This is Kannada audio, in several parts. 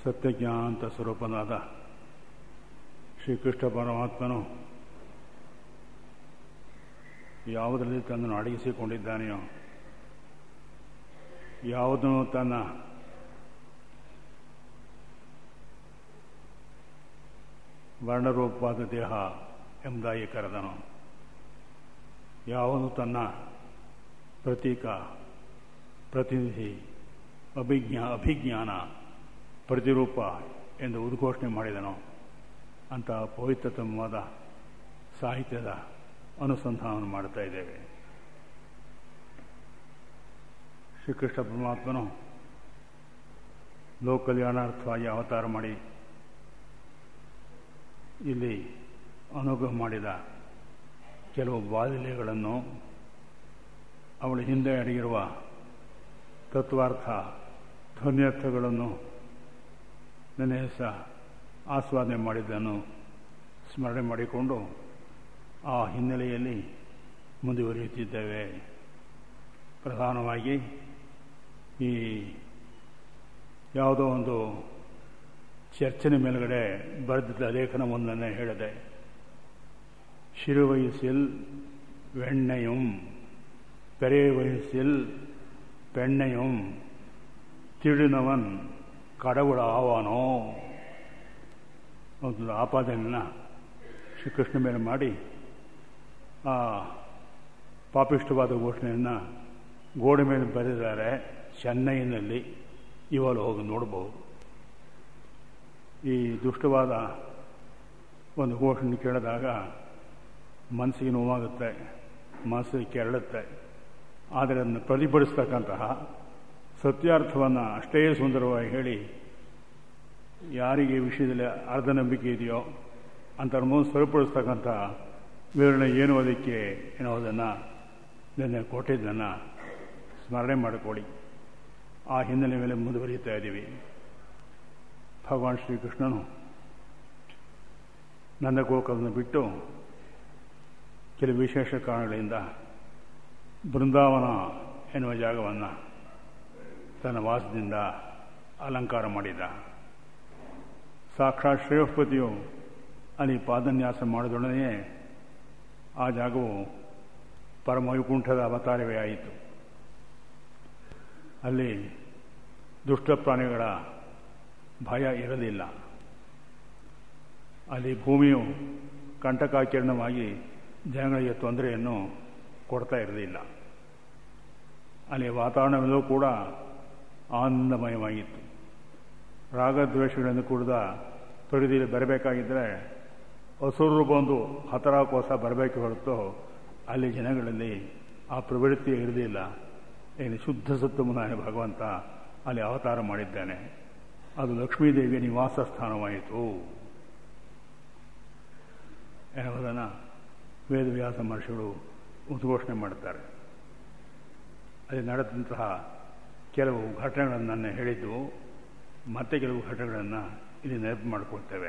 ಸತ್ಯಜ್ಞಾನಂತ ಸ್ವರೂಪನಾದ ಶ್ರೀಕೃಷ್ಣ ಪರಮಾತ್ಮನು ಯಾವುದರಲ್ಲಿ ತನ್ನನ್ನು ಅಡಗಿಸಿಕೊಂಡಿದ್ದಾನೆಯೋ ಯಾವುದನ್ನು ತನ್ನ ವರ್ಣರೂಪವಾದ ದೇಹ ಎಂಬುದಾಗಿ ಕರೆದನು ಯಾವನು ತನ್ನ ಪ್ರತೀಕ ಪ್ರತಿನಿಧಿ ಅಭಿಜ್ಞಾ ಅಭಿಜ್ಞಾನ ಪ್ರತಿರೂಪ ಎಂದು ಉದ್ಘೋಷಣೆ ಮಾಡಿದನು ಅಂತ ಪವಿತ್ರತಮವಾದ ಸಾಹಿತ್ಯದ ಅನುಸಂಧಾನವನ್ನು ಮಾಡ್ತಾ ಇದ್ದೇವೆ ಶ್ರೀಕೃಷ್ಣ ಪರಮಾತ್ಮನು ಲೋಕ ಕಲ್ಯಾಣಾರ್ಥವಾಗಿ ಅವತಾರ ಮಾಡಿ ಇಲ್ಲಿ ಅನುಗ್ರಹ ಮಾಡಿದ ಕೆಲವು ಬಾಲಿಲೆಗಳನ್ನು ಅವಳ ಹಿಂದೆ ಅಡಗಿರುವ ತತ್ವಾರ್ಥ ಧ್ವನ್ಯರ್ಥಗಳನ್ನು ನೆನೆ ಸಹ ಆಸ್ವಾದನೆ ಮಾಡಿದ್ದನ್ನು ಸ್ಮರಣೆ ಮಾಡಿಕೊಂಡು ಆ ಹಿನ್ನೆಲೆಯಲ್ಲಿ ಮುಂದುವರಿಯುತ್ತಿದ್ದೇವೆ ಪ್ರಧಾನವಾಗಿ ಈ ಯಾವುದೋ ಒಂದು ಚರ್ಚನೆ ಮೇಲುಗಡೆ ಬರೆದಿದ್ದ ಲೇಖನವೊಂದನ್ನು ಹೇಳಿದೆ ಶಿರುವಯಸ್ಸಿಲ್ வெண்ணையும் பெரிய வயசில் பெண்ணையும் ತಿಳಿನವನ್ ಕಡವುಳ ಆವಾನೋ ಒಂದು ಆಪಾದನೆಯನ್ನು ಶ್ರೀಕೃಷ್ಣ ಮೇಲೆ ಮಾಡಿ ಆ ಪಾಪಿಷ್ಟವಾದ ಘೋಷಣೆಯನ್ನು ಗೋಡೆ ಮೇಲೆ ಬರೆದಿದ್ದಾರೆ ಚೆನ್ನೈನಲ್ಲಿ ಇವಾಗ ಹೋಗಿ ನೋಡಬಹುದು ಈ ದುಷ್ಟವಾದ ಒಂದು ಘೋಷಣೆ ಕೇಳಿದಾಗ ಮನಸ್ಸಿಗೆ ನೋವಾಗುತ್ತೆ ಮನಸ್ಸಿಗೆ ಕೆರಳುತ್ತೆ ಆದರೆ ಅದನ್ನು ಪ್ರತಿಭಟಿಸ್ತಕ್ಕಂತಹ ಸತ್ಯಾರ್ಥವನ್ನು ಅಷ್ಟೇ ಸುಂದರವಾಗಿ ಹೇಳಿ ಯಾರಿಗೆ ವಿಷಯದಲ್ಲಿ ಅರ್ಧ ನಂಬಿಕೆ ಇದೆಯೋ ಅಂಥವ್ರನ್ನು ಸರಿಪಡಿಸ್ತಕ್ಕಂಥ ವಿವರಣೆ ಏನು ಅದಕ್ಕೆ ಎನ್ನುವುದನ್ನು ನಿನ್ನೆ ಕೊಟ್ಟಿದ್ದನ್ನು ಸ್ಮರಣೆ ಮಾಡಿಕೊಳ್ಳಿ ಆ ಹಿನ್ನೆಲೆ ಮೇಲೆ ಮುಂದುವರಿಯುತ್ತಾ ಇದ್ದೀವಿ ಭಗವಾನ್ ಶ್ರೀಕೃಷ್ಣನು ನನ್ನ ಗೋಕಲನ್ನು ಬಿಟ್ಟು ಕೆಲವು ವಿಶೇಷ ಕಾರಣಗಳಿಂದ ಬೃಂದಾವನ ಎನ್ನುವ ಜಾಗವನ್ನು ತನ್ನ ವಾಸದಿಂದ ಅಲಂಕಾರ ಮಾಡಿದ ಸಾಕ್ಷಾತ್ ಶ್ರೇಯಸ್ಪತಿಯು ಅಲ್ಲಿ ಪಾದನ್ಯಾಸ ಮಾಡಿದೊಡನೆಯೇ ಆ ಜಾಗವು ಪರಮವೈಕುಂಠದ ಅವತಾರವೇ ಆಯಿತು ಅಲ್ಲಿ ದುಷ್ಟ ಪ್ರಾಣಿಗಳ ಭಯ ಇರಲಿಲ್ಲ ಅಲ್ಲಿ ಭೂಮಿಯು ಕಂಟಕಾಕಿರಣವಾಗಿ ಜನಗಳಿಗೆ ತೊಂದರೆಯನ್ನು ಕೊಡ್ತಾ ಇರಲಿಲ್ಲ ಅಲ್ಲಿ ವಾತಾವರಣವೆಲ್ಲವೂ ಕೂಡ ಆನಂದಮಯವಾಗಿತ್ತು ರಾಗದ್ವೇಷಗಳಿಂದ ಕೂಡಿದ ಪ್ರಗತಿಯಲ್ಲಿ ಬರಬೇಕಾಗಿದ್ದರೆ ಹಸುರು ಬಂದು ಹತರಾಕೋಸ ಬರಬೇಕು ಹೊರತು ಅಲ್ಲಿ ಜನಗಳಲ್ಲಿ ಆ ಪ್ರವೃತ್ತಿ ಇರಲಿಲ್ಲ ಏನು ಶುದ್ಧ ಸತ್ವಮನಾಯ ಭಗವಂತ ಅಲ್ಲಿ ಅವತಾರ ಮಾಡಿದ್ದಾನೆ ಅದು ಲಕ್ಷ್ಮೀದೇವಿಯ ನಿವಾಸ ಸ್ಥಾನವಾಯಿತು ಎನ್ನುವುದನ್ನು ವೇದವ್ಯಾಸ ಮಹರ್ಷಿಗಳು ಉದ್ಘೋಷಣೆ ಮಾಡುತ್ತಾರೆ ಅಲ್ಲಿ ನಡೆದಂತಹ ಕೆಲವು ಘಟನೆಗಳನ್ನು ನಾನು ಹೇಳಿದ್ದು ಮತ್ತೆ ಕೆಲವು ಘಟನೆಗಳನ್ನು ಇಲ್ಲಿ ನೆನಪು ಮಾಡಿಕೊಳ್ತೇವೆ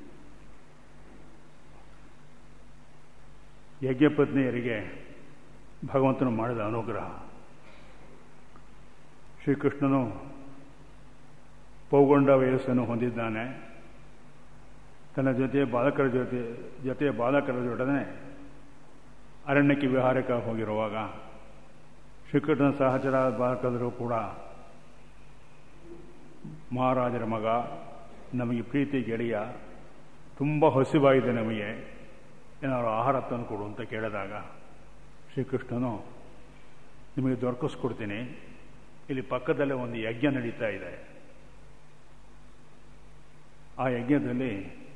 ಯಜ್ಞಪತ್ನಿಯರಿಗೆ ಭಗವಂತನು ಮಾಡಿದ ಅನುಗ್ರಹ ಶ್ರೀಕೃಷ್ಣನು ಪೌಗೊಂಡ ವಯಸ್ಸನ್ನು ಹೊಂದಿದ್ದಾನೆ ತನ್ನ ಜೊತೆ ಬಾಲಕರ ಜೊತೆ ಜೊತೆ ಬಾಲಕರ ಜೊಡನೆ ಅರಣ್ಯಕ್ಕೆ ವಿಹಾರಕ್ಕೆ ಹೋಗಿರುವಾಗ ಶ್ರೀಕೃಷ್ಣನ ಸಹಚರ ಬಾಲಕರು ಕೂಡ ಮಹಾರಾಜರ ಮಗ ನಮಗೆ ಪ್ರೀತಿ ಗೆಳೆಯ ತುಂಬ ಹಸಿವಾಗಿದೆ ನಮಗೆ ಏನಾದ್ರು ಆಹಾರ ತಂದು ಕೊಡು ಅಂತ ಕೇಳಿದಾಗ ಶ್ರೀಕೃಷ್ಣನು ನಿಮಗೆ ದೊರಕಿಸ್ಕೊಡ್ತೀನಿ ಇಲ್ಲಿ ಪಕ್ಕದಲ್ಲೇ ಒಂದು ಯಜ್ಞ ನಡೀತಾ ಇದೆ ಆ ಯಜ್ಞದಲ್ಲಿ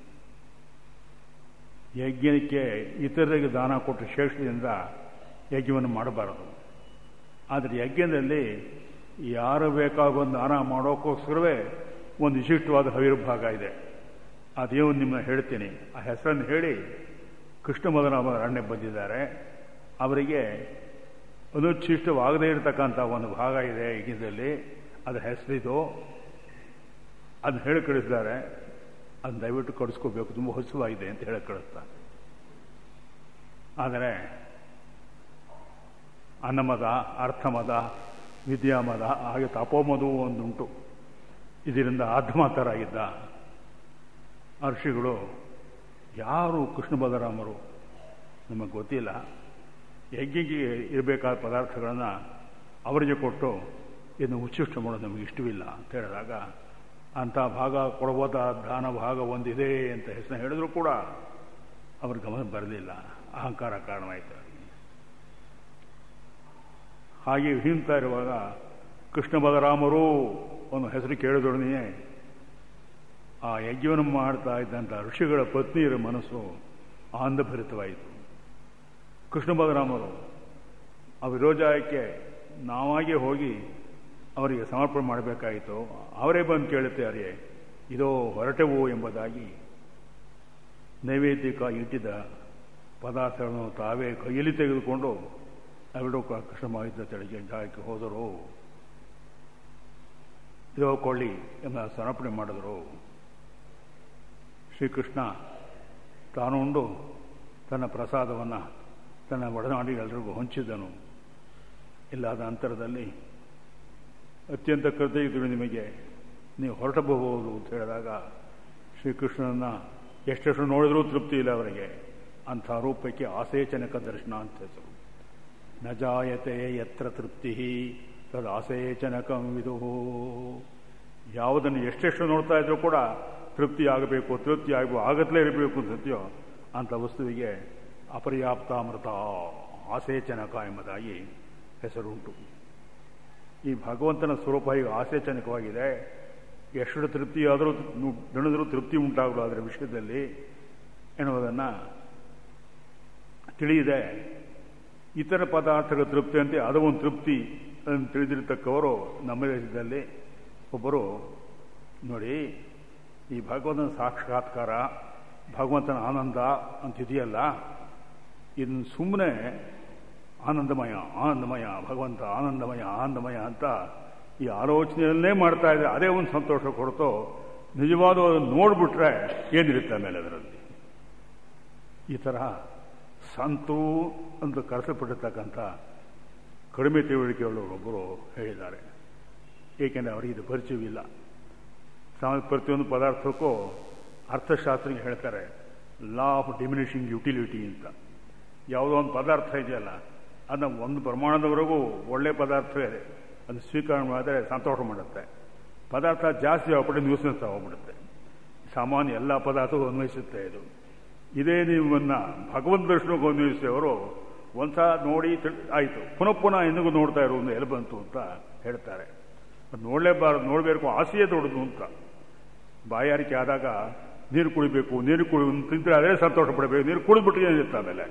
ಯಜ್ಞಕ್ಕೆ ಇತರರಿಗೆ ದಾನ ಕೊಟ್ಟು ಶೇಷದಿಂದ ಯಜ್ಞವನ್ನು ಮಾಡಬಾರದು ಆದರೆ ಯಜ್ಞದಲ್ಲಿ ಯಾರು ಬೇಕಾಗೋ ದಾನ ಮಾಡೋಕ್ಕೋಸ್ಕರವೇ ಒಂದು ವಿಶಿಷ್ಟವಾದ ಹವಿರ್ಭಾಗ ಇದೆ ಅದೇನು ನಿಮ್ಮ ಹೇಳ್ತೀನಿ ಆ ಹೆಸರನ್ನು ಹೇಳಿ ಕೃಷ್ಣ ಮೊದಲ ಅರಣ್ಯ ಬಂದಿದ್ದಾರೆ ಅವರಿಗೆ ಅನುಚ್ಛಿಷ್ಟವಾಗದೇ ಇರತಕ್ಕಂಥ ಒಂದು ಭಾಗ ಇದೆ ಯಜ್ಞದಲ್ಲಿ ಅದರ ಹೆಸರಿದು ಅದನ್ನ ಹೇಳಿ ಕಳಿಸಿದ್ದಾರೆ ಅದನ್ನ ದಯವಿಟ್ಟು ಕಳಿಸ್ಕೋಬೇಕು ತುಂಬ ಹೊಸವಾಗಿದೆ ಅಂತ ಹೇಳಿ ಕಳಿಸ್ತಾರೆ ಆದರೆ ಅನ್ನಮದ ಅರ್ಥಮದ ವಿದ್ಯಾಮದ ಹಾಗೆ ತಪೋಮದು ಒಂದುಂಟು ಇದರಿಂದ ಆಧ್ಮಾತರಾಗಿದ್ದ ಆ ಋಷಿಗಳು ಯಾರು ಕೃಷ್ಣ ಬಲರಾಮರು ನಮಗೆ ಗೊತ್ತಿಲ್ಲ ಯಜ್ಞಕ್ಕೆ ಇರಬೇಕಾದ ಪದಾರ್ಥಗಳನ್ನು ಅವರಿಗೆ ಕೊಟ್ಟು ಇದನ್ನು ಉಚ್ಚಿಷ್ಟ ಮಾಡೋದು ನಮಗೆ ಇಷ್ಟವಿಲ್ಲ ಅಂತ ಹೇಳಿದಾಗ ಅಂಥ ಭಾಗ ಕೊಡಬೋದ ದಾನ ಭಾಗ ಒಂದಿದೆ ಅಂತ ಹೆಸರು ಹೇಳಿದ್ರು ಕೂಡ ಅವ್ರ ಗಮನ ಬರಲಿಲ್ಲ ಅಹಂಕಾರ ಕಾರಣವಾಯಿತು ಅವರಿಗೆ ಹಾಗೆ ಹಿಂತಾ ಇರುವಾಗ ಕೃಷ್ಣ ಬಲರಾಮರು ಒಂದು ಹೆಸರು ಕೇಳಿದೊಡನೆಯೇ ಆ ಯಜ್ಞವನ್ನು ಮಾಡ್ತಾ ಇದ್ದಂಥ ಋಷಿಗಳ ಪತ್ನಿಯರ ಮನಸ್ಸು ಆನಂದಭರಿತವಾಯಿತು ಕೃಷ್ಣ ಬಲರಾಮರು ಆ ವಿರೋಜಾಯಕ್ಕೆ ನಾವಾಗೇ ಹೋಗಿ ಅವರಿಗೆ ಸಮರ್ಪಣೆ ಮಾಡಬೇಕಾಯಿತು ಅವರೇ ಬಂದು ಕೇಳುತ್ತಾರೆ ಇದೋ ಹೊರಟೆವು ಎಂಬುದಾಗಿ ನೈವೇದ್ಯಕ ಇಟ್ಟಿದ್ದ ಪದಾರ್ಥಗಳನ್ನು ತಾವೇ ಕೈಯಲ್ಲಿ ತೆಗೆದುಕೊಂಡು ಅವಿಡೋ ಕೃಷ್ಣ ಮಾಹಿತ ತೆಳಗೆ ಜಾಗಕ್ಕೆ ಹೋದರು ಇದೋ ಕೊಳ್ಳಿ ಎಂಬ ಸಮರ್ಪಣೆ ಮಾಡಿದರು ಶ್ರೀಕೃಷ್ಣ ತಾನು ಉಂಡು ತನ್ನ ಪ್ರಸಾದವನ್ನು ತನ್ನ ಒಡನಾಡಿಗೆಲ್ಲರಿಗೂ ಹಂಚಿದ್ದನು ಇಲ್ಲಾದ ಅಂತರದಲ್ಲಿ ಅತ್ಯಂತ ಕೃತಜ್ಞರು ನಿಮಗೆ ನೀವು ಹೊರಟಬಹುದು ಅಂತ ಹೇಳಿದಾಗ ಶ್ರೀಕೃಷ್ಣನನ್ನು ಎಷ್ಟೆಷ್ಟು ನೋಡಿದ್ರೂ ತೃಪ್ತಿ ಇಲ್ಲ ಅವರಿಗೆ ಅಂಥ ರೂಪಕ್ಕೆ ಆಸೇಚನಕ ದರ್ಶನ ಅಂತ ಹೆಸರು ನ ಜಾಯತೆ ಯತ್ರ ತೃಪ್ತಿ ತದ್ ಆಸೇಚನಕಂ ವಿದು ಯಾವುದನ್ನು ಎಷ್ಟೆಷ್ಟು ನೋಡ್ತಾ ಇದ್ರೂ ಕೂಡ ತೃಪ್ತಿ ಆಗಬೇಕು ತೃಪ್ತಿ ಆಗಬೇಕು ಆಗತ್ಲೇ ಇರಬೇಕು ಸತ್ಯೋ ಅಂಥ ವಸ್ತುವಿಗೆ ಅಪರ್ಯಾಪ್ತಾಮೃತ ಆಸೇಚನಕ ಎಂಬುದಾಗಿ ಹೆಸರುಂಟು ಈ ಭಗವಂತನ ಸ್ವರೂಪ ಈಗ ಆಸೇಚನಕವಾಗಿದೆ ಎಷ್ಟು ತೃಪ್ತಿ ಆದರೂ ದಣಿದರೂ ತೃಪ್ತಿ ಉಂಟಾಗಲು ಅದರ ವಿಷಯದಲ್ಲಿ ಎನ್ನುವುದನ್ನು ತಿಳಿಯಿದೆ ಇತರ ಪದಾರ್ಥಗಳ ತೃಪ್ತಿ ಅಂತೆ ಅದು ಒಂದು ತೃಪ್ತಿ ಅದನ್ನು ತಿಳಿದಿರತಕ್ಕವರು ನಮ್ಮ ದೇಶದಲ್ಲಿ ಒಬ್ಬರು ನೋಡಿ ಈ ಭಗವಂತನ ಸಾಕ್ಷಾತ್ಕಾರ ಭಗವಂತನ ಆನಂದ ಅಂತಿದೆಯಲ್ಲ ಇದನ್ನು ಸುಮ್ಮನೆ ಆನಂದಮಯ ಆನಂದಮಯ ಭಗವಂತ ಆನಂದಮಯ ಆನಂದಮಯ ಅಂತ ಈ ಆಲೋಚನೆಯಲ್ಲೇ ಮಾಡ್ತಾ ಇದ್ರೆ ಅದೇ ಒಂದು ಸಂತೋಷ ಕೊಡ್ತೋ ನಿಜವಾದ ಅದನ್ನು ನೋಡ್ಬಿಟ್ರೆ ಏನಿರುತ್ತೆ ಆಮೇಲೆ ಅದರಲ್ಲಿ ಈ ತರಹ ಸಂತು ಅಂತ ಕರೆಸಲ್ಪಟ್ಟಿರ್ತಕ್ಕಂಥ ಕಡಿಮೆ ತಿಳುವಳಿಕೆಯುಳ್ಳವರೊಬ್ಬರು ಹೇಳಿದ್ದಾರೆ ಏಕೆಂದರೆ ಅವರಿಗೆ ಇದು ಪರಿಚಯವಿಲ್ಲ ಸಾಮಾನ್ಯ ಪ್ರತಿಯೊಂದು ಪದಾರ್ಥಕ್ಕೂ ಅರ್ಥಶಾಸ್ತ್ರಿಗೆ ಹೇಳ್ತಾರೆ ಲಾ ಆಫ್ ಡಿಮಿನಿಷಿಂಗ್ ಯುಟಿಲಿಟಿ ಅಂತ ಯಾವುದೋ ಒಂದು ಪದಾರ್ಥ ಇದೆಯಲ್ಲ ಅದನ್ನ ಒಂದು ಪ್ರಮಾಣದವರೆಗೂ ಒಳ್ಳೆ ಪದಾರ್ಥವೇ ಅದು ಸ್ವೀಕಾರ ಮಾಡಿದ್ರೆ ಸಂತೋಷ ಮಾಡುತ್ತೆ ಪದಾರ್ಥ ಜಾಸ್ತಿ ಆಗ್ಬಿಟ್ಟು ನ್ಯೂಸ್ನೆಸ್ ಹೋಗ್ಬಿಡುತ್ತೆ ಸಾಮಾನ್ಯ ಎಲ್ಲ ಪದಾರ್ಥಕ್ಕೂ ಅನ್ವಯಿಸುತ್ತೆ ಇದು ಇದೇ ನೀವನ್ನ ಭಗವಂತ ದರ್ಶನಕ್ಕೆ ಅನ್ವಯಿಸಿದವರು ಒಂದ್ಸಲ ನೋಡಿ ಆಯಿತು ಪುನಃ ಪುನಃ ಎಂದಿಗೂ ನೋಡ್ತಾ ಇರೋ ಒಂದು ಎಲ್ಲಿ ಬಂತು ಅಂತ ಹೇಳ್ತಾರೆ ಅದು ನೋಡಲೇಬಾರದು ನೋಡಬೇಕು ಆಸೆಯೇ ದೊಡ್ಡದು ಅಂತ ಬಾಯಾರಿಕೆ ಆದಾಗ ನೀರು ಕುಡಿಬೇಕು ನೀರು ಕುಡಿ ತಿಂದರೆ ಅದೇ ಸಂತೋಷ ಪಡಬೇಕು ನೀರು ಕುಡಿದ್ಬಿಟ್ಟು ಏನಿರುತ್ತೆ ಆಮೇಲೆ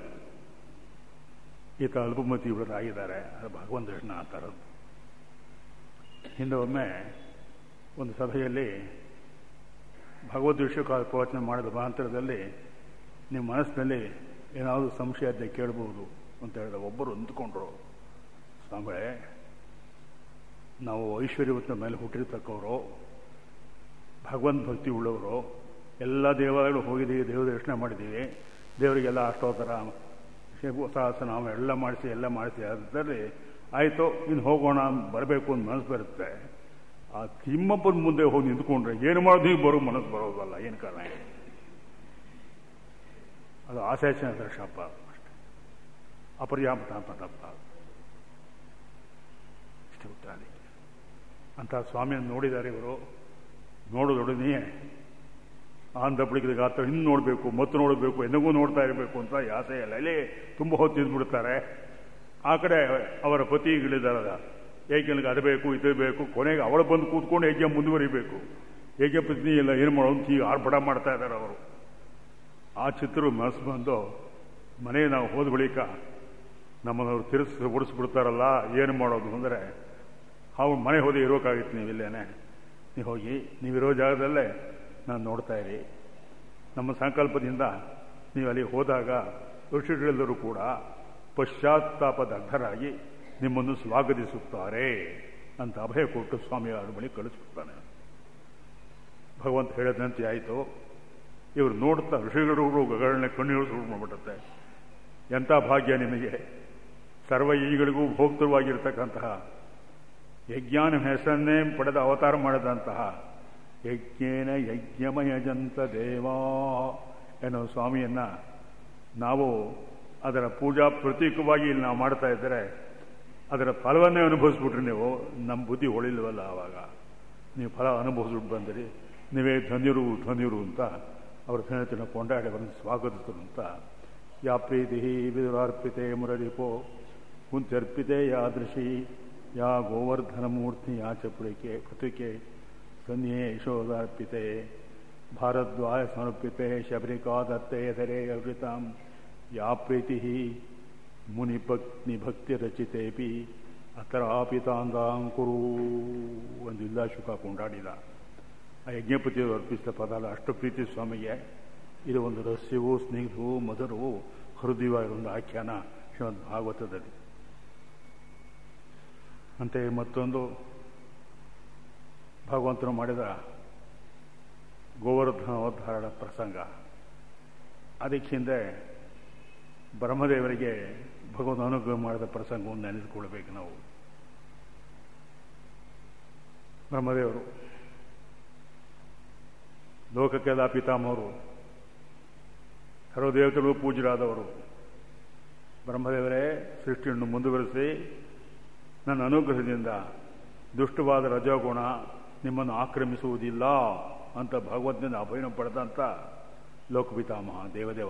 ಈತ ಅಲ್ಪಮತಿ ಇವರು ಆಗಿದ್ದಾರೆ ಅದು ಭಗವಂತ ದರ್ಶನ ಆ ಥರದ್ದು ಹಿಂದೆ ಒಮ್ಮೆ ಒಂದು ಸಭೆಯಲ್ಲಿ ಭಗವದ್ ವಿಷಯ ಪ್ರವಚನ ಮಾಡಿದ ಮಾಂತರದಲ್ಲಿ ನಿಮ್ಮ ಮನಸ್ಸಿನಲ್ಲಿ ಏನಾದರೂ ಸಂಶಯ ಇದ್ದೆ ಕೇಳಬಹುದು ಅಂತ ಹೇಳಿದ ಒಬ್ಬರು ಅಂದ್ಕೊಂಡ್ರು ಸ್ವಾಮಿಗಳೇ ನಾವು ಐಶ್ವರ್ಯವತ್ತ ಮೇಲೆ ಹುಟ್ಟಿರ್ತಕ್ಕವರು ಭಗವಂತ ಭಕ್ತಿ ಉಳ್ಳವರು ಎಲ್ಲ ದೇವಾಲಯಗಳು ಹೋಗಿದ್ದೀವಿ ದೇವ ದರ್ಶನ ಮಾಡಿದ್ದೀವಿ ದೇವರಿಗೆಲ್ಲ ಅಷ್ಟೋತ್ತರ ಸಹಸ್ರನಾಮ ಎಲ್ಲ ಮಾಡಿಸಿ ಎಲ್ಲ ಮಾಡಿಸಿ ಅದರಲ್ಲಿ ಆಯಿತು ಇನ್ನು ಹೋಗೋಣ ಬರಬೇಕು ಅಂತ ಮನಸ್ಸು ಬರುತ್ತೆ ಆ ತಿಮ್ಮಪ್ಪನ ಮುಂದೆ ಹೋಗಿ ನಿಂತ್ಕೊಂಡ್ರೆ ಏನು ಮಾಡೋದು ನೀವು ಬರೋ ಮನಸ್ಸು ಬರೋದಲ್ಲ ಏನು ಕಾರಣ ಅದು ಆಸೇಚನ ದರ್ಶನಪ್ಪ ಅಷ್ಟೆ ಅಪರ್ಯಾಪ್ತ ಅಂತ ತಪ್ಪ ಇಷ್ಟೇ ಉತ್ತರ ಅಂತ ಸ್ವಾಮಿಯನ್ನು ನೋಡಿದ್ದಾರೆ ಇವರು ನೋಡೋದೊಡನೆಯೇ ಆಂಧ್ರ ಬಳಿಕದ ಗಾತ್ರ ಇನ್ನು ನೋಡಬೇಕು ಮತ್ತು ನೋಡಬೇಕು ಎಂದಿಗೂ ನೋಡ್ತಾ ಇರಬೇಕು ಅಂತ ಆಸೆ ಇಲ್ಲ ಇಲ್ಲಿ ತುಂಬ ಹೊತ್ತು ಇದ್ಬಿಡ್ತಾರೆ ಆ ಕಡೆ ಅವರ ಪತಿಗಳಿದಾರಲ್ಲ ಏಕೆಂದ್ರೆ ಅದು ಬೇಕು ಇದು ಬೇಕು ಕೊನೆಗೆ ಅವಳು ಬಂದು ಕೂತ್ಕೊಂಡು ಯಜ್ಞ ಮುಂದುವರಿಬೇಕು ಯಜ್ಞ ಪತ್ನಿ ಇಲ್ಲ ಏನು ಮಾಡೋದು ಹೀಗೆ ಆರ್ಭಟ ಮಾಡ್ತಾ ಇದ್ದಾರೆ ಅವರು ಆ ಚಿತ್ರ ಮನಸ್ಸು ಬಂದು ಮನೆಗೆ ನಾವು ಹೋದ ಬಳಿಕ ನಮ್ಮನ್ನವರು ತಿರ್ಸಿ ಓಡಿಸ್ಬಿಡ್ತಾರಲ್ಲ ಏನು ಮಾಡೋದು ಅಂದರೆ ಅವ್ರು ಮನೆ ಹೋದೆ ಇರೋಕ್ಕಾಗಿತ್ತು ನೀವು ಇಲ್ಲೇನೆ ನೀವು ಹೋಗಿ ನೀವಿರೋ ಜಾಗದಲ್ಲೇ ನಾನು ನೋಡ್ತಾ ಇರಿ ನಮ್ಮ ಸಂಕಲ್ಪದಿಂದ ನೀವು ಅಲ್ಲಿ ಹೋದಾಗ ಋಷಿಗಳೆಲ್ಲರೂ ಕೂಡ ಪಶ್ಚಾತ್ತಾಪದಗ್ಧರಾಗಿ ನಿಮ್ಮನ್ನು ಸ್ವಾಗತಿಸುತ್ತಾರೆ ಅಂತ ಅಭಯ ಕೊಟ್ಟು ಸ್ವಾಮಿ ಅವ್ರ ಬಳಿ ಕಳಿಸ್ಬಿಡ್ತಾನೆ ಭಗವಂತ ಹೇಳದಂತೆ ಆಯಿತು ಇವರು ನೋಡ್ತಾ ಋಷಿಗಳು ಗಗಳನ್ನ ಕಣ್ಣೀರು ಸುರು ಮಾಡ್ಬಿಡುತ್ತೆ ಎಂಥ ಭಾಗ್ಯ ನಿಮಗೆ ಸರ್ವ ಈಗಳಿಗೂ ಭೋಕ್ತವಾಗಿರ್ತಕ್ಕಂತಹ ಯಜ್ಞಾನ ಹೆಸರನ್ನೇ ಪಡೆದ ಅವತಾರ ಮಾಡಿದಂತಹ ಯಜ್ಞೇನ ಯಜ್ಞಮಯಜಂತ ದೇವಾ ಎನ್ನೋ ಸ್ವಾಮಿಯನ್ನ ನಾವು ಅದರ ಪೂಜಾ ಪ್ರತೀಕವಾಗಿ ಇಲ್ಲಿ ನಾವು ಮಾಡ್ತಾ ಇದ್ದರೆ ಅದರ ಫಲವನ್ನೇ ಅನುಭವಿಸ್ಬಿಟ್ರಿ ನೀವು ನಮ್ಮ ಬುದ್ಧಿ ಹೊಳಿಲ್ವಲ್ಲ ಆವಾಗ ನೀವು ಫಲ ಅನುಭವಿಸ್ಬಿಟ್ಟು ಬಂದಿರಿ ನೀವೇ ಧನ್ಯರು ಧನ್ಯರು ಅಂತ ಅವರ ಧನ್ಯತೆಯನ್ನು ಕೊಂಡಾಡಿ ಅವರನ್ನು ಸ್ವಾಗತಿಸಿದ್ರು ಅಂತ ಯಾ ಪ್ರೀತಿ ವಿದುರಾರ್ಪಿತೆ ಮುರರಿಪೋ ಕುಂತ್ಯರ್ಪಿತೆ ಯಾದೃಶಿ ಯಾ ಗೋವರ್ಧನ ಮೂರ್ತಿ ಯಾ ಚಪುರಿಕೆ ಕೃತಿಕೆ ಸನ್ಯೇ ಯಶೋದಾರ್ಪಿತೆ ಭಾರದ್ವಾಯ ಸಮರ್ಪಿತೆ ಶಬರಿಕಾ ದತ್ತೆ ಧರೆ ಅವೃತಾಂ ಯಾ ಪ್ರೀತಿ ಮುನಿಭಕ್ತಿ ಭಕ್ತಿ ರಚಿತೇಪಿ ಅತರಾಪಿ ತಾಂಗಾಂ ಕುರು ಒಂದು ಇಲ್ಲ ಶುಕ ಕೊಂಡಾಡಿದ ಆ ಯಜ್ಞಪತಿಯವರು ಅರ್ಪಿಸಿದ ಪದ ಅಲ್ಲ ಅಷ್ಟು ಪ್ರೀತಿ ಸ್ವಾಮಿಗೆ ಇದು ಒಂದು ರಹಸ್ಯವೂ ಸ್ನೇಹವೂ ಮಧುರವೂ ಹೃದಯವಾಗಿರುವ ಒಂದು ಆಖ್ಯಾನ ಶ್ರೀಮದ್ ಭಾಗವತದಲ್ಲಿ ಅಂತೆಯೇ ಮತ್ತೊಂದು ಭಗವಂತನು ಮಾಡಿದ ಗೋವರ್ಧನ ಅವತಾರದ ಪ್ರಸಂಗ ಅದಕ್ಕೆ ಹಿಂದೆ ಬ್ರಹ್ಮದೇವರಿಗೆ ಭಗವಂತ ಅನುಗ್ರಹ ಮಾಡಿದ ಪ್ರಸಂಗವನ್ನು ನೆನೆದುಕೊಳ್ಬೇಕು ನಾವು ಬ್ರಹ್ಮದೇವರು ಲೋಕಕ್ಕೆಲ್ಲ ಪಿತಾಮಹರು ಸರ್ವದೇವತೆಗಳು ಪೂಜ್ಯರಾದವರು ಬ್ರಹ್ಮದೇವರೇ ಸೃಷ್ಟಿಯನ್ನು ಮುಂದುವರಿಸಿ ನನ್ನ ಅನುಗ್ರಹದಿಂದ ದುಷ್ಟವಾದ ರಜೋಗುಣ ನಿಮ್ಮನ್ನು ಆಕ್ರಮಿಸುವುದಿಲ್ಲ ಅಂತ ಭಗವಂತನಿಂದ ಅಭಯನ ಪಡೆದಂಥ ಲೋಕಪಿತಾಮಹ ದೇವದೇವ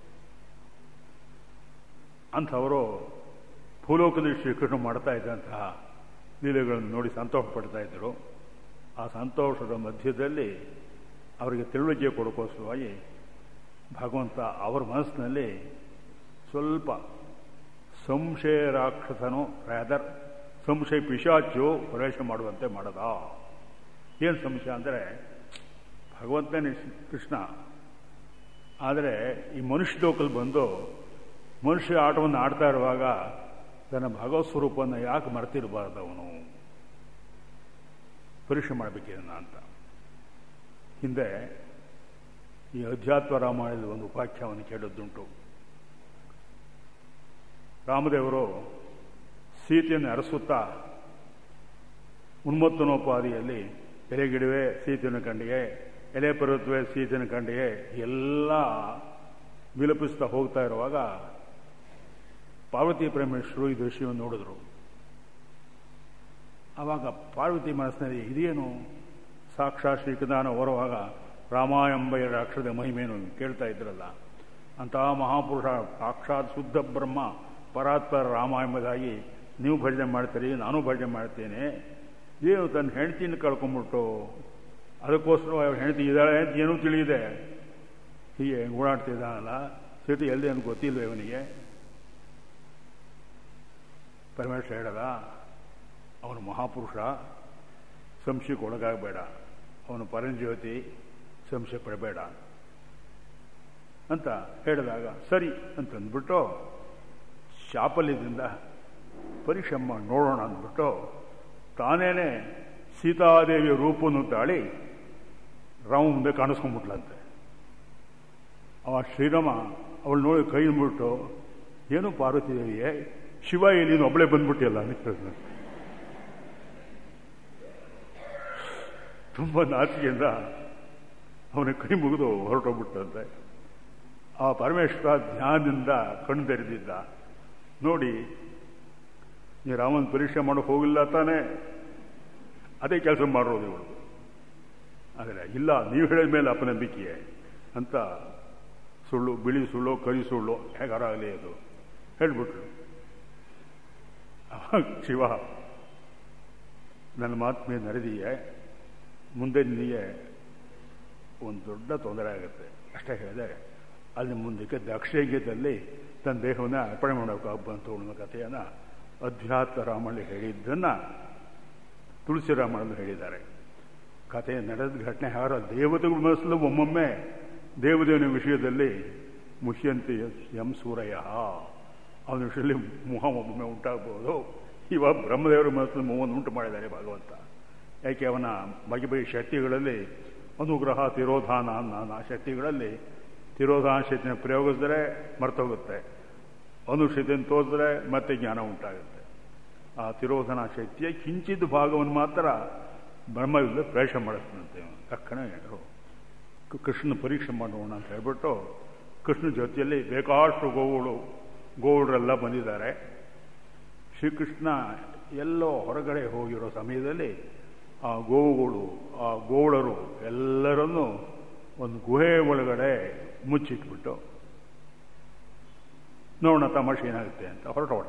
ಅಂಥವರು ಭೂಲೋಕದಲ್ಲಿ ಶ್ರೀಕೃಷ್ಣ ಮಾಡ್ತಾ ಇದ್ದಂತಹ ಲೀಲೆಗಳನ್ನು ನೋಡಿ ಸಂತೋಷ ಪಡ್ತಾ ಇದ್ದರು ಆ ಸಂತೋಷದ ಮಧ್ಯದಲ್ಲಿ ಅವರಿಗೆ ತಿಳುವಳಿಕೆ ಕೊಡೋಕ್ಕೋಸ್ಕರವಾಗಿ ಭಗವಂತ ಅವರ ಮನಸ್ಸಿನಲ್ಲಿ ಸ್ವಲ್ಪ ಸಂಶಯ ರಾಕ್ಷಸನು ರಾದರ್ ಸಂಶಯ ಪಿಶಾಚು ಪ್ರವೇಶ ಮಾಡುವಂತೆ ಮಾಡದ ಏನು ಸಂಶಯ ಅಂದರೆ ಭಗವಂತನೇ ಕೃಷ್ಣ ಆದರೆ ಈ ಮನುಷ್ಯ ಲೋಕಲ್ಲಿ ಬಂದು ಮನುಷ್ಯ ಆಟವನ್ನು ಆಡ್ತಾ ಇರುವಾಗ ತನ್ನ ಭಗವತ್ ಸ್ವರೂಪವನ್ನು ಯಾಕೆ ಮರೆತಿರಬಾರ್ದು ಅವನು ಪರೀಕ್ಷೆ ಮಾಡಬೇಕಿದನ್ನ ಅಂತ ಹಿಂದೆ ಈ ಅಧ್ಯಾತ್ಮ ರಾಮಾಯಣದ ಒಂದು ಉಪಾಖ್ಯವನ್ನು ಕೇಳಿದ್ದುಂಟು ರಾಮದೇವರು ಸೀತೆಯನ್ನು ಅರಸುತ್ತಾ ಉನ್ಮತ್ತನೋಪಾದಿಯಲ್ಲಿ ಎಲೆಗಿಡುವೆ ಸೀತೆಯನ್ನು ಕಂಡಿಗೆ ಎಲೆ ಪರ್ವತವೇ ಸೀತೆಯನ್ನು ಕಂಡಿಗೆ ಎಲ್ಲ ವಿಲಪಿಸ್ತಾ ಹೋಗ್ತಾ ಇರುವಾಗ ಪಾರ್ವತಿ ಪರಮೇಶ್ವರು ಈ ದೃಶ್ಯವನ್ನು ನೋಡಿದ್ರು ಆವಾಗ ಪಾರ್ವತಿ ಮನಸ್ಸಿನಲ್ಲಿ ಇದೇನು ಸಾಕ್ಷಾತ್ ಶ್ರೀಕೃಷ್ಣನ ಹೊರುವಾಗ ರಾಮ ಎಂಬ ಎರಡು ಅಕ್ಷರದ ಮಹಿಮೆಯನ್ನು ಕೇಳ್ತಾ ಇದ್ರಲ್ಲ ಅಂತಹ ಮಹಾಪುರುಷ ಸಾಕ್ಷಾತ್ ಶುದ್ಧ ಬ್ರಹ್ಮ ಪರಾತ್ಪರ ರಾಮ ಎಂಬುದಾಗಿ ನೀವು ಭಜನೆ ಮಾಡ್ತೀರಿ ನಾನು ಭಜನೆ ಮಾಡ್ತೇನೆ ಏನು ತನ್ನ ಹೆಂಡತಿನ ಕಳ್ಕೊಂಡ್ಬಿಟ್ಟು ಅದಕ್ಕೋಸ್ಕರ ಅವ್ರ ಹೆಂಡತಿ ಇದ್ದಾಳೆ ಅಂತ ಏನೂ ತಿಳಿಯಿದೆ ಹೀಗೆ ಓಡಾಡ್ತಿದ್ದಾನಲ್ಲ ಸಿಟಿ ಎಲ್ಲಿ ಅಂತ ಗೊತ್ತಿಲ್ಲ ಇವನಿಗೆ ಪರಮೇಶ್ವರ ಹೇಳದ ಅವನು ಮಹಾಪುರುಷ ಸಂಶಯಕ್ಕೆ ಒಳಗಾಗಬೇಡ ಅವನು ಪರಂಜ್ಯೋತಿ ಸಂಶಯ ಪಡಬೇಡ ಅಂತ ಹೇಳಿದಾಗ ಸರಿ ಅಂತಂದ್ಬಿಟ್ಟು ಶಾಪಲ್ಯದಿಂದ ಪರೀಕ್ಷೆ ಮಾಡಿ ನೋಡೋಣ ಅಂದ್ಬಿಟ್ಟು ತಾನೇನೆ ಸೀತಾದೇವಿಯ ರೂಪವನ್ನು ತಾಳಿ ರಾಮ ಮುಂದೆ ಕಾಣಿಸ್ಕೊಂಡ್ಬಿಟ್ಲಂತೆ ಅವ ಶ್ರೀರಾಮ ಅವಳು ನೋಡಿ ಕೈ ಬಿಟ್ಟು ಏನು ಪಾರ್ವತಿ ದೇವಿಯೇ ಶಿವ ನೀನು ಒಬ್ಬಳೇ ಬಂದ್ಬಿಟ್ಟಿಯಲ್ಲ ಅಂತ ಹೇಳಿದ ತುಂಬ ನಾಚಿಕೆಯಿಂದ ಅವನ ಕೈ ಮುಗಿದು ಹೊರಟೋಗ್ಬಿಟ್ಟಂತೆ ಆ ಪರಮೇಶ್ವರ ಧ್ಯಾನದಿಂದ ಕಣ್ಣು ತೆರೆದಿದ್ದ ನೋಡಿ ನೀ ರಾಮನ ಪರೀಕ್ಷೆ ಮಾಡೋಕೆ ಹೋಗಿಲ್ಲ ತಾನೇ ಅದೇ ಕೆಲಸ ಮಾಡೋದು ಇವಳು ಆದರೆ ಇಲ್ಲ ನೀವು ಹೇಳಿದ ಮೇಲೆ ಅಪನಂಬಿಕೆಯೇ ಅಂತ ಸುಳ್ಳು ಬಿಳಿ ಸುಳ್ಳು ಕರಿ ಸುಳ್ಳು ಹೇಗಾರಾಗಲಿ ಅದು ಹೇಳ್ಬಿಟ್ರು ಶಿವ ನನ್ನ ಮಾತು ಮೇಲೆ ನಡೆದಿಯೇ ಮುಂದೆ ನಿನಗೆ ಒಂದು ದೊಡ್ಡ ತೊಂದರೆ ಆಗುತ್ತೆ ಅಷ್ಟೇ ಹೇಳಿದೆ ಅಲ್ಲಿ ಮುಂದಕ್ಕೆ ದಕ್ಷಯಜ್ಞದಲ್ಲಿ ತನ್ನ ದೇಹವನ್ನು ಅರ್ಪಣೆ ಮಾಡೋಕೆ ಬಂತು ಅನ್ನೋ ಕಥೆಯನ್ನು ಅಧ್ಯಾತ್ಮ ರಾಮಲ್ಲಿ ಹೇಳಿದ್ದನ್ನು ತುಳಸಿ ರಾಮನಲ್ಲಿ ಹೇಳಿದ್ದಾರೆ ಕಥೆ ನಡೆದ ಘಟನೆ ಯಾರ ದೇವತೆಗಳ ಮನಸ್ಸಲ್ಲೂ ಒಮ್ಮೊಮ್ಮೆ ದೇವದೇವನ ವಿಷಯದಲ್ಲಿ ಮುಖ್ಯಂತಿ ಎಂ ಸೂರಯ್ಯ ಅವನ ವಿಷಯದಲ್ಲಿ ಮೋಹ ಒಮ್ಮೊಮ್ಮೆ ಉಂಟಾಗಬಹುದು ಇವಾಗ ಬ್ರಹ್ಮದೇವರ ಮನಸ್ಸಲ್ಲಿ ಮೋಹವನ್ನು ಉಂಟು ಮಾಡಿದ್ದಾರೆ ಭಗವಂತ ಯಾಕೆ ಅವನ ಬಗೆ ಬಗೆ ಶಕ್ತಿಗಳಲ್ಲಿ ಅನುಗ್ರಹ ತಿರೋಧಾನ ಅನ್ನೋ ಶಕ್ತಿಗಳಲ್ಲಿ ತಿರೋಧಾನ ಶಕ್ತಿನ ಪ್ರಯೋಗಿಸಿದ್ರೆ ಮರ್ತೋಗುತ್ತೆ ಅನುಶಕ್ತಿಯನ್ನು ತೋರಿಸಿದ್ರೆ ಮತ್ತೆ ಜ್ಞಾನ ಉಂಟಾಗುತ್ತೆ ಆ ತಿರೋಧನ ಶಕ್ತಿಯ ಕಿಂಚಿತ್ ಭಾಗವನ್ನು ಮಾತ್ರ ಬ್ರಹ್ಮವಿಲ್ಲ ಪ್ರವೇಶ ಮಾಡಿಸ್ತಂತೆ ತಕ್ಷಣ ಕೃಷ್ಣ ಪರೀಕ್ಷೆ ಮಾಡೋಣ ಅಂತ ಹೇಳ್ಬಿಟ್ಟು ಕೃಷ್ಣ ಜೊತೆಯಲ್ಲಿ ಬೇಕಾಷ್ಟು ಗೋವುಗಳು ಗೋವುಗಳೆಲ್ಲ ಬಂದಿದ್ದಾರೆ ಶ್ರೀಕೃಷ್ಣ ಎಲ್ಲೋ ಹೊರಗಡೆ ಹೋಗಿರೋ ಸಮಯದಲ್ಲಿ ಆ ಗೋವುಗಳು ಆ ಗೋಳರು ಎಲ್ಲರನ್ನೂ ಒಂದು ಗುಹೆ ಒಳಗಡೆ ಮುಚ್ಚಿಟ್ಬಿಟ್ಟು ನೋಡೋಣ ತಮಾಷೆ ಏನಾಗುತ್ತೆ ಅಂತ ಹೊರಟೋಣ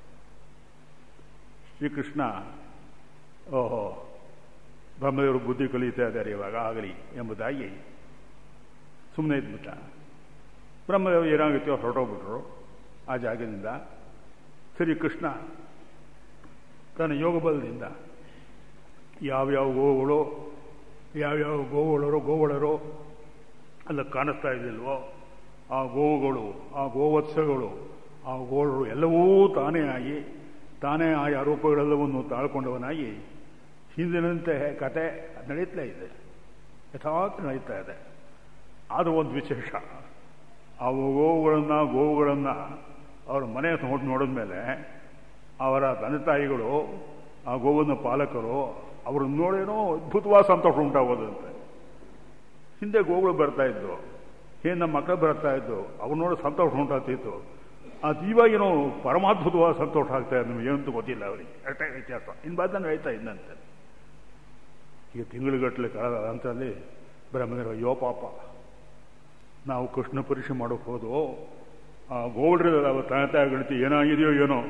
ಶ್ರೀಕೃಷ್ಣ ಓಹೋ ಬ್ರಹ್ಮದೇವರು ಬುದ್ಧಿ ಕಲಿತಾ ಇದ್ದಾರೆ ಇವಾಗ ಆಗಲಿ ಎಂಬುದಾಗಿ ಸುಮ್ಮನೆ ಇದ್ಬಿಟ್ಟ ಬ್ರಹ್ಮದೇವರು ಏನಾಗುತ್ತೆ ಹೊರಟೋಗ್ಬಿಟ್ರು ಆ ಜಾಗದಿಂದ ಸರಿ ಕೃಷ್ಣ ತನ್ನ ಯೋಗ ಬಲದಿಂದ ಯಾವ್ಯಾವ ಗೋವುಗಳು ಯಾವ್ಯಾವ ಗೋವುಗಳರು ಗೋವುಗಳರು ಅಲ್ಲ ಕಾಣಿಸ್ತಾ ಇದ್ದಿಲ್ವೋ ಆ ಗೋವುಗಳು ಆ ಗೋವತ್ಸಗಳು ಆ ಗೋಳರು ಎಲ್ಲವೂ ತಾನೇ ಆಗಿ ತಾನೇ ಆಯಾ ರೂಪಗಳೆಲ್ಲವನ್ನು ತಾಳ್ಕೊಂಡವನಾಗಿ ಹಿಂದಿನಂತೆ ಕತೆ ನಡೀತಾ ಇದೆ ಯಥಾರ್ಥ ನಡೀತಾ ಇದೆ ಅದು ಒಂದು ವಿಶೇಷ ಆ ಗೋವುಗಳನ್ನು ಗೋವುಗಳನ್ನು ಅವರ ಮನೆ ನೋಡಿ ನೋಡಿದ ಮೇಲೆ ಅವರ ತಂದೆ ತಾಯಿಗಳು ಆ ಗೋವಿನ ಪಾಲಕರು ಅವ್ರನ್ನ ನೋಡೇನೋ ಅದ್ಭುತವಾದ ಸಂತೋಷ ಉಂಟಾಗೋದಂತೆ ಹಿಂದೆ ಗೋಗಳು ಬರ್ತಾ ಇದ್ದು ಏನು ನಮ್ಮ ಮಕ್ಕಳು ಬರ್ತಾ ಇದ್ದು ಅವ್ರು ನೋಡಿ ಸಂತೋಷ ಉಂಟಾಗ್ತಿತ್ತು ಅದು ಇವಾಗೇನೋ ಪರಮಾದ್ಭುತವಾದ ಸಂತೋಷ ಆಗ್ತಾ ಇದೆ ನಮ್ಗೆ ಏನಂತೂ ಗೊತ್ತಿಲ್ಲ ಅವರಿಗೆ ಅಷ್ಟೇ ವ್ಯತ್ಯಾಸ ಇನ್ನು ಬಾದ ನಡೀತಾ ಇದ್ದಂತೆ ಈಗ ತಿಂಗಳುಗಟ್ಟಲೆ ಕಳೆದ ಅಂತಲ್ಲಿ ಬ್ರಹ್ಮದೇವ ಅಯ್ಯೋ ಪಾಪ ನಾವು ಕೃಷ್ಣ ಪರೀಕ್ಷೆ ಮಾಡೋಕೆ ಹೋದು ಆ ಗೋಲ್ಡ್ರ ತಂದೆ ತಾಯಿಗಳಿತಿ ಏನಾಗಿದೆಯೋ ಏನೋ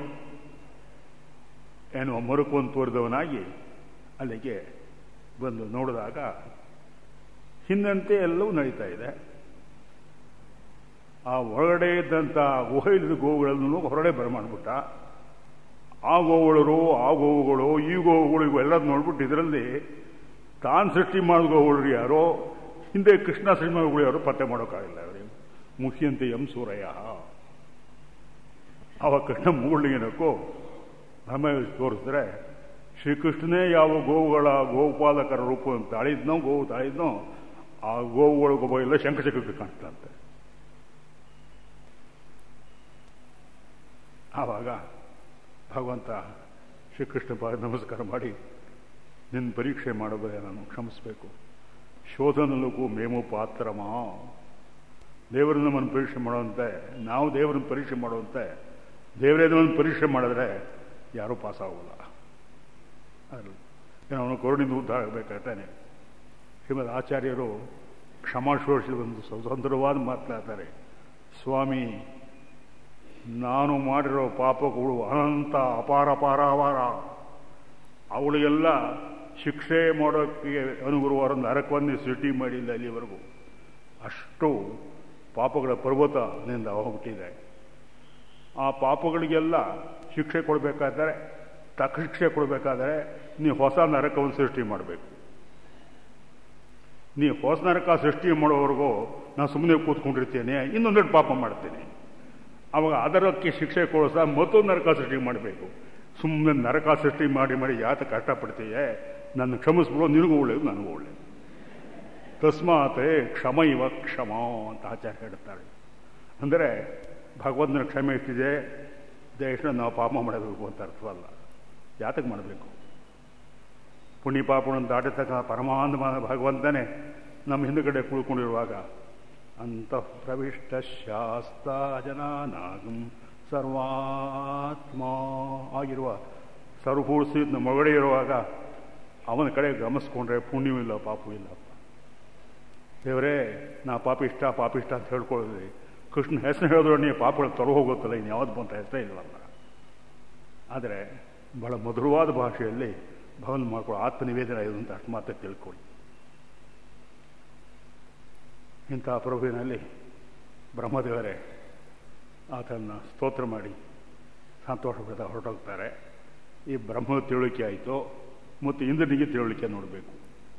ಏನೋ ಮರುಕೊಂಡು ತೋರಿದವನಾಗಿ ಅಲ್ಲಿಗೆ ಬಂದು ನೋಡಿದಾಗ ಹಿಂದಂತೆ ಎಲ್ಲವೂ ನಡೀತಾ ಇದೆ ಆ ಒಳಗಡೆ ಇದ್ದಂಥ ಗುಹೆಯಲ್ಲಿದ್ದ ಗೋವುಗಳನ್ನು ಹೊರಗಡೆ ಬರಮಾಡ್ಬಿಟ್ಟ ಆ ಗೋವುಗಳು ಆ ಗೋವುಗಳು ಈ ಗೋವುಗಳು ಇವೆಲ್ಲ ನೋಡ್ಬಿಟ್ಟು ಇದರಲ್ಲಿ ತಾನು ಸೃಷ್ಟಿ ಮಾಡಿದ ಗೋವುಗಳು ಯಾರೋ ಹಿಂದೆ ಕೃಷ್ಣ ಸೃಷ್ಟಿ ಮಾಡಿದ ಯಾರೋ ಪತ್ತೆ ಮಾಡೋಕ್ಕಾಗಿಲ್ಲ ಅವರಿಗೆ ಮುಖ್ಯಂತೆ ಎಂ ಸೂರಯ್ಯ ಅವ ಕೃಷ್ಣ ಮೂಗಳಿಗೇನಕ್ಕೋ ಬ್ರಹ್ಮ ತೋರಿಸಿದ್ರೆ ಶ್ರೀಕೃಷ್ಣನೇ ಯಾವ ಗೋವುಗಳ ಗೋಪಾಲಕರ ರೂಪ ತಾಳಿದ್ನೋ ಗೋವು ತಾಳಿದ್ನೋ ಆ ಗೋವುಗಳಿಗೊಬ್ಬ ಎಲ್ಲ ಶಂಕಚಕ್ರಕ್ಕೆ ಕಾಣ್ತಂತೆ ಆವಾಗ ಭಗವಂತ ಶ್ರೀಕೃಷ್ಣ ಪಾದ ನಮಸ್ಕಾರ ಮಾಡಿ ನಿನ್ನ ಪರೀಕ್ಷೆ ಮಾಡೋದೇ ನಾನು ಕ್ಷಮಿಸಬೇಕು ಶೋಧನಲಗೂ ಮೇಮು ಪಾತ್ರಮಾ ದೇವರನ್ನ ನಮ್ಮನ್ನು ಪರೀಕ್ಷೆ ಮಾಡುವಂತೆ ನಾವು ದೇವರನ್ನ ಪರೀಕ್ಷೆ ಮಾಡುವಂತೆ ದೇವರೇ ನಮ್ಮನ್ನು ಪರೀಕ್ಷೆ ಮಾಡಿದ್ರೆ ಯಾರೂ ಪಾಸ್ ಆಗೋಲ್ಲ ಅದ್ರಲ್ಲಿ ಏನೋ ಅವನು ಕರುಣಿಂದ ಉದ್ಧಾರ ಆಗಬೇಕಾಗ್ತಾನೆ ಶ್ರೀಮದ್ ಆಚಾರ್ಯರು ಕ್ಷಮಾಶೋಷಿ ಒಂದು ಸ್ವತಂತ್ರವಾದ ಮಾತನಾಡ್ತಾರೆ ಸ್ವಾಮಿ ನಾನು ಮಾಡಿರೋ ಪಾಪಗಳು ಅನಂತ ಅಪಾರ ಪಾರಾವಾರ ಅವಳಿಗೆಲ್ಲ ಶಿಕ್ಷೆ ಮಾಡೋಕ್ಕೆ ಅನುಗುರುವಾರ ನರಕವನ್ನೇ ಸೃಷ್ಟಿ ಮಾಡಿಲ್ಲ ಅಲ್ಲಿವರೆಗೂ ಅಷ್ಟು ಪಾಪಗಳ ಪರ್ವತ ನಿಂದ ಹೋಗ್ಬಿಟ್ಟಿದೆ ಆ ಪಾಪಗಳಿಗೆಲ್ಲ ಶಿಕ್ಷೆ ಕೊಡಬೇಕಾದ್ರೆ ತಕ್ಕ ಶಿಕ್ಷೆ ಕೊಡಬೇಕಾದ್ರೆ ನೀವು ಹೊಸ ನರಕವನ್ನು ಸೃಷ್ಟಿ ಮಾಡಬೇಕು ನೀವು ಹೊಸ ನರಕ ಸೃಷ್ಟಿ ಮಾಡೋವರೆಗೂ ನಾನು ಸುಮ್ಮನೆ ಕೂತ್ಕೊಂಡಿರ್ತೇನೆ ಇನ್ನೊಂದೆರಡು ಪಾಪ ಮಾಡ್ತೇನೆ ಅವಾಗ ಅದರಕ್ಕೆ ಶಿಕ್ಷೆ ಕೊಡಿಸ ಮತ್ತೊಂದು ನರಕ ಸೃಷ್ಟಿ ಮಾಡಬೇಕು ಸುಮ್ಮನೆ ನರಕ ಸೃಷ್ಟಿ ಮಾಡಿ ಮಾಡಿ ಯಾತ ಕಷ್ಟಪಡ್ತೀಯೇ ನನ್ನ ಕ್ಷಮಿಸ್ಬಿಡೋ ನಿನಗೂ ಒಳ್ಳೆಯದು ನನಗೂ ಒಳ್ಳೆಯದು ತಸ್ಮಾತ್ ಕ್ಷಮ ಇವ ಕ್ಷಮ ಅಂತ ಆಚಾರ್ಯ ಹೇಳ್ತಾರೆ ಅಂದರೆ ಭಗವಂತನ ಕ್ಷಮೆ ಎಷ್ಟಿದೆ ದೇಶ ನಾವು ಪಾಪ ಮಾಡಬೇಕು ಅಂತ ಅರ್ಥವಲ್ಲ ಯಾತಕ್ಕೆ ಮಾಡಬೇಕು ಪುಣ್ಯ ಪಾಪಗಳನ್ನು ದಾಟತಕ್ಕ ಪರಮಾನಂದ ಭಗವಂತನೇ ನಮ್ಮ ಹಿಂದುಗಡೆ ಕುಳ್ಕೊಂಡಿರುವಾಗ ಅಂತ ಪ್ರವಿಷ್ಟ ಶಾಸ್ತ್ರ ಜನಾನಾಗಂ ಸರ್ವಾತ್ಮ ಆಗಿರುವ ಸರ್ವಪೂರ್ಸಿ ಮೊಗಡೆ ಇರುವಾಗ ಅವನ ಕಡೆ ಗಮನಿಸ್ಕೊಂಡ್ರೆ ಪುಣ್ಯವೂ ಇಲ್ಲ ಪಾಪವೂ ಇಲ್ಲಪ್ಪ ದೇವರೇ ನಾ ಪಾಪಿಷ್ಟ ಪಾಪಿಷ್ಟ ಅಂತ ಹೇಳ್ಕೊಳ್ಳೋದ್ರಿ ಕೃಷ್ಣ ಹೆಸರು ಹೇಳಿದ್ರು ನೀವು ಪಾಪಗಳು ತೊರ ಹೋಗುತ್ತಲ್ಲ ಇನ್ನು ಯಾವ್ದು ಬಂತ ಹೆಸರೇ ಇಲ್ಲವಲ್ಲ ಆದರೆ ಬಹಳ ಮಧುರವಾದ ಭಾಷೆಯಲ್ಲಿ ಭವನ್ ಮಾಡ್ಕೊಳ್ಳೋ ಆತ್ಮನಿವೇದನ ಇದು ಅಂತ ಅಷ್ಟು ಮಾತ್ರ ತಿಳ್ಕೊಳ್ಳಿ ಇಂಥ ಪ್ರಭುವಿನಲ್ಲಿ ಬ್ರಹ್ಮದೇವರೇ ಆತನ ಸ್ತೋತ್ರ ಮಾಡಿ ಸಂತೋಷಪಡ್ತಾ ಹೊರಟೋಗ್ತಾರೆ ಈ ಬ್ರಹ್ಮ ತಿಳುವಳಿಕೆ ಆಯಿತು ಮತ್ತು ಇಂದ್ರನಿಗೆ ತಿಳುವಳಿಕೆ ನೋಡಬೇಕು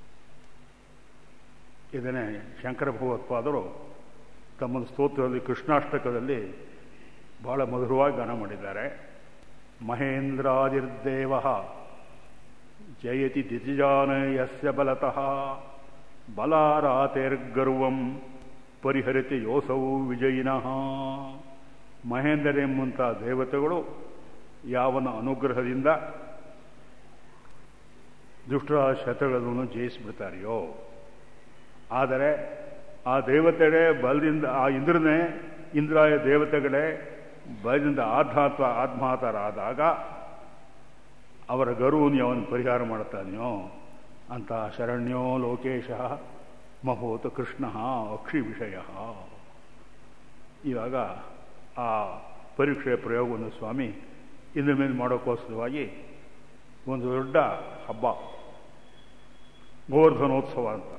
ಇದನ್ನೇ ಶಂಕರ ಭಗವತ್ಪಾದರು ತಮ್ಮ ಸ್ತೋತ್ರದಲ್ಲಿ ಕೃಷ್ಣಾಷ್ಟಕದಲ್ಲಿ ಬಹಳ ಮಧುರವಾಗಿ ಗಾನ ಮಾಡಿದ್ದಾರೆ ಮಹೇಂದ್ರಾದಿರ್ದೇವ ಜಯತಿ ದಿತಿಜಾನ ಯಸ್ಯ ಬಲತಃ ಬಲಾರಾತೇರ್ಗರ್ವಂ ಪರಿಹರಿತಿ ಯೋಸೌ ವಿಜಯಿನಃ ಮಹೇಂದ್ರನೆಂಬಂಥ ದೇವತೆಗಳು ಯಾವನ ಅನುಗ್ರಹದಿಂದ ದುಷ್ಟರ ಶತಗಳನ್ನು ಜಯಿಸಿಬಿಡ್ತಾರೆಯೋ ಆದರೆ ಆ ದೇವತೆಗಳೇ ಬಲದಿಂದ ಆ ಇಂದ್ರನೇ ಇಂದ್ರಾಯ ದೇವತೆಗಳೇ ಬಲದಿಂದ ಆಧ್ಯಾತ್ಮ ಆತ್ಮಾತರಾದಾಗ ಅವರ ಗರುವನ್ನು ಅವನು ಪರಿಹಾರ ಮಾಡ್ತಾನೆಯೋ ಅಂತ ಶರಣ್ಯೋ ಲೋಕೇಶ ಮಹೋತ್ ಕೃಷ್ಣ ಅಕ್ಷಿ ವಿಷಯ ಇವಾಗ ಆ ಪರೀಕ್ಷೆಯ ಪ್ರಯೋಗವನ್ನು ಸ್ವಾಮಿ ಇಂದ್ರ ಮೇಲೆ ಮಾಡೋಕ್ಕೋಸ್ಕರವಾಗಿ ಒಂದು ದೊಡ್ಡ ಹಬ್ಬ ಗೋವರ್ಧನೋತ್ಸವ ಅಂತ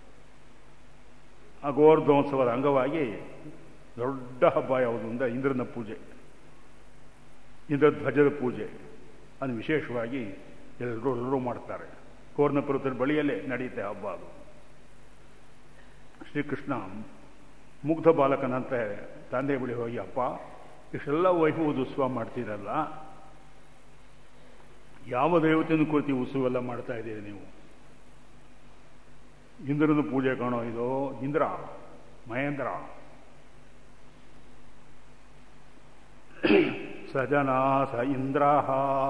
ಆ ಗೋವರ್ಧನೋತ್ಸವದ ಅಂಗವಾಗಿ ದೊಡ್ಡ ಹಬ್ಬ ಯಾವುದು ಅಂದರೆ ಇಂದ್ರನ ಪೂಜೆ ಇಂದ್ರ ಧ್ವಜದ ಪೂಜೆ ಅದು ವಿಶೇಷವಾಗಿ ಎಲ್ಲರೂ ಎಲ್ಲರೂ ಮಾಡ್ತಾರೆ ಕೋರ್ನ ಪರ್ವತದ ಬಳಿಯಲ್ಲೇ ನಡೆಯುತ್ತೆ ಹಬ್ಬ ಅದು ಶ್ರೀಕೃಷ್ಣ ಮುಗ್ಧ ಬಾಲಕನಂತೆ ತಂದೆ ಬಳಿ ಹೋಗಿ ಅಪ್ಪ ಇಷ್ಟೆಲ್ಲ ವೈಭವದ ಉತ್ಸವ ಮಾಡ್ತೀರಲ್ಲ ಯಾವ ದೇವತೆಯನ್ನು ಕುರಿತು ಉತ್ಸವ ಎಲ್ಲ ಮಾಡ್ತಾ ಇದ್ದೀರಿ ನೀವು ಇಂದ್ರನ ಪೂಜೆ ಕಾಣೋ ಇದು ಇಂದ್ರ ಮಹೇಂದ್ರ ಸಜನಾ ಸ ಇಂದ್ರಾಹ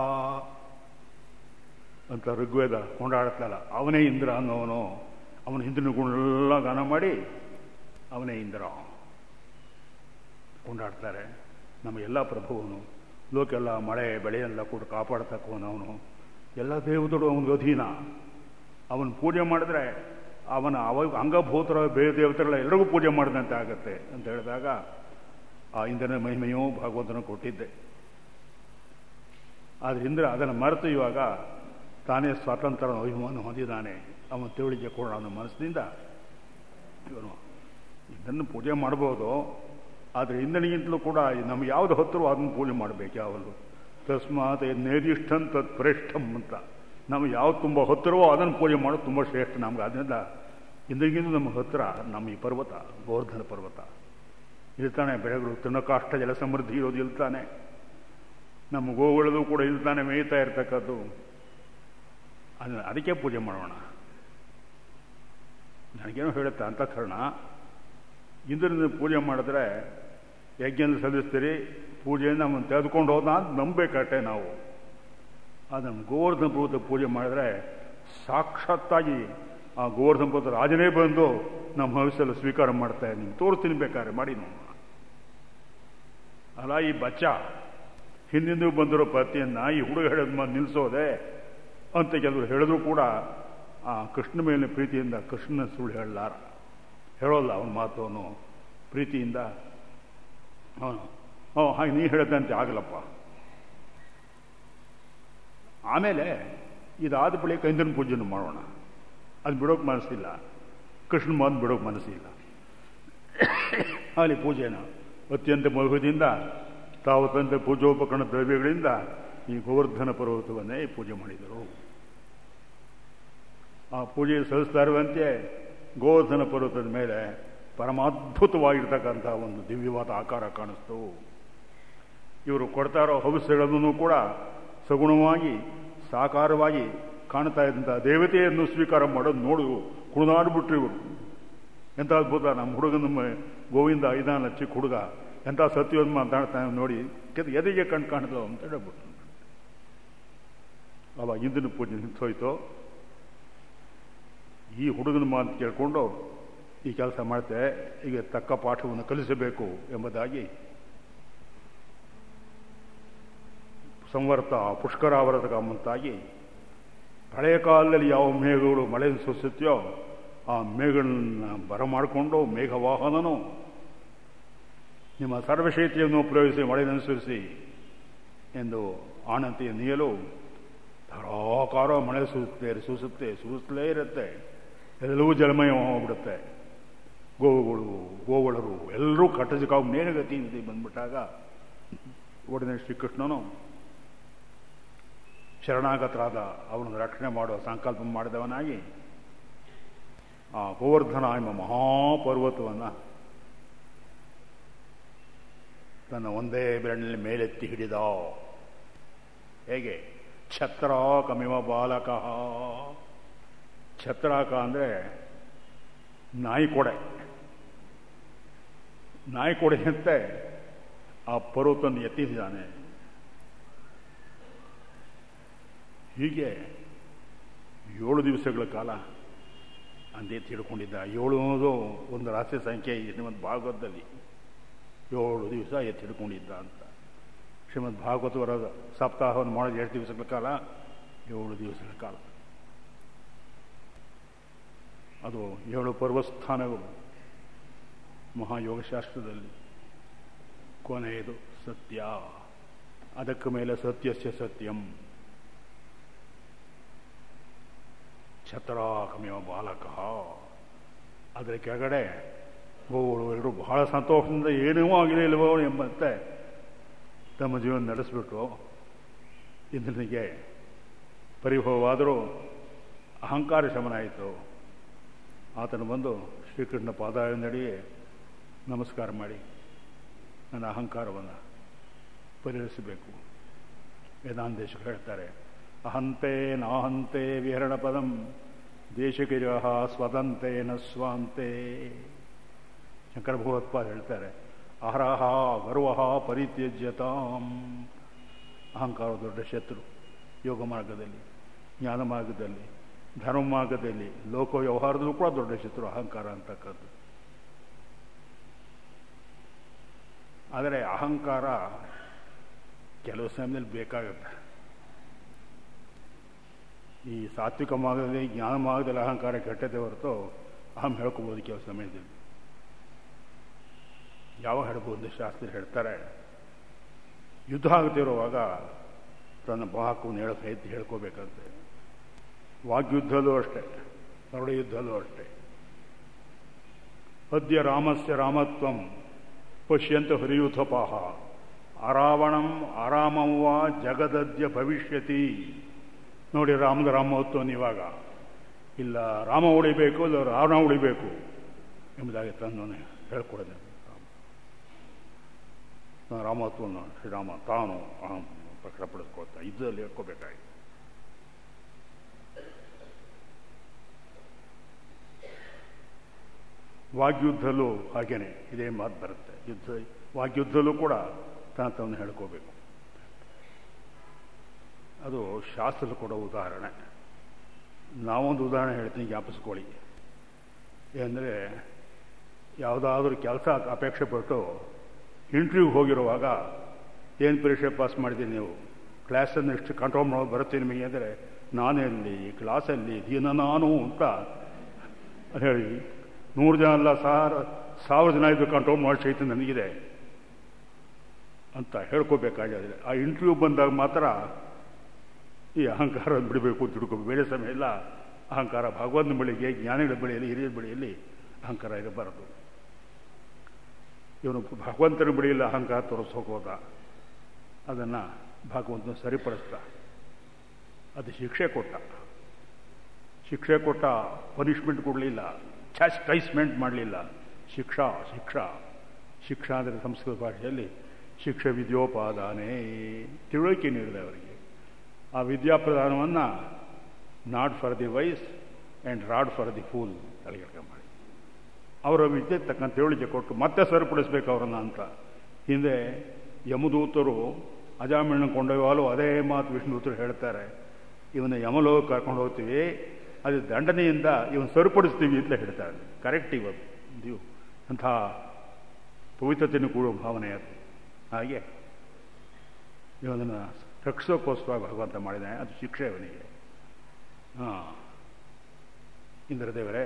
ಅಂತ ಋಗ್ವೇದ ಕೊಂಡಾಡ್ತಲ್ಲ ಅವನೇ ಇಂದ್ರ ಅನ್ನೋನು ಅವನ ಹಿಂದಿನ ಗುಣೆಲ್ಲ ಗಾನ ಮಾಡಿ ಅವನೇ ಇಂದ್ರ ಕೊಂಡಾಡ್ತಾರೆ ನಮ್ಮ ಎಲ್ಲ ಪ್ರಭುವನು ಲೋಕೆಲ್ಲ ಮಳೆ ಬೆಳೆಯೆಲ್ಲ ಕೂಡ ಕಾಪಾಡ್ತಕ್ಕವನು ಅವನು ಎಲ್ಲ ದೇವತೆಗಳು ಅವನಿಗೆ ಅಧೀನ ಅವನ ಪೂಜೆ ಮಾಡಿದ್ರೆ ಅವನ ಅವ ಅಂಗಭೂತರ ಬೇರೆ ದೇವತೆಗಳ ಎಲ್ಲರಿಗೂ ಪೂಜೆ ಮಾಡಿದಂತೆ ಆಗತ್ತೆ ಅಂತ ಹೇಳಿದಾಗ ಆ ಇಂದ್ರನ ಮಹಿಮೆಯೂ ಭಗವಂತನ ಕೊಟ್ಟಿದ್ದೆ ಆದರೆ ಇಂದ್ರ ಅದನ್ನು ಮರೆತು ಇವಾಗ ತಾನೇ ಸ್ವಾತಂತ್ರ್ಯ ಅಭಿಮಾನ ಹೊಂದಿದ್ದಾನೆ ಅವನ ತಿಳುವಳಿಕೆ ಕೂಡ ಅವನ ಮನಸ್ಸಿನಿಂದ ಇವನು ಇದನ್ನು ಪೂಜೆ ಮಾಡ್ಬೋದು ಆದರೆ ಇಂದ್ರನಿಗಿಂತಲೂ ಕೂಡ ನಮ್ಗೆ ಯಾವುದು ಹತ್ತಿರ ಅದನ್ನು ಪೂಜೆ ಮಾಡಬೇಕು ಯಾವಲ್ಲೂ ತಸ್ಮಾತ್ ನೇರಿಷ್ಠಂ ತತ್ ಪ್ರೇಷ್ಠಂ ಅಂತ ನಮ್ಗೆ ಯಾವ್ದು ತುಂಬ ಹತ್ತಿರವೋ ಅದನ್ನು ಪೂಜೆ ಮಾಡೋದು ತುಂಬ ಶ್ರೇಷ್ಠ ನಮ್ಗೆ ಅದರಿಂದ ಇಂದ್ರಿಗಿಂತ ನಮ್ಮ ಹತ್ತಿರ ನಮ್ಮ ಈ ಪರ್ವತ ಗೋವರ್ಧನ ಪರ್ವತ ಇಲ್ತಾನೆ ಬೆಳೆಗಳು ತಿನ್ನಕಾಷ್ಟ ಜಲ ಸಮೃದ್ಧಿ ಇರೋದು ಇಲ್ತಾನೆ ನಮ್ಮ ಗೋಗಳದು ಕೂಡ ಇಲ್ತಾನೆ ಮೇಯ್ತಾ ಇರ್ತಕ್ಕದ್ದು ಅದನ್ನು ಅದಕ್ಕೆ ಪೂಜೆ ಮಾಡೋಣ ನನಗೇನೋ ಹೇಳುತ್ತೆ ಅಂತಃಕರಣ ಇಂದ್ರನ ಪೂಜೆ ಮಾಡಿದ್ರೆ ಯಜ್ಞ ಸಲ್ಲಿಸ್ತೀರಿ ಪೂಜೆಯನ್ನು ಅವನು ತೆಗೆದುಕೊಂಡು ಹೋದ ಅಂತ ನಂಬಬೇಕಟ್ಟೆ ನಾವು ಅದನ್ನು ಗೋವರ್ಧನ ಪರ್ವತ ಪೂಜೆ ಮಾಡಿದ್ರೆ ಸಾಕ್ಷಾತ್ತಾಗಿ ಆ ಗೋವರ್ಧನ ಪರ್ವತ ರಾಜನೇ ಬಂದು ನಮ್ಮ ಭವಿಷ್ಯದಲ್ಲಿ ಸ್ವೀಕಾರ ಮಾಡ್ತಾ ನೀವು ತೋರಿಸ್ತೀನಿ ಬೇಕಾದ್ರೆ ಮಾಡಿ ನಾವು ಅಲ್ಲ ಈ ಬಚ್ಚ ಹಿಂದಿಂದು ಬಂದಿರೋ ಪತಿಯನ್ನ ಈ ಹುಡುಗ ಹೇಳೋದು ಮಾಡಿ ನಿಲ್ಲಿಸೋದೆ ಅಂತ ಕೆಲವರು ಹೇಳಿದ್ರು ಕೂಡ ಆ ಕೃಷ್ಣ ಮೇಲಿನ ಪ್ರೀತಿಯಿಂದ ಕೃಷ್ಣನ ಸುಳ್ಳು ಹೇಳಲಾರ ಹೇಳೋಲ್ಲ ಅವನ ಮಾತು ಅವನು ಪ್ರೀತಿಯಿಂದ ಅವನು ಓ ಹಾಗೆ ನೀ ಹೇಳದಂತೆ ಆಗಲಪ್ಪ ಆಮೇಲೆ ಇದಾದ ಬಳಿಕ ಇಂದ್ರನ ಪೂಜೆಯನ್ನು ಮಾಡೋಣ ಅದು ಬಿಡೋಕೆ ಮನಸ್ಸಿಲ್ಲ ಕೃಷ್ಣ ಮಾತು ಬಿಡೋಕೆ ಮನಸ್ಸಿಲ್ಲ ಅಲ್ಲಿ ಪೂಜೆನ ಅತ್ಯಂತ ಮಗುದಿಂದ ತಾವು ತಂದ ಪೂಜೋಪಕರಣ ದ್ರವ್ಯಗಳಿಂದ ಈ ಗೋವರ್ಧನ ಪರ್ವತವನ್ನೇ ಪೂಜೆ ಮಾಡಿದರು ಆ ಪೂಜೆ ಸಲ್ಲಿಸ್ತಾ ಇರುವಂತೆ ಗೋವರ್ಧನ ಪರ್ವತದ ಮೇಲೆ ಪರಮಾದ್ಭುತವಾಗಿರ್ತಕ್ಕಂಥ ಒಂದು ದಿವ್ಯವಾದ ಆಕಾರ ಕಾಣಿಸ್ತು ಇವರು ಕೊಡ್ತಾ ಇರೋ ಹವಿಸ್ಯಗಳನ್ನು ಕೂಡ ಸಗುಣವಾಗಿ ಸಾಕಾರವಾಗಿ ಕಾಣ್ತಾ ಇದ್ದಂಥ ದೇವತೆಯನ್ನು ಸ್ವೀಕಾರ ಮಾಡೋದು ನೋಡು ಕುಣಿದಾಡ್ಬಿಟ್ರು ಇವರು ಎಂಥ ಅದ್ಭುತ ನಮ್ಮ ಹುಡುಗ ನಮ್ಮ ಗೋವಿಂದ ಐದಾನ ಚಿಕ್ಕ ಹುಡುಗ ಎಂಥ ಸತ್ಯವಂತ ಮಾತಾಡ್ತಾನೆ ನೋಡಿ ಎದೆಗೆ ಕಣ್ ಕಾಣಿದ್ಲು ಅಂತ ಹೇಳ್ಬಿಟ್ಟು ಅವಾಗ ಇಂದಿನ ಪೂಜೆ ನಿಂತೋಯ್ತು ಈ ಹುಡುಗನ ಮಾತು ಕೇಳಿಕೊಂಡು ಈ ಕೆಲಸ ಮಾಡ್ತೆ ಈಗ ತಕ್ಕ ಪಾಠವನ್ನು ಕಲಿಸಬೇಕು ಎಂಬುದಾಗಿ ಸಂವರ್ತ ಪುಷ್ಕರಾವರದ ಮುಂತಾಗಿ ಹಳೆಯ ಕಾಲದಲ್ಲಿ ಯಾವ ಮೇಘಗಳು ಮಳೆ ಸುರಿಸುತ್ತೆಯೋ ಆ ಮೇಘಗಳನ್ನ ಬರಮಾಡಿಕೊಂಡು ಮೇಘವಾಹನನು ನಿಮ್ಮ ಸರ್ವಶೈತಿಯನ್ನು ಉಪಯೋಗಿಸಿ ಮಳೆಯನ್ನು ಸುರಿಸಿ ಎಂದು ಆನಂತಿಯ ನೀಯಲು ಧಾರಾಕಾರ ಮಳೆ ಸುರಿಸುತ್ತೆ ಸುರಿಸುತ್ತೆ ಸುರಿಸಲೇ ಇರುತ್ತೆ ಎಲ್ಲವೂ ಜಲಮಯ ಹೋಗ್ಬಿಡುತ್ತೆ ಗೋವುಗಳು ಗೋವಳರು ಎಲ್ಲರೂ ಕಟ್ಟಜಕಾವು ನೇರಗತಿಯಿಂದ ಬಂದ್ಬಿಟ್ಟಾಗ ಒಡನೆ ಶ್ರೀಕೃಷ್ಣನು ಶರಣಾಗತರಾದ ಅವನನ್ನು ರಕ್ಷಣೆ ಮಾಡುವ ಸಂಕಲ್ಪ ಮಾಡಿದವನಾಗಿ ಆ ಗೋವರ್ಧನ ಎಂಬ ಮಹಾಪರ್ವತವನ್ನು ತನ್ನ ಒಂದೇ ಬೆರಳಿನಲ್ಲಿ ಮೇಲೆತ್ತಿ ಹಿಡಿದ ಹೇಗೆ ಛತ್ರಾಕಮಿವ ಬಾಲಕ ಛತ್ರಾಕ ಅಂದರೆ ನಾಯಿ ಕೊಡೆ ನಾಯಿ ಕೊಡೆಯಂತೆ ಆ ಪರ್ವತವನ್ನು ಎತ್ತಿದ್ದಾನೆ ಹೀಗೆ ಏಳು ದಿವಸಗಳ ಕಾಲ ಅಂದೇ ತಿಳ್ಕೊಂಡಿದ್ದ ಏಳು ಅನ್ನೋದು ಒಂದು ರಹಸ್ಯ ಸಂಖ್ಯೆ ಶ್ರೀಮದ್ ಭಾಗವತದಲ್ಲಿ ಏಳು ದಿವಸ ಎತ್ತಿ ಹಿಡ್ಕೊಂಡಿದ್ದ ಅಂತ ಶ್ರೀಮದ್ ಭಾಗವತವರ ಸಪ್ತಾಹವನ್ನು ಮಾಡೋದು ಎರಡು ದಿವಸಗಳ ಕಾಲ ಏಳು ದಿವಸಗಳ ಕಾಲ ಅದು ಏಳು ಪರ್ವಸ್ಥಾನಗಳು ಮಹಾಯೋಗಶಾಸ್ತ್ರದಲ್ಲಿ ಕೊನೆಯದು ಸತ್ಯ ಅದಕ್ಕೆ ಮೇಲೆ ಸತ್ಯಸ್ಯ ಸತ್ಯಂ ಛತ್ರಾಕಮೇವ ಬಾಲಕ ಅದರ ಕೆಳಗಡೆ ಗೋಗಳು ಎಲ್ಲರೂ ಬಹಳ ಸಂತೋಷದಿಂದ ಏನೂ ಆಗಿಲ್ಲ ಇಲ್ವೋ ಎಂಬಂತೆ ತಮ್ಮ ಜೀವನ ನಡೆಸಿಬಿಟ್ರು ಇಂದ್ರನಿಗೆ ಪರಿಭವವಾದರೂ ಅಹಂಕಾರ ಶಮನ ಆಯಿತು ಆತನು ಬಂದು ಶ್ರೀಕೃಷ್ಣ ಪಾದಾಯನಡಿಗೆ ನಮಸ್ಕಾರ ಮಾಡಿ ನನ್ನ ಅಹಂಕಾರವನ್ನು ಪರಿಹರಿಸಬೇಕು ವೇದಾಂತೇಶರು ಹೇಳ್ತಾರೆ ಅಹಂತೆ ನಾಹಂತೆ ವಿಹರಣ ಪದಂ ದೇಶಗಿರ ಸ್ವದಂತೇನ ಸ್ವಾಂತೆ ಶಂಕರ ಭಗವತ್ಪಾದ ಹೇಳ್ತಾರೆ ಅಹರಹ ಗರ್ವ ಪರಿತ್ಯಜ್ಯತಾಂ ಅಹಂಕಾರ ದೊಡ್ಡ ಶತ್ರು ಯೋಗ ಮಾರ್ಗದಲ್ಲಿ ಜ್ಞಾನ ಮಾರ್ಗದಲ್ಲಿ ಧರ್ಮ ಮಾರ್ಗದಲ್ಲಿ ಲೋಕ ವ್ಯವಹಾರದಲ್ಲೂ ಕೂಡ ದೊಡ್ಡ ಶತ್ರು ಅಹಂಕಾರ ಅಂತಕ್ಕದ್ದು ಆದರೆ ಅಹಂಕಾರ ಕೆಲವು ಸಮಯದಲ್ಲಿ ಬೇಕಾಗುತ್ತೆ ಈ ಸಾತ್ವಿಕ ಮಾರ್ಗದಲ್ಲಿ ಜ್ಞಾನ ಮಾರ್ಗದಲ್ಲಿ ಅಹಂಕಾರ ಕೆಟ್ಟದೇ ಹೊರತು ಅಹಂ ಹೇಳ್ಕೋಬೋದು ಕೆಲವು ಸಮಯದಲ್ಲಿ ಯಾವಾಗ ಹೇಳ್ಬೋದು ಶಾಸ್ತ್ರ ಹೇಳ್ತಾರೆ ಯುದ್ಧ ಆಗ್ತಿರುವಾಗ ತನ್ನ ಬಾಹಕವನ್ನು ಹೇಳಕ್ಕೆ ಎದ್ದು ಹೇಳ್ಕೋಬೇಕಂತೆ ವಾಗ್ಯುದ್ಧದಲ್ಲೂ ಅಷ್ಟೇ ನರಳ ಯುದ್ಧದಲ್ಲೂ ಅಷ್ಟೇ ಅದ್ಯ ರಾಮಸ್ಯ ರಾಮತ್ವಂ ಪಶ್ಯಂತ ಹರಿಯೂಥಪಾಹ ಅರಾವಣಂ ಆರಾಮವ್ವ ಜಗದದ್ಯ ಭವಿಷ್ಯತಿ ನೋಡಿ ರಾಮದ ರಾಮೋತ್ವವನ್ನು ಇವಾಗ ಇಲ್ಲ ರಾಮ ಉಳಿಬೇಕು ಇಲ್ಲ ರಾವಣ ಉಳಿಬೇಕು ಎಂಬುದಾಗಿ ತನ್ನನ್ನು ಹೇಳ್ಕೊಡೋದು ರಾಮತ್ವವನ್ನು ಶ್ರೀರಾಮ ತಾನು ಪ್ರಕಟಪಡಿಸ್ಕೊಳ್ತಾ ಯುದ್ಧದಲ್ಲಿ ಹೇಳ್ಕೋಬೇಕಾಗಿತ್ತು ವಾಗ್ಯುದ್ಧಲ್ಲೂ ಹಾಗೇನೆ ಇದೇ ಮಾತು ಬರುತ್ತೆ ಯುದ್ಧ ವಾಗ್ಯುದ್ಧಲ್ಲೂ ಕೂಡ ತನ್ನ ತನ್ನ ಹೇಳ್ಕೋಬೇಕು ಅದು ಶಾಸ್ತ್ರದ ಕೊಡೋ ಉದಾಹರಣೆ ನಾವೊಂದು ಉದಾಹರಣೆ ಹೇಳ್ತೀನಿ ಜ್ಞಾಪಿಸ್ಕೊಳ್ಳಿ ಏನಂದರೆ ಯಾವುದಾದ್ರೂ ಕೆಲಸ ಅಪೇಕ್ಷೆ ಪಟ್ಟು ಇಂಟರ್ವ್ಯೂಗೆ ಹೋಗಿರುವಾಗ ಏನು ಪರೀಕ್ಷೆ ಪಾಸ್ ಮಾಡಿದ್ದೀನಿ ನೀವು ಕ್ಲಾಸನ್ನು ಎಷ್ಟು ಕಂಟ್ರೋಲ್ ಮಾಡೋದು ಬರುತ್ತೆ ನಿಮಗೆ ಅಂದರೆ ನಾನೆಲ್ಲಿ ಕ್ಲಾಸಲ್ಲಿ ದಿನ ನಾನು ಅಂತ ಹೇಳಿ ನೂರು ಜನ ಅಲ್ಲ ಸಾವಿರ ಸಾವಿರ ಜನ ಇದು ಕಂಟ್ರೋಲ್ ಮಾಡೋ ಶಕ್ತಿ ನನಗಿದೆ ಅಂತ ಹೇಳ್ಕೋಬೇಕಾಗಿದೆ ಆ ಇಂಟರ್ವ್ಯೂ ಬಂದಾಗ ಮಾತ್ರ ಈ ಅಹಂಕಾರ ಬಿಡಬೇಕು ತಿಳ್ಕೋಬೇಕು ಬೇರೆ ಸಮಯ ಇಲ್ಲ ಅಹಂಕಾರ ಭಗವಂತನ ಬಳಿಗೆ ಜ್ಞಾನಿಗಳ ಬಳಿಯಲ್ಲಿ ಹಿರಿಯರ ಬಳಿಯಲ್ಲಿ ಅಹಂಕಾರ ಇರಬಾರದು ಇವನು ಭಗವಂತನ ಬಳಿಯಲ್ಲಿ ಅಹಂಕಾರ ತೋರಿಸೋಕೆ ಹೋದ ಅದನ್ನು ಭಗವಂತನ ಸರಿಪಡಿಸ್ದ ಅದು ಶಿಕ್ಷೆ ಕೊಟ್ಟ ಶಿಕ್ಷೆ ಕೊಟ್ಟ ಪನಿಷ್ಮೆಂಟ್ ಕೊಡಲಿಲ್ಲ ಚಾಸ್ಟೈಸ್ಮೆಂಟ್ ಮಾಡಲಿಲ್ಲ ಶಿಕ್ಷಾ ಶಿಕ್ಷಾ ಶಿಕ್ಷಾ ಅಂದರೆ ಸಂಸ್ಕೃತ ಭಾಷೆಯಲ್ಲಿ ಶಿಕ್ಷೆ ವಿದ್ಯೋಪಾದಾನೇ ತಿಳುವಳಿಕೆ ನೀಡಿದೆ ಅವರಿಗೆ ಆ ವಿದ್ಯಾಪ್ರದಾನವನ್ನು not for the wise and rod for the fool ತಲೆಗೆಳ್ಕ ಮಾಡಿ ಅವರ ವಿದ್ಯೆ ತಕ್ಕಂಥ ತಿಳುವಳಿಕೆ ಕೊಟ್ಟು ಮತ್ತೆ ಸರಿಪಡಿಸ್ಬೇಕು ಅವರನ್ನು ಅಂತ ಹಿಂದೆ ಯಮದೂತರು ಅಜಾಮಿಳನ ಕೊಂಡೊಯ್ಯವಾಲು ಅದೇ ಮಾತು ವಿಷ್ಣುದೂತರು ಹೇಳ್ತಾರೆ ಇವನ್ನ ಯಮಲೋಕ ಕರ್ಕೊಂಡು ಹೋಗ್ತೀವಿ ಅದು ದಂಡನೆಯಿಂದ ಇವನು ಸರಿಪಡಿಸ್ತೀವಿ ಅಂತ ಹೇಳ್ತಾರೆ ಕರೆಕ್ಟ್ ಇವತ್ತು ನೀವು ಅಂಥ ಪವಿತ್ರತೆಯನ್ನು ಕೂಡುವ ಭಾವನೆ ಅದು ಹಾಗೆ ಇವನನ್ನು ರಕ್ಷೋಕ್ಕೋಸ್ಕರ ಭಗವಂತ ಮಾಡಿದ್ದಾನೆ ಅದು ಶಿಕ್ಷೆ ಅವನಿಗೆ ಹಾಂ ಇಂದ್ರದೇವರೇ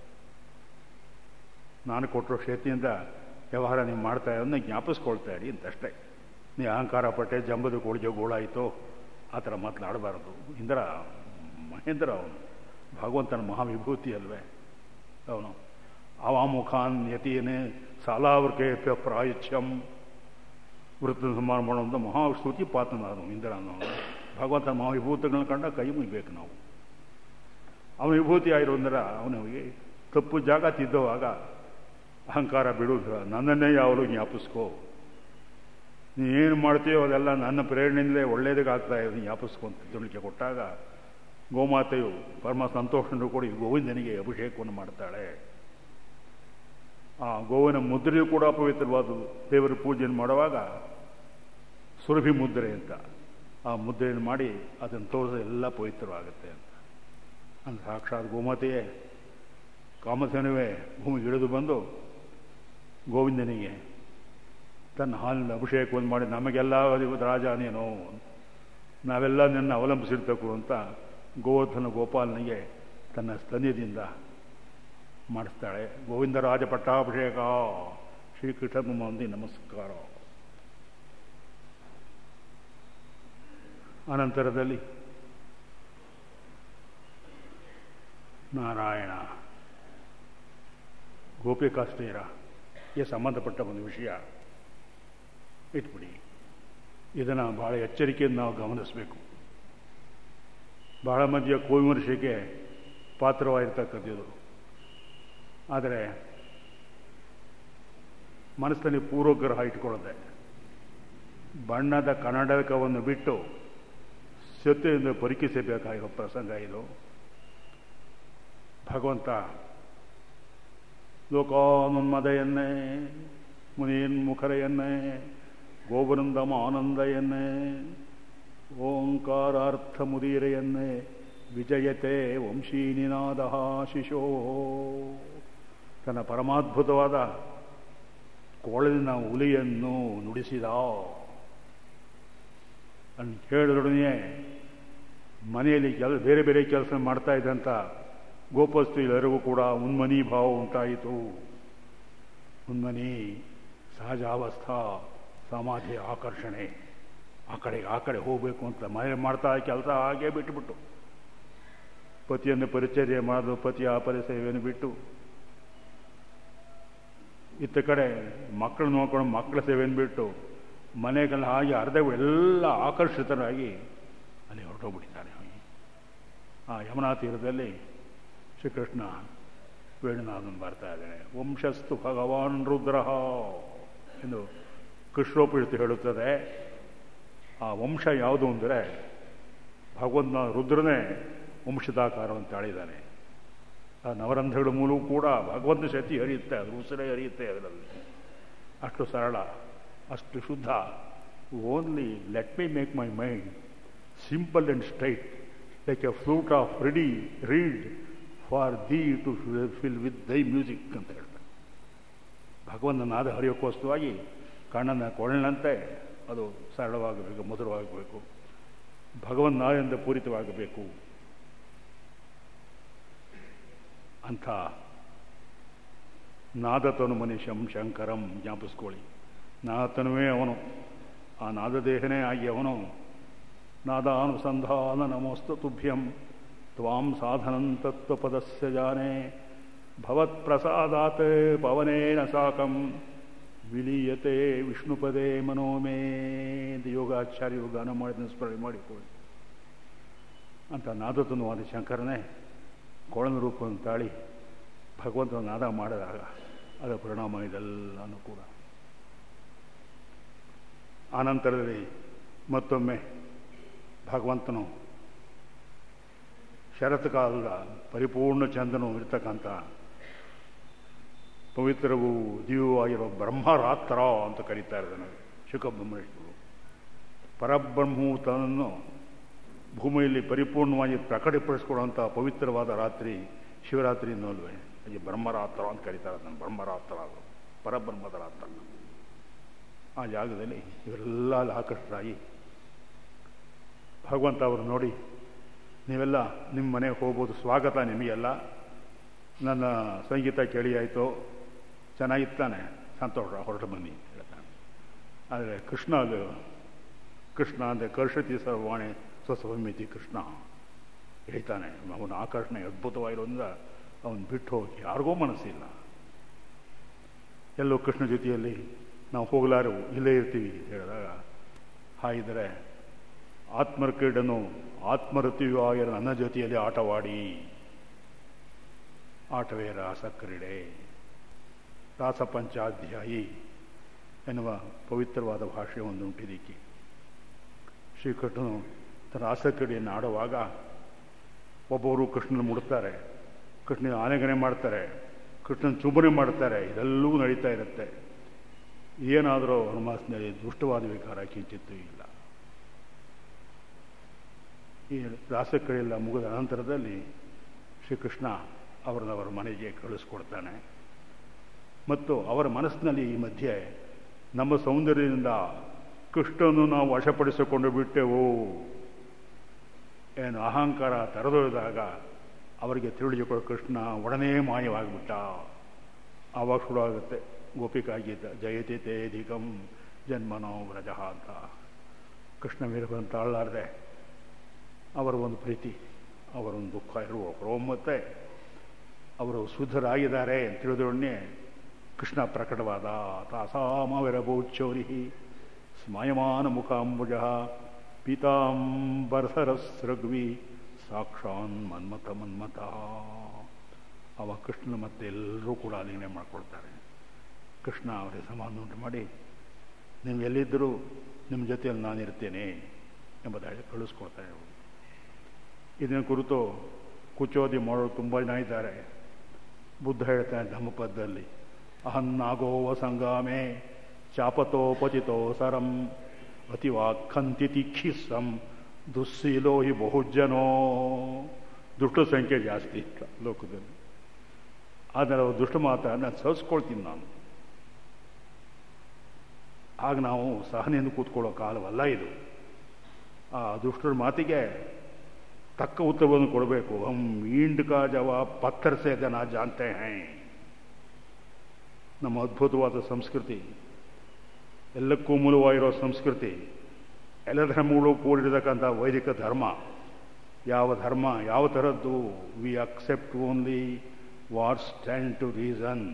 ನಾನು ಕೊಟ್ಟಿರೋ ಕ್ಷೇತ್ರದಿಂದ ವ್ಯವಹಾರ ನೀವು ಮಾಡ್ತಾ ಇರೋದನ್ನ ಜ್ಞಾಪಿಸ್ಕೊಳ್ತಾ ಇರಿ ಅಂತಷ್ಟೇ ನೀ ಅಹಂಕಾರ ಪಟ್ಟೆ ಜಂಬದ ಕೋಳಿಗೆ ಗೋಳಾಯಿತು ಆ ಥರ ಮಾತನಾಡಬಾರದು ಇಂದ್ರ ಮಹೇಂದ್ರ ಅವನು ಭಗವಂತನ ಮಹಾವಿಭೂತಿ ಅಲ್ವೇ ಅವನು ಅವಾಮುಖಾನ್ ಯತಿಯೇ ಸಾಲಾವರ್ಕೆ ಪ್ರಾಯಚ್ಛಂ ವೃತ್ತ ಸಂಹಾರ ಮಾಡುವಂಥ ಮಹಾಸ್ತುತಿ ಪಾತ್ರನಾದನು ಇಂದ್ರ ಅನ್ನೋನು ಭಗವಂತನ ಮಹಾವಿಭೂತಿಗಳನ್ನ ಕಂಡ ಕೈ ಮುಯ್ಬೇಕು ನಾವು ಅವನ ವಿಭೂತಿ ಆಗಿರೋದ್ರ ಅವನಿಗೆ ತಪ್ಪು ಜಾಗ ತಿದ್ದವಾಗ ಅಹಂಕಾರ ಬಿಡುವುದಿಲ್ಲ ನನ್ನನ್ನೇ ಯಾವಾಗಲೂ ಜ್ಞಾಪಿಸ್ಕೋ ನೀನು ಮಾಡ್ತೀಯೋ ಅದೆಲ್ಲ ನನ್ನ ಪ್ರೇರಣೆಯಿಂದಲೇ ಒಳ್ಳೇದಕ್ಕಾಗ್ತಾ ಇದೆ ಜ್ಞಾಪಿಸ್ಕೊಂತ ತಿಳುವಳಿಕೆ ಕೊಟ್ಟಾಗ ಗೋಮಾತೆಯು ಪರಮ ಸಂತೋಷನೂ ಕೂಡ ಗೋವಿಂದನಿಗೆ ಅಭಿಷೇಕವನ್ನು ಮಾಡ್ತಾಳೆ ಆ ಗೋವಿನ ಮುದ್ರೆಯೂ ಕೂಡ ಪವಿತ್ರವಾದದ್ದು ದೇವರ ಪೂಜೆಯನ್ನು ಮಾಡುವಾಗ ಸುರಭಿ ಮುದ್ರೆ ಅಂತ ಆ ಮುದ್ರೆಯನ್ನು ಮಾಡಿ ಅದನ್ನು ತೋರಿಸ ಎಲ್ಲ ಪವಿತ್ರವಾಗುತ್ತೆ ಅಂತ ಅಂದ್ರೆ ಸಾಕ್ಷಾತ್ ಗೋಮತೆಯೇ ಕಾಮಧೇನುವೆ ಭೂಮಿಗೆ ಇಳಿದು ಬಂದು ಗೋವಿಂದನಿಗೆ ತನ್ನ ಹಾಲಿನ ಅಭಿಷೇಕವನ್ನು ಮಾಡಿ ನಮಗೆಲ್ಲ ರಾಜ ನೀನು ನಾವೆಲ್ಲ ನಿನ್ನ ಅವಲಂಬಿಸಿರ್ತಕ್ಕೂ ಅಂತ ಗೋವರ್ಧನ ಗೋಪಾಲನಿಗೆ ತನ್ನ ಸ್ತನ್ಯದಿಂದ ಮಾಡಿಸ್ತಾಳೆ ಗೋವಿಂದ ರಾಜ ಪಟ್ಟಾಭಿಷೇಕ ಶ್ರೀಕೃಷ್ಣ ಮಂದಿ ನಮಸ್ಕಾರ ಅನಂತರದಲ್ಲಿ ನಾರಾಯಣ ಗೋಪಿಕಾಸ್ತ್ರೀಯರಿಗೆ ಸಂಬಂಧಪಟ್ಟ ಒಂದು ವಿಷಯ ಇಟ್ಬಿಡಿ ಇದನ್ನು ಬಹಳ ಎಚ್ಚರಿಕೆಯಿಂದ ನಾವು ಗಮನಿಸಬೇಕು ಬಹಳ ಮಧ್ಯ ಕೋವಿಮರ್ಶೆಗೆ ಪಾತ್ರವಾಗಿರ್ತಕ್ಕಂಥದ್ದು ಆದರೆ ಮನಸ್ಸಿನಲ್ಲಿ ಪೂರ್ವಗ್ರಹ ಇಟ್ಕೊಳ್ಳದೆ ಬಣ್ಣದ ಕನ್ನಡಕವನ್ನು ಬಿಟ್ಟು ಸತ್ಯದಿಂದ ಪರಿಕಿಸಬೇಕಾಗಿರೋ ಪ್ರಸಂಗ ಇದು ಭಗವಂತ ಲೋಕಾನುನ್ಮದೆಯನ್ನೇ ಮುನೀನ್ಮುಖರೆಯನ್ನೇ ಗೋವೃಂದಮ ಆನಂದಯನ್ನೇ ಓಂಕಾರಾರ್ಥ ಮುದೀರೆಯನ್ನೇ ವಿಜಯತೆ ವಂಶೀನಿನಾದ ಶಿಶೋ ತನ್ನ ಪರಮಾದ್ಭುತವಾದ ಕೊಳಲಿನ ಹುಲಿಯನ್ನು ನುಡಿಸಿದ ಅಂತ ಹೇಳಿದೊಡನೆಯೇ ಮನೆಯಲ್ಲಿ ಕೆಲ ಬೇರೆ ಬೇರೆ ಕೆಲಸ ಮಾಡ್ತಾ ಇದ್ದಂಥ ಗೋಪಸ್ತ್ರೀಯರಿಗೂ ಕೂಡ ಉನ್ಮನಿ ಭಾವ ಉಂಟಾಯಿತು ಉನ್ಮನಿ ಸಹಜಾವಸ್ಥಾ ಸಮಾಧಿ ಆಕರ್ಷಣೆ ಆ ಕಡೆ ಆ ಕಡೆ ಹೋಗಬೇಕು ಅಂತ ಮನೆ ಮಾಡ್ತಾ ಕೆಲಸ ಹಾಗೇ ಬಿಟ್ಟುಬಿಟ್ಟು ಪತಿಯನ್ನು ಪರಿಚರ್ಯ ಮಾಡೋದು ಪತಿಯ ಪರಿಸೇವೆಯನ್ನು ಬಿಟ್ಟು ಇತ್ತ ಕಡೆ ಮಕ್ಕಳು ನೋಡ್ಕೊಂಡು ಮಕ್ಕಳ ಸೇವೆಯನ್ನು ಬಿಟ್ಟು ಮನೆಗೆಲ್ಲ ಹಾಗೆ ಅರ್ಧ ಎಲ್ಲ ಆಕರ್ಷಿತರಾಗಿ ಅಲ್ಲಿ ಹೊರಟೋಗ್ಬಿಟ್ಟಿದ್ದಾನೆ ಆ ಯಮುನಾ ತೀರದಲ್ಲಿ ಶ್ರೀಕೃಷ್ಣ ವೇಣುನಾಥನ್ ಬರ್ತಾ ಇದ್ದಾನೆ ವಂಶಸ್ತು ಭಗವಾನ್ ರುದ್ರ ಎಂದು ಕೃಷ್ಣೋಪಯುಕ್ತ ಹೇಳುತ್ತದೆ ಆ ವಂಶ ಯಾವುದು ಅಂದರೆ ಭಗವಂತನ ರುದ್ರನೇ ವಂಶದಾಕಾರ ಅಂತ ಹೇಳಿದ್ದಾನೆ ಆ ನವರಂಧ್ರಗಳ ಮೂಲಕ ಕೂಡ ಭಗವಂತ ಶಕ್ತಿ ಹರಿಯುತ್ತೆ ಅದು ಉಸಿರೇ ಹರಿಯುತ್ತೆ ಅದರಲ್ಲಿ ಅಷ್ಟು ಸರಳ ಅಷ್ಟು ಶುದ್ಧ only let me make my mind simple and straight like a flute of ready reed for thee to fill with thy music ಅಂತ ಹೇಳ್ತಾರೆ ಭಗವಂತನ ನಾದ ಹರಿಯೋಕ್ಕೋಸ್ಕರವಾಗಿ ಕಣ್ಣನ ಕೊಳನಂತೆ ಅದು ಸರಳವಾಗಬೇಕು ಮಧುರವಾಗಬೇಕು ಭಗವನ್ ನಾದಿಂದ ಪೂರಿತವಾಗಬೇಕು ಅಂಥ ನಾದತನು ಮನುಷ್ಯಂ ಶಂಕರಂ ಜ್ಞಾಪಿಸ್ಕೊಳ್ಳಿ ನಾದತನುವೇ ಅವನು ಆ ನಾದದೇಹನೇ ಆಗಿ ಅವನು ನಾದಾನುಸಂಧಾನ ನಮೋಸ್ತು ತುಭ್ಯಂ ತ್ವಾಂ ಸಾಧನಂ ತತ್ವಪದಸ್ಯ ಜಾನೆ ಭವತ್ಪ್ರಸಾದಾತ್ ಪವನೇನ ಸಾಕಂ ವಿಲೀಯತೆ ವಿಷ್ಣುಪದೇ ಮನೋಮೇ ಎಂದು ಯೋಗಾಚಾರ್ಯರು ಗಾನ ಮಾಡಿದ ಸ್ಮರಣೆ ಮಾಡಿಕೊಳ್ಳಿ ಅಂತ ನಾದತನುವಾದ ಶಂಕರನೇ ಕೊಳನ ರೂಪವನ್ನು ತಾಳಿ ಭಗವಂತನ ನಾದ ಮಾಡಿದಾಗ ಅದರ ಪರಿಣಾಮ ಇದೆಲ್ಲನೂ ಕೂಡ ಆನಂತರದಲ್ಲಿ ಮತ್ತೊಮ್ಮೆ ಭಗವಂತನು ಶರತ್ಕಾಲದ ಪರಿಪೂರ್ಣ ಚಂದನು ಇರ್ತಕ್ಕಂಥ ಪವಿತ್ರವೂ ದಿವ್ಯವಾಗಿರೋ ಬ್ರಹ್ಮರಾತ್ರ ಅಂತ ಕರೀತಾರೆ ಅದನ್ನು ಶುಕಬ್ರಹ್ಮೇಶ್ವರು ಪರಬ್ರಹ್ಮವು ತನ್ನನ್ನು ಭೂಮಿಯಲ್ಲಿ ಪರಿಪೂರ್ಣವಾಗಿ ಪ್ರಕಟಪಡಿಸ್ಕೊಳ್ಳುವಂಥ ಪವಿತ್ರವಾದ ರಾತ್ರಿ ಶಿವರಾತ್ರಿ ಅನ್ನೋಲ್ವೇ ಈ ಬ್ರಹ್ಮರಾತ್ರ ಅಂತ ಕರೀತಾರೆ ಅದನ್ನು ಬ್ರಹ್ಮರಾತ್ರ ಅದು ಪರಬ್ರಹ್ಮದ ರಾತ್ರ ಆ ಜಾಗದಲ್ಲಿ ಇವರೆಲ್ಲ ಅಲ್ಲಿ ಆಕರ್ಷರಾಗಿ ಭಗವಂತ ಅವರು ನೋಡಿ ನೀವೆಲ್ಲ ನಿಮ್ಮ ಮನೆಗೆ ಹೋಗ್ಬೋದು ಸ್ವಾಗತ ನಿಮಗೆಲ್ಲ ನನ್ನ ಸಂಗೀತ ಕೇಳಿ ಆಯಿತು ಚೆನ್ನಾಗಿತ್ತಾನೆ ಸಂತೋಷ ಹೊರಟು ಬನ್ನಿ ಹೇಳ್ತಾನೆ ಆದರೆ ಕೃಷ್ಣ ಅದು ಕೃಷ್ಣ ಅಂದರೆ ಕರ್ಷತಿ ಸರ್ವಾಣಿ ಸ್ವಸ್ವಮಿತಿ ಕೃಷ್ಣ ಹೇಳ್ತಾನೆ ಅವನ ಆಕರ್ಷಣೆ ಅದ್ಭುತವಾಗಿರೋದ್ರಿಂದ ಅವನು ಬಿಟ್ಟು ಹೋಗಿ ಯಾರಿಗೂ ಮನಸ್ಸಿಲ್ಲ ಎಲ್ಲೋ ಕೃಷ್ಣ ಜೊತೆಯಲ್ಲಿ ನಾವು ಹೋಗಲಾರು ಇಲ್ಲೇ ಇರ್ತೀವಿ ಅಂತ ಹೇಳಿದಾಗ ಹಾಗಿದ್ರೆ ಆತ್ಮರ ಕ್ರೀಡನು ಆತ್ಮರತಿಯು ಆಗಿರೋ ನನ್ನ ಜೊತೆಯಲ್ಲಿ ಆಟವಾಡಿ ಆಟವೇ ರಾಸ ಕ್ರೀಡೆ ರಾಸ ಪಂಚಾಧ್ಯಾಯಿ ಎನ್ನುವ ಪವಿತ್ರವಾದ ಭಾಷೆ ಒಂದು ಉಂಟಿದಕ್ಕೆ ಶ್ರೀಕೃಷ್ಣನು ತನ್ನ ಆಸಕ್ತಿಯನ್ನು ಆಡುವಾಗ ಒಬ್ಬೊಬ್ಬರು ಕೃಷ್ಣನ ಮುಡುತ್ತಾರೆ ಕೃಷ್ಣನ ಆನೆಗಣೆ ಮಾಡ್ತಾರೆ ಕೃಷ್ಣನ ಚುಂಬನೆ ಮಾಡ್ತಾರೆ ಇದೆಲ್ಲವೂ ನಡೀತಾ ಇರುತ್ತೆ ಏನಾದರೂ ಅವನ ಮನಸ್ಸಿನಲ್ಲಿ ದುಷ್ಟವಾದ ವಿಕಾರ ಕಿಂಚಿತ್ತೂ ಇಲ್ಲ ಈ ರಾಸಕ್ರಿಯೆಲ್ಲ ಮುಗಿದ ಅನಂತರದಲ್ಲಿ ಶ್ರೀಕೃಷ್ಣ ಅವರನ್ನ ಅವರ ಮನೆಗೆ ಕಳಿಸ್ಕೊಡ್ತಾನೆ ಮತ್ತು ಅವರ ಮನಸ್ಸಿನಲ್ಲಿ ಈ ಮಧ್ಯೆ ನಮ್ಮ ಸೌಂದರ್ಯದಿಂದ ಕೃಷ್ಣನು ನಾವು ವಶಪಡಿಸಿಕೊಂಡು ಬಿಟ್ಟೆವು ಏನು ಅಹಂಕಾರ ತೆರೆದೊಯ್ದಾಗ ಅವರಿಗೆ ತಿಳಿದುಕೊಳ್ಳೋ ಕೃಷ್ಣ ಒಡನೆ ಮಾಯವಾಗಿಬಿಟ್ಟ ಆವಾಗ ಶುರು ಆಗುತ್ತೆ ಗೋಪಿಕಾಗೀತ ಜಯತಿ ತೇಧಿಕಂ ಜನ್ಮನೋ ವ್ರಜ ಅಂತ ಕೃಷ್ಣ ವೀರಭದ್ರನ್ ತಾಳಲಾರದೆ ಅವರ ಒಂದು ಪ್ರೀತಿ ಅವರೊಂದು ದುಃಖ ಇರುವ ಮತ್ತೆ ಅವರು ಶುದ್ಧರಾಗಿದ್ದಾರೆ ಅಂತ ತಿಳಿದೊಡನೆ ಕೃಷ್ಣ ಪ್ರಕಟವಾದ ತಾಸಾಮವಿರಭೂಚೌರಿ ಸ್ಮಯಮಾನ ಮುಖಾಂಬುಜ ಪೀತಾಂಬರಸರಸ್ರಗ್ವಿ ಸಾಕ್ಷಾನ್ ಮನ್ಮಥ ಮನ್ಮಥ ಅವ ಕೃಷ್ಣನ ಮತ್ತೆ ಎಲ್ಲರೂ ಕೂಡ ಅಲಿಂಗನೆ ಮಾಡ್ಕೊಳ್ತಾರೆ ಕೃಷ್ಣ ಅವರಿಗೆ ಸಮಾನ ಉಂಟು ಮಾಡಿ ನೀವು ಎಲ್ಲಿದ್ದರೂ ನಿಮ್ಮ ಜೊತೆಯಲ್ಲಿ ನಾನಿರ್ತೇನೆ ಎಂಬುದಾಗಿ ಕಳಿಸ್ಕೊಡ್ತಾರೆ ಅವರು ಇದನ್ನ ಕುರಿತು ಕುಚೋದಿ ಮಾಡೋರು ತುಂಬ ಜನ ಇದ್ದಾರೆ ಬುದ್ಧ ಹೇಳ್ತಾನೆ ಧಮ್ಮಪದದಲ್ಲಿ ಅಹನ್ನಾಗೋವ ಸಂಗಾಮೆ ಚಾಪತೋಪಚಿತೋ ಸರಂ ಅತಿವಾಖಂತಿ ತಿಖಿಸ್ಸಂ ದುಸ್ಸೀಲೋ ಹಿ ಬಹುಜನೋ ದುಷ್ಟ ಸಂಖ್ಯೆ ಜಾಸ್ತಿ ಲೋಕದಲ್ಲಿ ಆದರೆ ಅವ್ರು ದುಷ್ಟ ಮಾತನ್ನು ಸಹಿಸ್ಕೊಳ್ತೀನಿ ನಾನು ಆಗ ನಾವು ಸಹನೆಯಿಂದ ಕೂತ್ಕೊಳ್ಳೋ ಕಾಲವಲ್ಲ ಇದು ಆ ದುಷ್ಟರ ಮಾತಿಗೆ ತಕ್ಕ ಉತ್ತರವನ್ನು ಕೊಡಬೇಕು ಹಮ್ ಈಂಡ್ ಕಾ ಜವಾಬ್ ಪತ್ಥರ್ ಸೇ ಜನ ಜಾನ್ತೆ ಹೈ ನಮ್ಮ ಅದ್ಭುತವಾದ ಸಂಸ್ಕೃತಿ ಎಲ್ಲಕ್ಕೂ ಮೂಲವಾಗಿರೋ ಸಂಸ್ಕೃತಿ ಎಲ್ಲ ಧರ್ಮಗಳು ಕೂಡಿರತಕ್ಕಂಥ ವೈದಿಕ ಧರ್ಮ ಯಾವ ಧರ್ಮ ಯಾವ ಥರದ್ದು we accept only what stand to reason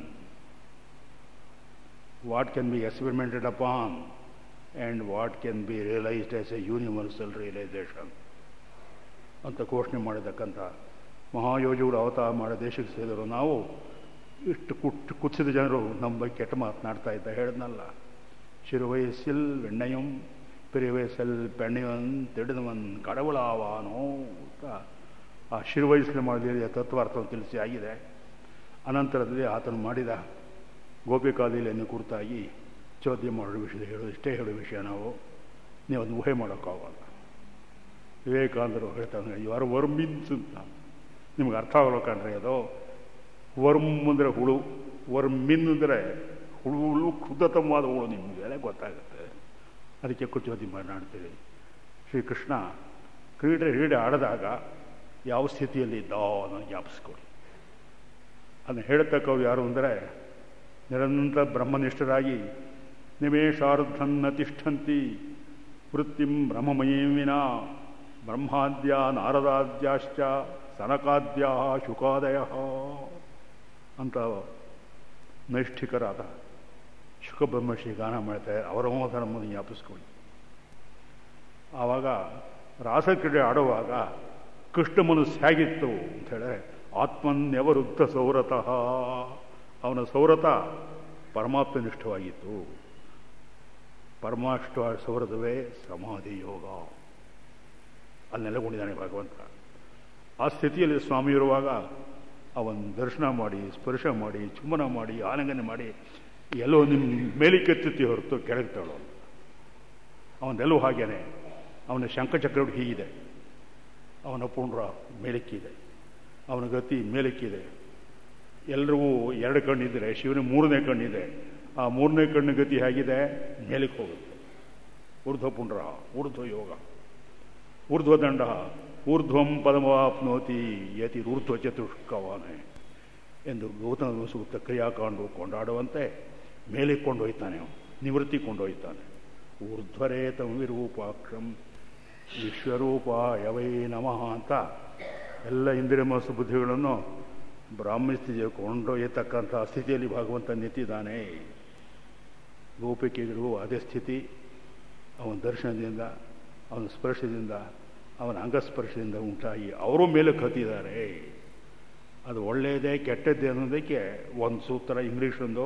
what can be experimented upon and what can be realised as a universal realisation ಅಂತ ಘೋಷಣೆ ಮಾಡಿರ್ತಕ್ಕಂಥ ಮಹಾಯೋಗಿಗಳು ಅವತಾರ ಮಾಡೋ ದೇಶಕ್ಕೆ ಸೇರಿದರು ನಾವು ಇಷ್ಟು ಕುಟ್ ಕುಚ್ಚಿದ ಜನರು ನಮ್ಮ ಬಗ್ಗೆ ಕೆಟ್ಟ ಮಾತನಾಡ್ತಾ ಇದ್ದ ಹೇಳಿದ್ನಲ್ಲ சிறுவயசில் வெண்ணையும் பெரியவயசில் பெண்ணையும் ತಿಡಿದವನ್ ಕಡವಳಾವಾನೋ ಅಂತ ಆ ಶಿರುವಯಸ್ಸಲ್ಲಿ ಮಾಡಿದ ತತ್ವಾರ್ಥವನ್ನು ತಿಳಿಸಿ ಆಗಿದೆ ಅನಂತರದಲ್ಲಿ ಆತನು ಮಾಡಿದ ಗೋಪಿಕಾದಿಲೆಯನ್ನು ಕುರಿತಾಗಿ ಚೋದ್ಯ ಮಾಡೋ ವಿಷಯ ಹೇಳೋ ಇಷ್ಟೇ ಹೇಳೋ ವಿಷಯ ನಾವು ನೀವು ಅದನ್ನು ಊಹೆ ಮಾಡೋಕ್ಕಾಗಲ್ಲ ವಿವೇಕಾನಂದರು ಹೇಳ್ತಾನೆ ಯು ಆರ್ ವರ್ಮಿನ್ಸ್ ಅಂತ ನಿಮ್ಗೆ ಅರ್ಥ ಆಗಲ್ಲ ಕಂಡ್ರೆ ಅದು ವರ್ಮ್ ಅಂದರೆ ಹುಳು ವರ್ಮಿನ್ ಅಂದರೆ ಹುಳು ಹುಳು ಕ್ಷುದ್ರತಮವಾದ ಹುಳು ನಿಮಗೆ ಗೊತ್ತಾಗುತ್ತೆ ಅದಕ್ಕೆ ಕುಚೋದಿ ಮಾತನಾಡ್ತೀವಿ ಶ್ರೀಕೃಷ್ಣ ಕ್ರೀಡೆ ಕ್ರೀಡೆ ಆಡಿದಾಗ ಯಾವ ಸ್ಥಿತಿಯಲ್ಲಿ ಇದ್ದ ಅನ್ನೋ ಜ್ಞಾಪಿಸ್ಕೊಡಿ ಅದನ್ನು ಹೇಳ್ತಕ್ಕವ್ರು ಯಾರು ಅಂದರೆ ನಿರಂತರ ಬ್ರಹ್ಮನಿಷ್ಠರಾಗಿ ನಿಮೇಶಾರ್ಧನ್ನ ತಿಷ್ಠಂತಿ ವೃತ್ತಿಂ ಬ್ರಹ್ಮಮಯೀಂ ವಿನ ಬ್ರಹ್ಮಾದ್ಯ ನಾರದಾದ್ಯಾಶ್ಚ ಸನಕಾದ್ಯ ಶುಕಾದಯ ಅಂತ ನೈಷ್ಠಿಕರಾದ ಶುಕಬ್ರಹ್ಮಶ್ರೀ ಗಾನ ಮಾಡ್ತಾರೆ ಅವರ ಧರ್ಮವನ್ನು ಜ್ಞಾಪಿಸ್ಕೊಳ್ಳಿ ಆವಾಗ ರಾಸಕ್ರೀಡೆ ಆಡುವಾಗ ಕೃಷ್ಣ ಮನಸ್ಸು ಹೇಗಿತ್ತು ಅಂತ ಹೇಳಿದ್ರೆ ಆತ್ಮನ್ಯವರುದ್ಧ ಸೌರತಃ ಅವನ ಸೌರತ ಪರಮಾತ್ಮನಿಷ್ಠವಾಗಿತ್ತು ಪರಮಾಷ್ಟ ಸೌರತವೇ ಸಮಾಧಿ ಯೋಗ ಅಲ್ಲಿ ನೆಲೆಗೊಂಡಿದ್ದಾನೆ ಭಗವಂತ ಆ ಸ್ಥಿತಿಯಲ್ಲಿ ಸ್ವಾಮಿ ಇರುವಾಗ ಅವನ ದರ್ಶನ ಮಾಡಿ ಸ್ಪರ್ಶ ಮಾಡಿ ಚುಂಬನ ಮಾಡಿ ಆಲಿಂಗನೆ ಮಾಡಿ ಎಲ್ಲೋ ನಿಮ್ಮ ಮೇಲಿಕ್ಕೆತ್ತಿ ಹೊರತು ಕೆಳಗೆ ತಳ್ಳೋ ಅವನೆಲ್ಲೂ ಹಾಗೇನೆ ಅವನ ಶಂಖಚಕ್ರಗಳು ಹೀಗಿದೆ ಅವನ ಪುಂಡ್ರ ಮೇಲಕ್ಕಿದೆ ಅವನ ಗತಿ ಮೇಲಕ್ಕಿದೆ ಎಲ್ರಿಗೂ ಎರಡು ಕಣ್ಣಿದ್ದರೆ ಶಿವನ ಮೂರನೇ ಕಣ್ಣಿದೆ ಆ ಮೂರನೇ ಕಣ್ಣು ಗತಿ ಹೇಗಿದೆ ಮೇಲಕ್ಕೆ ಹೋಗುತ್ತೆ ಊರ್ಧ್ವ ಪುಂಡ್ರ ಊರ್ಧ್ವ ಯೋಗ ಊರ್ಧ್ವದಂಡ ಊರ್ಧ್ವಂ ಪದಮಾಪ್ನೋತಿ ಯತಿ ಊರ್ಧ್ವ ಚತುಷ್ಕವಾನೆ ಎಂದು ಗೌತಮ ಸೂಕ್ತ ಕ್ರಿಯಾಕಾಂಡು ಕೊಂಡಾಡುವಂತೆ ಮೇಲೆ ಕೊಂಡೊಯ್ತಾನೆ ನಿವೃತ್ತಿ ಕೊಂಡೊಯ್ತಾನೆ ಊರ್ಧ್ವರೇತಂ ವಿರೂಪಾಕ್ಷಂ ವಿಶ್ವರೂಪ ಯವೈ ನಮಃ ಅಂತ ಎಲ್ಲ ಇಂದ್ರಿಯ ಮನಸ್ಸು ಬುದ್ಧಿಗಳನ್ನು ಬ್ರಾಹ್ಮಣ ಸ್ಥಿತಿಗೆ ಕೊಂಡೊಯ್ಯತಕ್ಕಂಥ ಸ್ಥಿತಿಯಲ್ಲಿ ಭಗವಂತ ನಿಂತಿದ್ದಾನೆ ಗೋಪಿಕೆಗಳಿಗೂ ಅದೇ ಸ್ಥಿತಿ ಅವನ ದರ್ಶನದಿಂದ ಅವನ ಸ್ಪರ್ಶದಿಂದ ಅವನ ಅಂಗಸ್ಪರ್ಶದಿಂದ ಉಂಟಾಗಿ ಅವರು ಮೇಲೆ ಕತ್ತಿದ್ದಾರೆ ಅದು ಒಳ್ಳೆಯದೇ ಕೆಟ್ಟದ್ದೇ ಅನ್ನೋದಕ್ಕೆ ಒಂದು ಸೂತ್ರ ಇಂಗ್ಲೀಷೊಂದು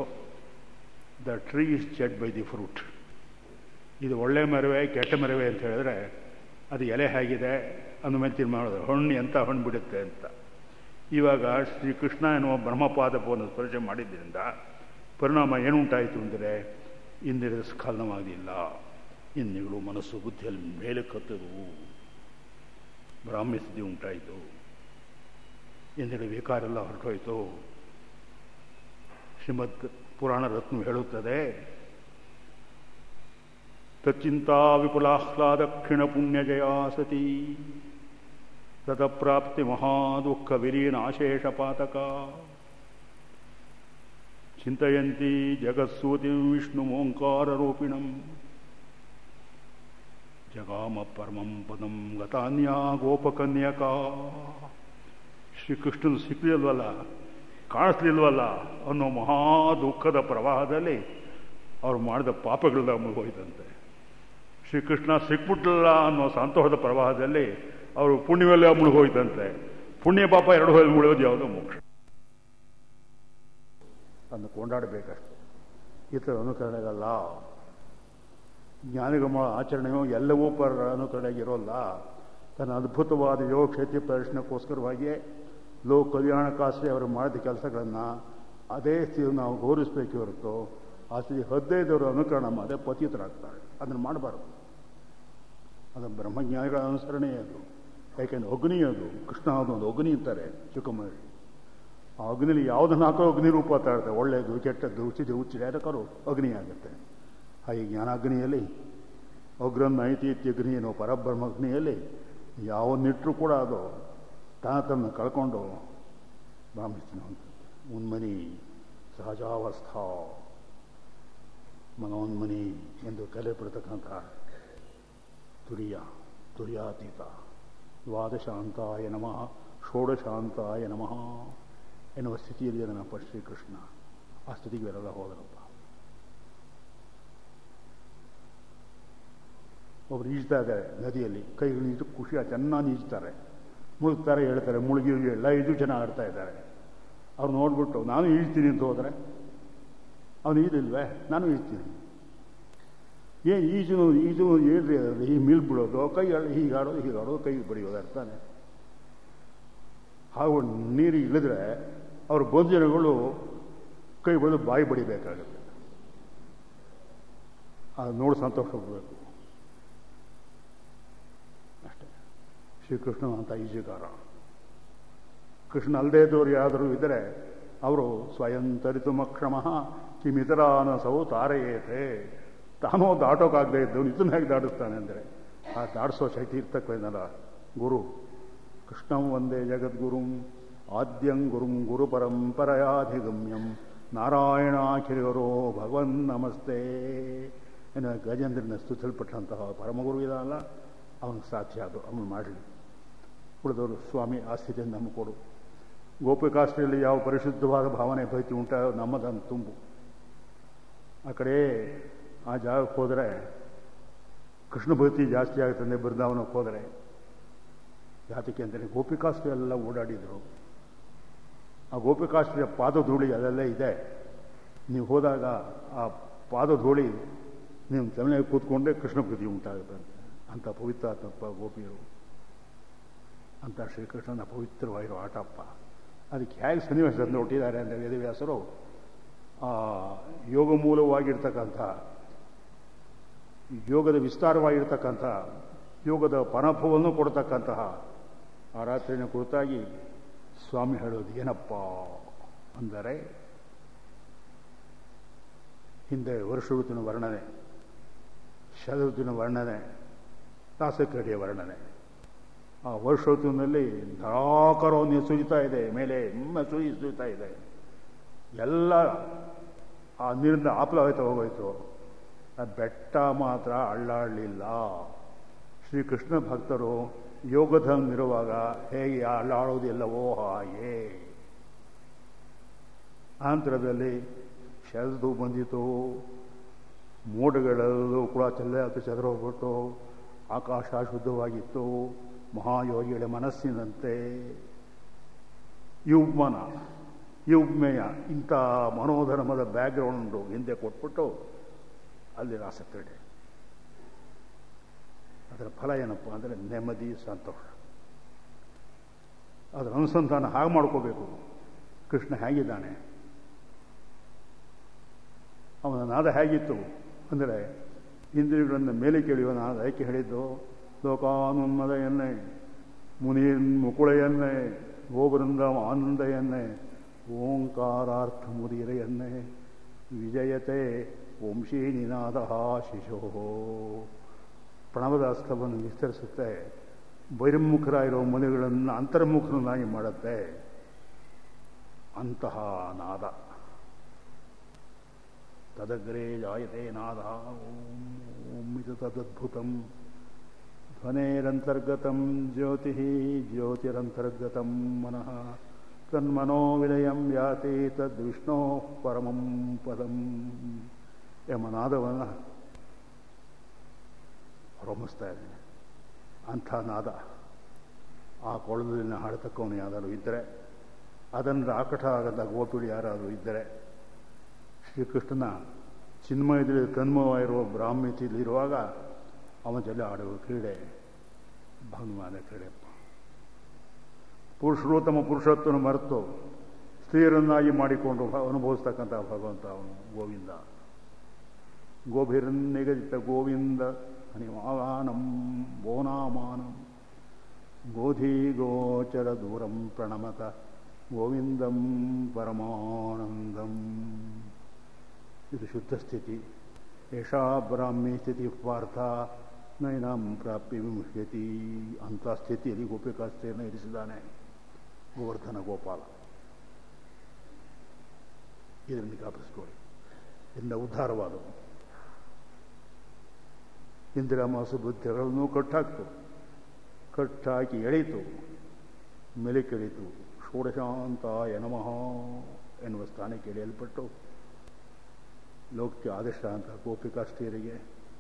the tree is judged by the fruit ಇದು ಒಳ್ಳೆ ಮರವೇ ಕೆಟ್ಟ ಮರವೇ ಅಂತ ಹೇಳಿದ್ರೆ ಅದು ಎಲೆ ಹೇಗಿದೆ ಅಂದ ಮೇಲೆ ತೀರ್ಮಾನ ಮಾಡೋದು ಹಣ್ಣು ಎಂಥ ಹಣ್ಣು ಬಿಡುತ್ತೆ ಅಂತ ಇವಾಗ ಶ್ರೀಕೃಷ್ಣ ಎನ್ನುವ ಬ್ರಹ್ಮಪಾದಪವನ್ನು ಸ್ಪರ್ಶ ಮಾಡಿದ್ದರಿಂದ ಪರಿಣಾಮ ಏನುಂಟಾಯಿತು ಅಂದರೆ ಇಂದಿರದ ಸ್ಖಲನವಾಗಿಲ್ಲ ಇಂದಿಗಳು ಮನಸ್ಸು ಬುದ್ಧಿಯಲ್ಲಿ ಮೇಲೆ ಕತ್ತದು ಬ್ರಾಹ್ಮ್ಯ ಸ್ಥಿತಿ ಉಂಟಾಯಿತು ಎಂದೇಳಿ ವಿಕಾರೆಲ್ಲ ಹೊರಟೋಯ್ತು ಶ್ರೀಮದ್ ಪುರಾಣ ರತ್ನ ಹೇಳುತ್ತದೆ ತಚ್ಚಿಂತಾ ವಿಪುಲಾಹ್ಲಾದ ಕ್ಷಿಣ ಪುಣ್ಯ ಜಯಾ ಸತಿ ತತಪ್ರಾಪ್ತಿ ಮಹಾದುಃಖ ವಿಲೀನಾಶೇಷ ಪಾತಕ ಚಿಂತೆಯಂತಿ ಜಗತ್ಸೂತಿ ವಿಷ್ಣುಮೋಂಕಾರರೂಪಿಣಂ ಜಗಾಮ ಪರಮಂ ಪದಂ ಗತಾನ್ಯಾ ಗೋಪಕನ್ಯಕ ಶ್ರೀಕೃಷ್ಣನು ಸಿಕ್ಕಲಿಲ್ವಲ್ಲ ಕಾಣಿಸ್ಲಿಲ್ವಲ್ಲ ಅನ್ನೋ ಮಹಾ ದುಃಖದ ಪ್ರವಾಹದಲ್ಲಿ ಅವ್ರು ಮಾಡಿದ ಪಾಪಗಳೆಲ್ಲ ಮುಗಿದೋಯ್ತಂತೆ ಶ್ರೀಕೃಷ್ಣ ಸಿಕ್ಬಿಟ್ಲಲ್ಲ ಅನ್ನೋ ಸಂತೋಷದ ಪ್ರವಾಹದಲ್ಲಿ ಅವರು ಪುಣ್ಯವೆಲ್ಲ ಮುಳುಗೋಯ್ತಂತೆ ಪುಣ್ಯ ಪಾಪ ಎರಡು ಹೋಗಿ ಮುಳುಗೋದು ಯಾವುದೋ ಮೋಕ್ಷ ಅದನ್ನು ಕೊಂಡಾಡಬೇಕಷ್ಟೆ ಇತರ ಅನುಕರಣೆಗಲ್ಲ ಜ್ಞಾನಿಗಮ ಆಚರಣೆಯು ಎಲ್ಲವೂ ಪರ ಅನುಕರಣೆಗಿರೋಲ್ಲ ತನ್ನ ಅದ್ಭುತವಾದ ಯೋಗ ಕ್ಷೇತ್ರ ಪ್ರದರ್ಶನಕ್ಕೋಸ್ಕರವಾಗಿಯೇ ಲೋಕ ಕಲ್ಯಾಣಕ್ಕಾಸ್ತಿ ಅವರು ಮಾಡಿದ ಕೆಲಸಗಳನ್ನು ಅದೇ ಸ್ಥಿತಿ ನಾವು ಗೌರವಿಸಬೇಕೆ ಹೊರತು ಆ ಸ್ಥಿತಿ ಹದಿನೈದವರು ಅನುಕರಣ ಮಾಡದೆ ಪತಿತರಾಗ್ತಾರೆ ಅದನ್ನು ಮಾಡಬಾರ್ದು ಅದು ಬ್ರಹ್ಮಜ್ಞಾನಿಗಳ ಅನುಸರಣೆ ಅದು ಯಾಕೆಂದ್ರೆ ಅಗ್ನಿ ಅದು ಕೃಷ್ಣ ಅದು ಒಂದು ಅಗ್ನಿ ಅಂತಾರೆ ಚಿಕ್ಕಮ್ಮರಿ ಆ ಅಗ್ನಿಲಿ ಯಾವುದನ್ನು ಹಾಕೋ ಅಗ್ನಿ ರೂಪ ಇರುತ್ತೆ ಒಳ್ಳೆಯದು ಕೆಟ್ಟದ್ದು ರುಚಿದು ಹುಚ್ಚಿದೆ ಅದಕ್ಕಾರು ಅಗ್ನಿ ಆಗುತ್ತೆ ಹಾಗೆ ಜ್ಞಾನಾಗ್ನಿಯಲ್ಲಿ ಅಗ್ರನ್ ನೈತೀತ್ಯ ಅಗ್ನಿ ಏನೋ ಪರಬ್ರಹ್ಮ ಅಗ್ನಿಯಲ್ಲಿ ಯಾವನ್ನಿಟ್ಟರೂ ಕೂಡ ಅದು ತಾನ ತನ್ನ ಕಳ್ಕೊಂಡು ಬ್ರಾಹ್ಮಿಸ್ತಾನೆ ಉನ್ಮನಿ ಸಹಜಾವಸ್ಥಾ ಮನೋನ್ಮನಿ ಎಂದು ಕರೆಯಲ್ಪಡ್ತಕ್ಕಂಥ ತುರಿಯ ತುರ್ಯಾತೀತ ದ್ವಾದಶಾಂತಾಯ ನಮಃ ಷೋಡಶಾಂತಾಯ ನಮಃ ಎನ್ನುವ ಸ್ಥಿತಿಯಲ್ಲಿ ಅದನ್ನಪ್ಪ ಶ್ರೀಕೃಷ್ಣ ಆ ಸ್ಥಿತಿಗೆ ಇವರೆಲ್ಲ ಹೋದರಪ್ಪ ಒಬ್ರು ಈಜ್ತಾ ಇದ್ದಾರೆ ನದಿಯಲ್ಲಿ ಕೈಗಳು ಈಜು ಖುಷಿ ಚೆನ್ನಾಗಿ ಈಜ್ತಾರೆ ಮುಳುಗ್ತಾರೆ ಹೇಳ್ತಾರೆ ಮುಳುಗಿ ಎಲ್ಲ ಈಜು ಚೆನ್ನಾಗಿ ಆಡ್ತಾ ಇದ್ದಾರೆ ಅವ್ರು ನೋಡ್ಬಿಟ್ಟು ನಾನು ಈಜ್ತೀನಿ ಅಂತ ಹೋದರೆ ಅವನು ಈದಿಲ್ವೇ ನಾನು ಈಜ್ತೀನಿ ಏನು ಈಜು ಈಜು ಏನ್ರಿ ಅದರಲ್ಲಿ ಈ ಮಿಲ್ ಬಿಡೋದು ಕೈ ಹೀಗೆ ಆಡೋದು ಹೀಗೆ ಆಡೋದು ಕೈ ಬಡಿಯೋದು ಅರ್ಥನೇ ಹಾಗೂ ನೀರಿಗೆ ಇಳಿದ್ರೆ ಅವ್ರ ಬಂಧನಗಳು ಕೈ ಬಡಿದು ಬಾಯಿ ಬಡಿಬೇಕಾಗುತ್ತೆ ಅದು ನೋಡಿ ಸಂತೋಷ ಪಡಬೇಕು ಅಷ್ಟೇ ಶ್ರೀಕೃಷ್ಣ ಅಂತ ಈಜುಗಾರ ಕೃಷ್ಣ ಅಲ್ಲದೇ ಇದ್ದವರು ಯಾರಾದರೂ ಇದ್ದರೆ ಅವರು ಸ್ವಯಂ ತರಿತು ಮಕ್ಷಮ ಕಿಮಿತರಾನ ಸೌ ತಾರೆಯೇತೆ ತಾನೋ ದಾಟೋಕ್ಕಾಗದೇ ಇದ್ದವನು ಇದನ್ನ ಹೇಗೆ ದಾಟಿಸ್ತಾನೆ ಅಂದರೆ ಆ ದಾಟಿಸೋ ಶಕ್ತಿ ಇರ್ತಕ್ಕಂಥಲ್ಲ ಗುರು ಕೃಷ್ಣಂ ಒಂದೇ ಜಗದ್ಗುರುಂ ಆದ್ಯಂ ಗುರುಂ ಗುರು ಪರಂಪರೆಯಾಧಿಗಮ್ಯಂ ನಾರಾಯಣಾಖಿರಿಗರೋ ಭಗವನ್ ನಮಸ್ತೆ ಎನ್ನುವ ಗಜೇಂದ್ರನ ಸ್ತುತಿಸಲ್ಪಟ್ಟಂತಹ ಪರಮಗುರು ಇದಲ್ಲ ಅವನಿಗೆ ಸಾಧ್ಯ ಅದು ಅವನು ಮಾಡಲಿ ಉಳಿದವರು ಸ್ವಾಮಿ ಆ ಸ್ಥಿತಿಯನ್ನು ನಮಗೆ ಕೊಡು ಗೋಪಿಕಾಸ್ತ್ರೀಯಲ್ಲಿ ಯಾವ ಪರಿಶುದ್ಧವಾದ ಭಾವನೆ ಭಕ್ತಿ ಉಂಟ ನಮ್ಮದನ್ನು ತುಂಬು ಆ ಕಡೆ ಆ ಜಾಗಕ್ಕೆ ಹೋದರೆ ಕೃಷ್ಣ ಭಕ್ತಿ ಜಾಸ್ತಿ ಆಗುತ್ತದೆ ಬೃಂದಾವನಕ್ಕೆ ಹೋದರೆ ಜಾತಿಗೆ ಅಂತಲೇ ಗೋಪಿಕಾಸ್ತ್ರೀ ಎಲ್ಲ ಓಡಾಡಿದರು ಆ ಗೋಪಿಕಾಸ್ತ್ರೀಯ ಪಾದಧೂಳಿ ಅದೆಲ್ಲ ಇದೆ ನೀವು ಹೋದಾಗ ಆ ಪಾದಧೂಳಿ ನೀವು ತಮಿಳಿಗೆ ಕೂತ್ಕೊಂಡ್ರೆ ಕೃಷ್ಣ ಭಕ್ತಿ ಉಂಟಾಗುತ್ತಂತೆ ಅಂಥ ಪವಿತ್ರ ತಪ್ಪ ಗೋಪಿಯರು ಅಂತ ಶ್ರೀಕೃಷ್ಣನ ಪವಿತ್ರವಾಗಿರೋ ಆಟಪ್ಪ ಅದಕ್ಕೆ ಹೇಗೆ ಸನ್ನಿವೇಶದಿಂದ ಹುಟ್ಟಿದ್ದಾರೆ ಅಂದರೆ ವೇದವ್ಯಾಸರು ಆ ಯೋಗ ಮೂಲವಾಗಿರ್ತಕ್ಕಂಥ ಯೋಗದ ವಿಸ್ತಾರವಾಗಿರ್ತಕ್ಕಂಥ ಯೋಗದ ಪನಫವನ್ನು ಕೊಡ್ತಕ್ಕಂತಹ ಆ ರಾತ್ರಿನ ಕುರಿತಾಗಿ ಸ್ವಾಮಿ ಹೇಳೋದು ಏನಪ್ಪ ಅಂದರೆ ಹಿಂದೆ ವರ್ಷ ಋತುವಿನ ವರ್ಣನೆ ಶರಋತುವಿನ ವರ್ಣನೆ ತಾಸಕಡಿಯ ವರ್ಣನೆ ಆ ವರ್ಷ ಋತುವಿನಲ್ಲಿ ಧಾರಾಕಾರವನ್ನು ಸುರಿತಾ ಇದೆ ಮೇಲೆ ಒಮ್ಮೆ ಸುರಿ ಸುರಿತಾ ಇದೆ ಎಲ್ಲ ಆ ನೀರಿಂದ ಆಪ್ಲವಾಯ್ತಾ ಹೋಗೋಯ್ತು ಆ ಬೆಟ್ಟ ಮಾತ್ರ ಅಳ್ಳಾಡಲಿಲ್ಲ ಶ್ರೀಕೃಷ್ಣ ಭಕ್ತರು ಯೋಗಧನಿರುವಾಗ ಹೇಗೆ ಅಳ್ಳಾಡೋದಿಲ್ಲವೋ ಹಾಗೆ ಆಂತರದಲ್ಲಿ ಶರದು ಬಂದಿತು ಮೋಡಗಳೆಲ್ಲೂ ಕೂಡ ಚೆಲ್ಲ ಚದರೋಗ್ಬಿಟ್ಟು ಆಕಾಶ ಶುದ್ಧವಾಗಿತ್ತು ಮಹಾಯೋಗಿಗಳ ಮನಸ್ಸಿನಂತೆ ಯುಗ್ಮನ ಯುಗ್ಮೆಯ ಇಂಥ ಮನೋಧರ್ಮದ ಬ್ಯಾಕ್ಗ್ರೌಂಡು ಹಿಂದೆ ಕೊಟ್ಬಿಟ್ಟು ಅಲ್ಲಿ ರಾಸಕ್ರೀಡೆ ಅದರ ಫಲ ಏನಪ್ಪ ಅಂದರೆ ನೆಮ್ಮದಿ ಸಂತೋಷ ಅದರ ಅನುಸಂಧಾನ ಹಾಗೆ ಮಾಡ್ಕೋಬೇಕು ಕೃಷ್ಣ ಹೇಗಿದ್ದಾನೆ ಅವನ ನಾದ ಹೇಗಿತ್ತು ಅಂದರೆ ಇಂದ್ರಿಯಗಳನ್ನು ಮೇಲೆ ಕೇಳುವ ನಾದ ಏಕೆ ಹೇಳಿದ್ದು ಲೋಕಾನುನ್ಮದ ಎನ್ನೆ ಮುನಿ ಮುಕುಳೆಯನ್ನೇ ಗೋವೃಂದಂ ಆನಂದಯನ್ನೇ ಓಂಕಾರಾರ್ಥಮುದಿರೆಯನ್ನೇ ವಿಜಯತೆ ವಂಶೀ ನಿನಾದ ಶಿಶೋ ಪ್ರಣವದ ಅಸ್ತವನ್ನು ವಿಸ್ತರಿಸುತ್ತೆ ಬಹಿರ್ಮುಖರಾಗಿರೋ ಮನೆಗಳನ್ನು ಅಂತರ್ಮುಖರನ್ನಾಗಿ ಮಾಡುತ್ತೆ ಅಂತಹ ನಾದ ತದಗ್ರೇ ಜಾಯತೆ ನಾದ ಓಂ ಇದು ತದದ್ಭುತಂ ಧ್ವನೇರಂತರ್ಗತಂ ಜ್ಯೋತಿ ಜ್ಯೋತಿರಂತರ್ಗತಂ ಮನಃ ತನ್ಮನೋ ವಿಲಯಂ ಯಾತಿ ತದ್ವಿಷ್ಣೋ ಪರಮಂ ಪದಂ ಎಂಬ ನಾದವನ್ನು ಹೊರಮಿಸ್ತಾ ಇದ್ದೇನೆ ಅಂಥ ನಾದ ಆ ಕೊಳದಲ್ಲಿನ ಹಾಡತಕ್ಕವನು ಯಾರಾದರೂ ಇದ್ದರೆ ಅದನ್ನು ಆಕಟ ಆಗದ ಗೋಪಿಗಳು ಯಾರಾದರೂ ಇದ್ದರೆ ಶ್ರೀಕೃಷ್ಣನ ಚಿನ್ಮಯದಲ್ಲಿ ತನ್ಮಯವಾಗಿರುವ ಬ್ರಾಹ್ಮಿತಿಯಲ್ಲಿರುವಾಗ ಅವನ ಜೊತೆ ಆಡುವ ಕ್ರೀಡೆ ಭಗವಾನ ಕ್ರೀಡೆಪ್ಪ ಪುರುಷರು ತಮ್ಮ ಪುರುಷತ್ವವನ್ನು ಮರೆತು ಸ್ತ್ರೀಯರನ್ನಾಗಿ ಮಾಡಿಕೊಂಡು ಅನುಭವಿಸ್ತಕ್ಕಂಥ ಭಗವಂತ ಅವನು ಗೋವಿಂದ ಗೋಭಿರನ್ನಿಗದಿತ ಗೋವಿಂದ ಅನಿವಾಗಾನಂ ಗೋನಾಮಾನಂ ಗೋಧಿ ಗೋಚರ ದೂರಂ ಪ್ರಣಮತ ಗೋವಿಂದಂ ಪರಮಾನಂದಂ ಇದು ಶುದ್ಧ ಸ್ಥಿತಿ ಯಶಾ ಬ್ರಾಹ್ಮಿ ಸ್ಥಿತಿ ಪಾರ್ಥ ನೈನಾಂ ಪ್ರಾಪ್ತಿ ವಿಮುಹ್ಯತಿ ಅಂಥ ಸ್ಥಿತಿಯಲ್ಲಿ ಗೋಪಿಕಾಸ್ತ್ರೀಯನ್ನು ಇರಿಸಿದ್ದಾನೆ ಗೋವರ್ಧನ ಗೋಪಾಲ ಇದನ್ನು ಜ್ಞಾಪಿಸ್ಕೊಳ್ಳಿ ಇಂದ ಉದ್ಧಾರವಾದವು ಇಂದಿರಾಮಾಸು ಬುದ್ಧಿಗಳನ್ನು ಕಟ್ಟಾಕ್ತು ಕಟ್ಟಾಕಿ ಎಳೀತು ಮೆಲುಕೆಳೀತು ಷೋಡಶಾಂತಾಯ ನಮಃ ಎನ್ನುವ ಸ್ಥಾನಕ್ಕೆ ಎಳೆಯಲ್ಪಟ್ಟು ಲೋಕಕ್ಕೆ ಆದೇಶ ಅಂತ ಗೋಪಿಕಾಸ್ತ್ರೀಯರಿಗೆ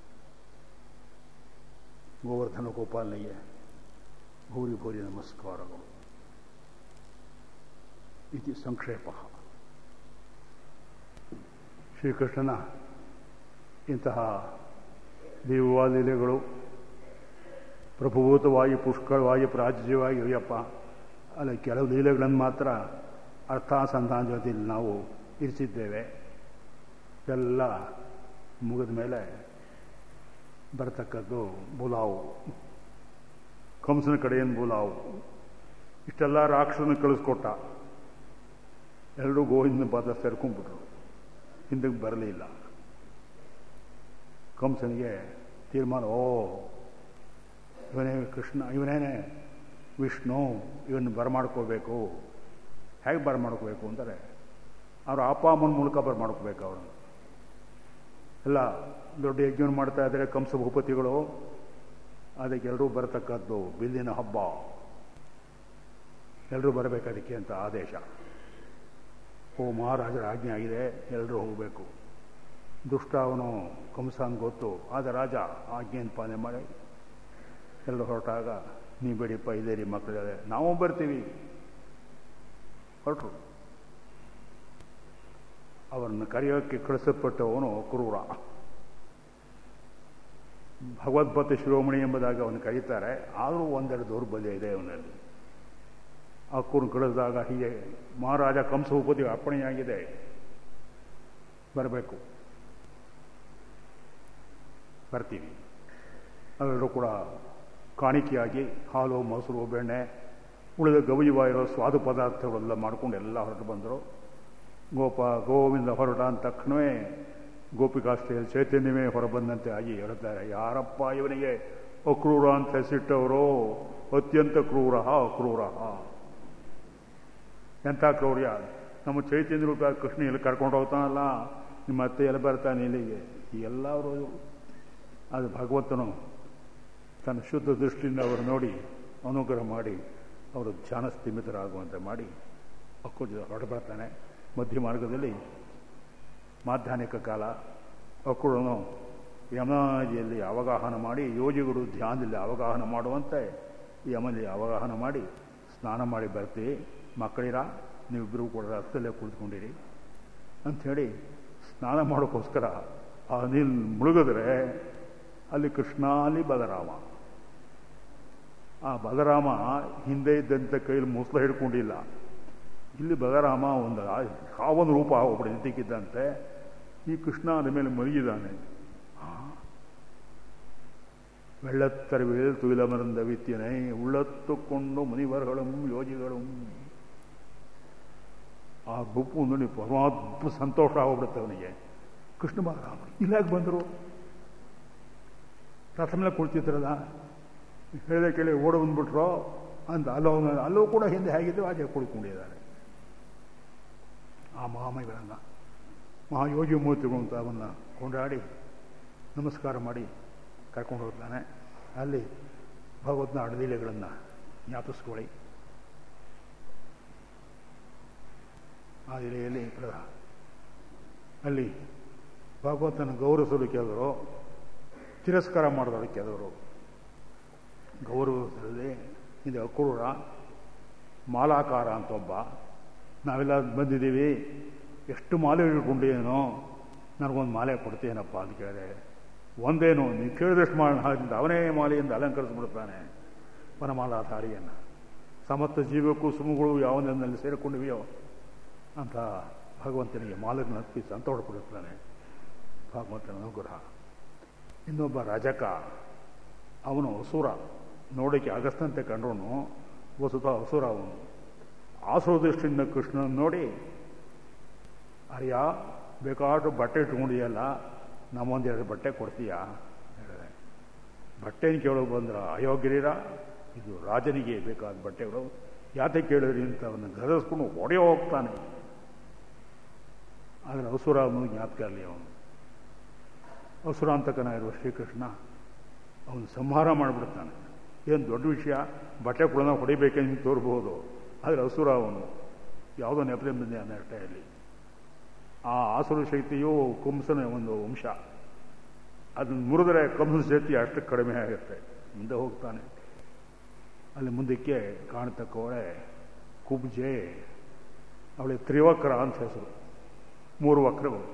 ಗೋವರ್ಧನ ಗೋಪಾಲನಿಗೆ ಭೂರಿ ಭೂರಿ ನಮಸ್ಕಾರಗಳು ಇದು ಸಂಕ್ಷೇಪ ಶ್ರೀಕೃಷ್ಣನ ಇಂತಹ ದಿವ್ಯವಾದ ಪ್ರಭುಭೂತವಾಗಿ ಪುಷ್ಕಳವಾಗಿ ಪ್ರಾಜ್ಯವಾಗಿ ಇವೆಯಪ್ಪ ಅಲ್ಲ ಕೆಲವು ಲೀಲೆಗಳನ್ನು ಮಾತ್ರ ಅರ್ಥಾಸಂಧಾನ ಜೊತೆಯಲ್ಲಿ ನಾವು ಇರಿಸಿದ್ದೇವೆ ಎಲ್ಲ ಮುಗಿದ ಮೇಲೆ ಬರತಕ್ಕದ್ದು ಬುಲಾವು ಕಂಸನ ಕಡೆಯಿಂದ ಬುಲಾವು ಇಷ್ಟೆಲ್ಲ ರಾಕ್ಷಸನ ಕಳಿಸ್ಕೊಟ್ಟ ಎಲ್ಲರೂ ಗೋವಿಂದನ ಪಾದ ಸೇರ್ಕೊಂಡ್ಬಿಟ್ರು ಹಿಂದಕ್ಕೆ ಬರಲಿಲ್ಲ ಕಂಸನಿಗೆ ತೀರ್ಮಾನ ಓ ಇವನೇ ಕೃಷ್ಣ ಇವನೇನೆ ವಿಷ್ಣು ಇವನ್ನ ಬರಮಾಡ್ಕೋಬೇಕು ಹೇಗೆ ಬರಮಾಡ್ಕೋಬೇಕು ಅಂತಾರೆ ಅವ್ರ ಅಪ್ಪ ಅಮ್ಮನ ಮೂಲಕ ಬರಮಾಡ್ಕೋಬೇಕು ಅವ್ರನ್ನ ಎಲ್ಲ ದೊಡ್ಡ ಯಜ್ಞವನ್ನು ಮಾಡ್ತಾ ಇದ್ದಾರೆ ಕಂಸ ಭೂಪತಿಗಳು ಅದಕ್ಕೆ ಎಲ್ಲರೂ ಬರತಕ್ಕದ್ದು ಬಿಲ್ಲಿನ ಹಬ್ಬ ಎಲ್ಲರೂ ಬರಬೇಕು ಅದಕ್ಕೆ ಅಂತ ಆದೇಶ ಓ ಮಹಾರಾಜರ ಆಜ್ಞೆ ಆಗಿದೆ ಎಲ್ಲರೂ ಹೋಗಬೇಕು ದುಷ್ಟ ಅವನು ಕಂಸನ್ ಗೊತ್ತು ಆದ ರಾಜ ಆಜ್ಞೆಯನ್ನು ಪಾಲನೆ ಮಾಡಿ ಎಲ್ಲರೂ ಹೊರಟಾಗ ನೀ ಬೇಡಿಪ್ಪ ಇದೇ ರೀ ಮಕ್ಕಳಿದೆ ನಾವು ಬರ್ತೀವಿ ಹೊರಟರು ಅವರನ್ನು ಕರೆಯೋಕ್ಕೆ ಕಳಿಸಲ್ಪಟ್ಟವನು ಕ್ರೂರ ಭಗವದ್ಭಕ್ತ ಶಿರೋಮಣಿ ಎಂಬುದಾಗಿ ಅವನು ಕರೀತಾರೆ ಆದರೂ ಒಂದೆರಡು ದೌರ್ಬಲ್ಯ ಇದೆ ಅವನಲ್ಲಿ ಅಕ್ಕೂರನ್ನು ಕಳಿಸಿದಾಗ ಹೀಗೆ ಮಹಾರಾಜ ಕಂಸ ಉಪತಿ ಅರ್ಪಣೆಯಾಗಿದೆ ಬರಬೇಕು ಬರ್ತೀವಿ ಅವೆಲ್ಲರೂ ಕೂಡ ಕಾಣಿಕೆಯಾಗಿ ಹಾಲು ಮೊಸರು ಬೆಣ್ಣೆ ಉಳಿದ ಗವಿಯವಾಗಿರೋ ಸ್ವಾದು ಪದಾರ್ಥಗಳೆಲ್ಲ ಮಾಡ್ಕೊಂಡು ಎಲ್ಲ ಹೊರಟು ಬಂದರು ಗೋಪ ಗೋವಿಂದ ಹೊರಟ ಅಂದ ತಕ್ಷಣವೇ ಗೋಪಿಕಾಸ್ತ್ರೀಯಲ್ಲಿ ಚೈತನ್ಯವೇ ಹೊರಬಂದಂತೆ ಆಗಿ ಹೇಳ್ತಾರೆ ಯಾರಪ್ಪ ಇವನಿಗೆ ಅಕ್ರೂರ ಅಂತ ಹೆಸರಿಟ್ಟವರು ಅತ್ಯಂತ ಕ್ರೂರ ಅಕ್ರೂರ ಎಂಥ ಕ್ರೌರ್ಯ ನಮ್ಮ ಚೈತನ್ಯ ರೂಪ ಕೃಷ್ಣ ಇಲ್ಲಿ ಕರ್ಕೊಂಡು ಹೋಗ್ತಾನಲ್ಲ ನಿಮ್ಮ ಅತ್ತೆ ಎಲ್ಲಿ ಬರ್ತಾನೆ ಇಲ್ಲಿಗೆ ಎಲ್ಲರೂ ಅದು ಭಗವಂತನು ತನ್ನ ಶುದ್ಧ ದೃಷ್ಟಿಯಿಂದ ಅವರು ನೋಡಿ ಅನುಗ್ರಹ ಮಾಡಿ ಅವರು ಧ್ಯಾನ ಸ್ಥಿಮಿತರಾಗುವಂತೆ ಮಾಡಿ ಅಕ್ಕೂ ಹೊರಟು ಬರ್ತಾನೆ ಮಧ್ಯ ಮಾರ್ಗದಲ್ಲಿ ಮಾಧ್ಯಾಹ್ನಿಕ ಕಾಲ ಅಕ್ಕುಳನು ಯಮನದಿಯಲ್ಲಿ ಅವಗಾಹನ ಮಾಡಿ ಯೋಗಿಗಳು ಧ್ಯಾನದಲ್ಲಿ ಅವಗಾಹನ ಮಾಡುವಂತೆ ಯಮನಲ್ಲಿ ಅವಗಾಹನ ಮಾಡಿ ಸ್ನಾನ ಮಾಡಿ ಬರ್ತೀವಿ ಮಕ್ಕಳಿರ ನೀವಿಬ್ಬರು ಕೂಡ ರಸ್ತಲ್ಲೇ ಕುಳಿತುಕೊಂಡಿರಿ ಅಂಥೇಳಿ ಸ್ನಾನ ಮಾಡೋಕ್ಕೋಸ್ಕರ ಆ ನೀರು ಮುಳುಗಿದ್ರೆ ಅಲ್ಲಿ ಕೃಷ್ಣ ಅಲ್ಲಿ ಬಲರಾಮ ಆ ಬಲರಾಮ ಹಿಂದೆ ಇದ್ದಂಥ ಕೈಲಿ ಮುಸ್ಲ ಹಿಡ್ಕೊಂಡಿಲ್ಲ ಇಲ್ಲಿ ಬಲರಾಮ ಒಂದು ಕಾವನ ರೂಪ ಒಬ್ಬಳು ನಿಂತಿಕ್ಕಿದ್ದಂತೆ ಈ ಕೃಷ್ಣ ಅದ ಮೇಲೆ ಮಲಗಿದ್ದಾನೆ வெள்ளத்தருவில் துயிலமர்ந்த வித்தியனை உள்ளத்துக்கொண்டு முனிவர்களும் யோகிகளும் ಆ ಗುಪ್ಪು ನೋಡಿ ಪರಮಾತ್ಮ ಸಂತೋಷ ಆಗ್ಬಿಡುತ್ತೆ ಅವನಿಗೆ ಕೃಷ್ಣ ಬಾರಾಮ ಇಲ್ಲಾಗ ಬಂದರು ರಥ ಮೇಲೆ ಕುಳಿತಿದ್ರಲ್ಲ ಹೇಳಿದೆ ಕೇಳಿ ಓಡ ಬಂದ್ಬಿಟ್ರು ಅಂತ ಅಲ್ಲೋ ಅಲ್ಲೂ ಕೂಡ ಹಿಂದೆ ಹೇಗಿದ್ದು ಆಚೆ ಕುಳಿತುಕೊಂಡಿದ್ದಾರೆ ಆ ಮಹಾಮೈಗಳನ್ನು ಮಹಾಯೋಗಿ ಮೂರ್ತಿಗಳು ಅಂತ ಅವನ್ನ ಕೊಂಡಾಡಿ ನಮಸ್ಕಾರ ಮಾಡಿ ಕರ್ಕೊಂಡು ಹೋಗ್ತಾನೆ ಅಲ್ಲಿ ಭಗವತ್ನ ಅಡಲೀಲೆಗಳನ್ನು ಜ್ಞಾಪಿಸ್ಕೊಳ್ಳಿ ಆ ಎಲೆಯಲ್ಲಿ ಪ್ರದ ಅಲ್ಲಿ ಭಾಗವತನ ಗೌರವಿಸಲು ಕೆಲವರು ತಿರಸ್ಕಾರ ಮಾಡಿದವರು ಕೆಲವರು ಗೌರವಿಸದೆ ಇದು ಅಕ್ರೂರ ಮಾಲಾಕಾರ ಅಂತ ಒಬ್ಬ ನಾವೆಲ್ಲ ಬಂದಿದ್ದೀವಿ ಎಷ್ಟು ಮಾಲೆ ಇಟ್ಕೊಂಡಿದ್ದೇನೋ ನನಗೊಂದು ಮಾಲೆ ಕೊಡ್ತೇನಪ್ಪ ಅಂತ ಕೇಳಿದೆ ಒಂದೇನು ನೀವು ಕೇಳಿದಷ್ಟು ಮಾಡಿ ಅವನೇ ಮಾಲೆಯಿಂದ ಅಲಂಕರಿಸ್ಬಿಡ್ತಾನೆ ವನಮಾಲಾಧಾರಿಯನ್ನು ಸಮಸ್ತ ಜೀವಕ್ಕೂ ಸುಮಗಳು ಯಾವನಲ್ಲಿ ಸೇರಿಕೊಂಡಿವೆಯೋ ಅಂತ ಭಗವಂತನಿಗೆ ಮಾಲನ್ನು ಹತ್ತಿ ಸಂತೋಷ ಪಡುತ್ತಾನೆ ಭಗವಂತನ ಅನುಗ್ರಹ ಇನ್ನೊಬ್ಬ ರಜಕ ಅವನು ಅಸುರ ನೋಡೋಕ್ಕೆ ಅಗಸ್ತಂತೆ ಕಂಡ್ರು ವಸುತ ಅಸುರ ಅವನು ಆಸುರ ದೃಷ್ಟಿಯಿಂದ ಕೃಷ್ಣನ ನೋಡಿ ಅಯ್ಯ ಬೇಕಾದ್ರೂ ಬಟ್ಟೆ ಇಟ್ಕೊಂಡಿಯಲ್ಲ ನಮ್ಮೊಂದೆರಡು ಬಟ್ಟೆ ಕೊಡ್ತೀಯಾ ಹೇಳಿದೆ ಬಟ್ಟೆನ ಕೇಳೋಕೆ ಬಂದ್ರ ಅಯೋಗ್ಯರೀರ ಇದು ರಾಜನಿಗೆ ಬೇಕಾದ ಬಟ್ಟೆಗಳು ಯಾತೆ ಕೇಳಿದ್ರಿ ಅಂತ ಅವನ್ನ ಗದರಿಸ್ಕೊಂಡು ಹೊಡೆಯೋ ಹೋಗ್ತಾನೆ ಆದರೆ ಅಸುರ ಅವನು ಜ್ಞಾಪಕ ಇರಲಿ ಅವನು ಅಸುರಾಂತಕನಾಗಿರುವ ಶ್ರೀಕೃಷ್ಣ ಅವನು ಸಂಹಾರ ಮಾಡಿಬಿಡ್ತಾನೆ ಏನು ದೊಡ್ಡ ವಿಷಯ ಬಟ್ಟೆ ಕೂಡ ಹೊಡಿಬೇಕೆಂದು ತೋರ್ಬೋದು ಆದರೆ ಅಸುರ ಅವನು ಯಾವುದೋ ನೆಪಲೆ ಬಂದೆ ಅನ್ನಟ್ಟೆಯಲ್ಲಿ ಆ ಆಸುರ ಶಕ್ತಿಯು ಕಂಸನ ಒಂದು ವಂಶ ಅದನ್ನು ಮುರಿದ್ರೆ ಕಂಸನ ಶಕ್ತಿ ಅಷ್ಟು ಕಡಿಮೆ ಆಗುತ್ತೆ ಮುಂದೆ ಹೋಗ್ತಾನೆ ಅಲ್ಲಿ ಮುಂದಕ್ಕೆ ಕಾಣತಕ್ಕವಳೆ ಕುಬ್ಜೆ ಅವಳಿಗೆ ತ್ರಿವಕ್ರ ಅಂತ ಹೆಸರು ಮೂರು ವಕ್ರಗಳು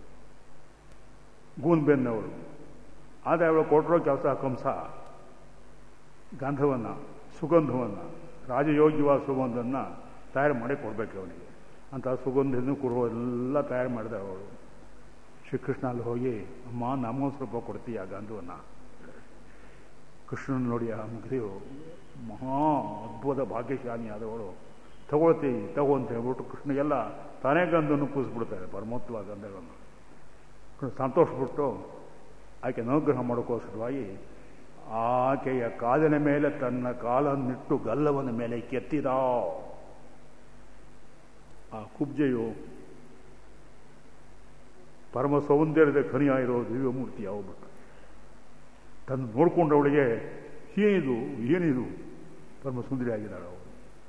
ಗೂನ್ಬೆನ್ನವಳು ಆದರೆ ಅವಳು ಕೊಟ್ಟಿರೋ ಕೆಲಸ ಕಂಸ ಗಂಧವನ್ನು ಸುಗಂಧವನ್ನು ರಾಜಯೋಗ್ಯವಾದ ಸುಗಂಧವನ್ನು ತಯಾರು ಮಾಡಿ ಕೊಡಬೇಕು ಅವನಿಗೆ ಅಂತ ಸುಗಂಧವನ್ನು ಕುರುವ ಎಲ್ಲ ತಯಾರು ಮಾಡಿದ ಅವಳು ಶ್ರೀಕೃಷ್ಣ ಅಲ್ಲಿ ಹೋಗಿ ಅಮ್ಮ ನಮಗೊಂದು ಸ್ವಲ್ಪ ಕೊಡ್ತೀಯ ಗಂಧವನ್ನು ಕೃಷ್ಣನ ನೋಡಿ ಆ ಮುಗಿದೆಯು ಮಹಾ ಅದ್ಭುತ ಭಾಗ್ಯಶಾಲಿ ಆದವಳು ತಗೊಳ್ತಿ ತಗೋ ಅಂತ ಹೇಳ್ಬಿಟ್ಟು ಕೃಷ್ಣಗೆಲ್ಲ ತಾನೇ ಗಂಧವನ್ನು ಪೂಜಿಸ್ಬಿಡ್ತಾರೆ ಪರಮೋತ್ತವ ಗಂಧಗಳನ್ನು ಸಂತೋಷಪಟ್ಟು ಆಕೆ ಅನುಗ್ರಹ ಮಾಡೋಕ್ಕೋಸ್ಕರವಾಗಿ ಆಕೆಯ ಕಾಲಿನ ಮೇಲೆ ತನ್ನ ಕಾಲನ್ನಿಟ್ಟು ಗಲ್ಲವನ ಮೇಲೆ ಕೆತ್ತಿದ ಆ ಕುಬ್ಜೆಯು ಪರಮ ಸೌಂದರ್ಯದ ಖನಿಯಾಗಿರೋ ದಿವ್ಯಮೂರ್ತಿ ಯಾವಬಿಟ್ಟು ತನ್ನ ನೋಡ್ಕೊಂಡವಳಿಗೆ ಏನಿದು ಏನಿದು ಪರಮ ಸುಂದರಿ ಆಗಿದ್ದಾಳೆ ಅವಳು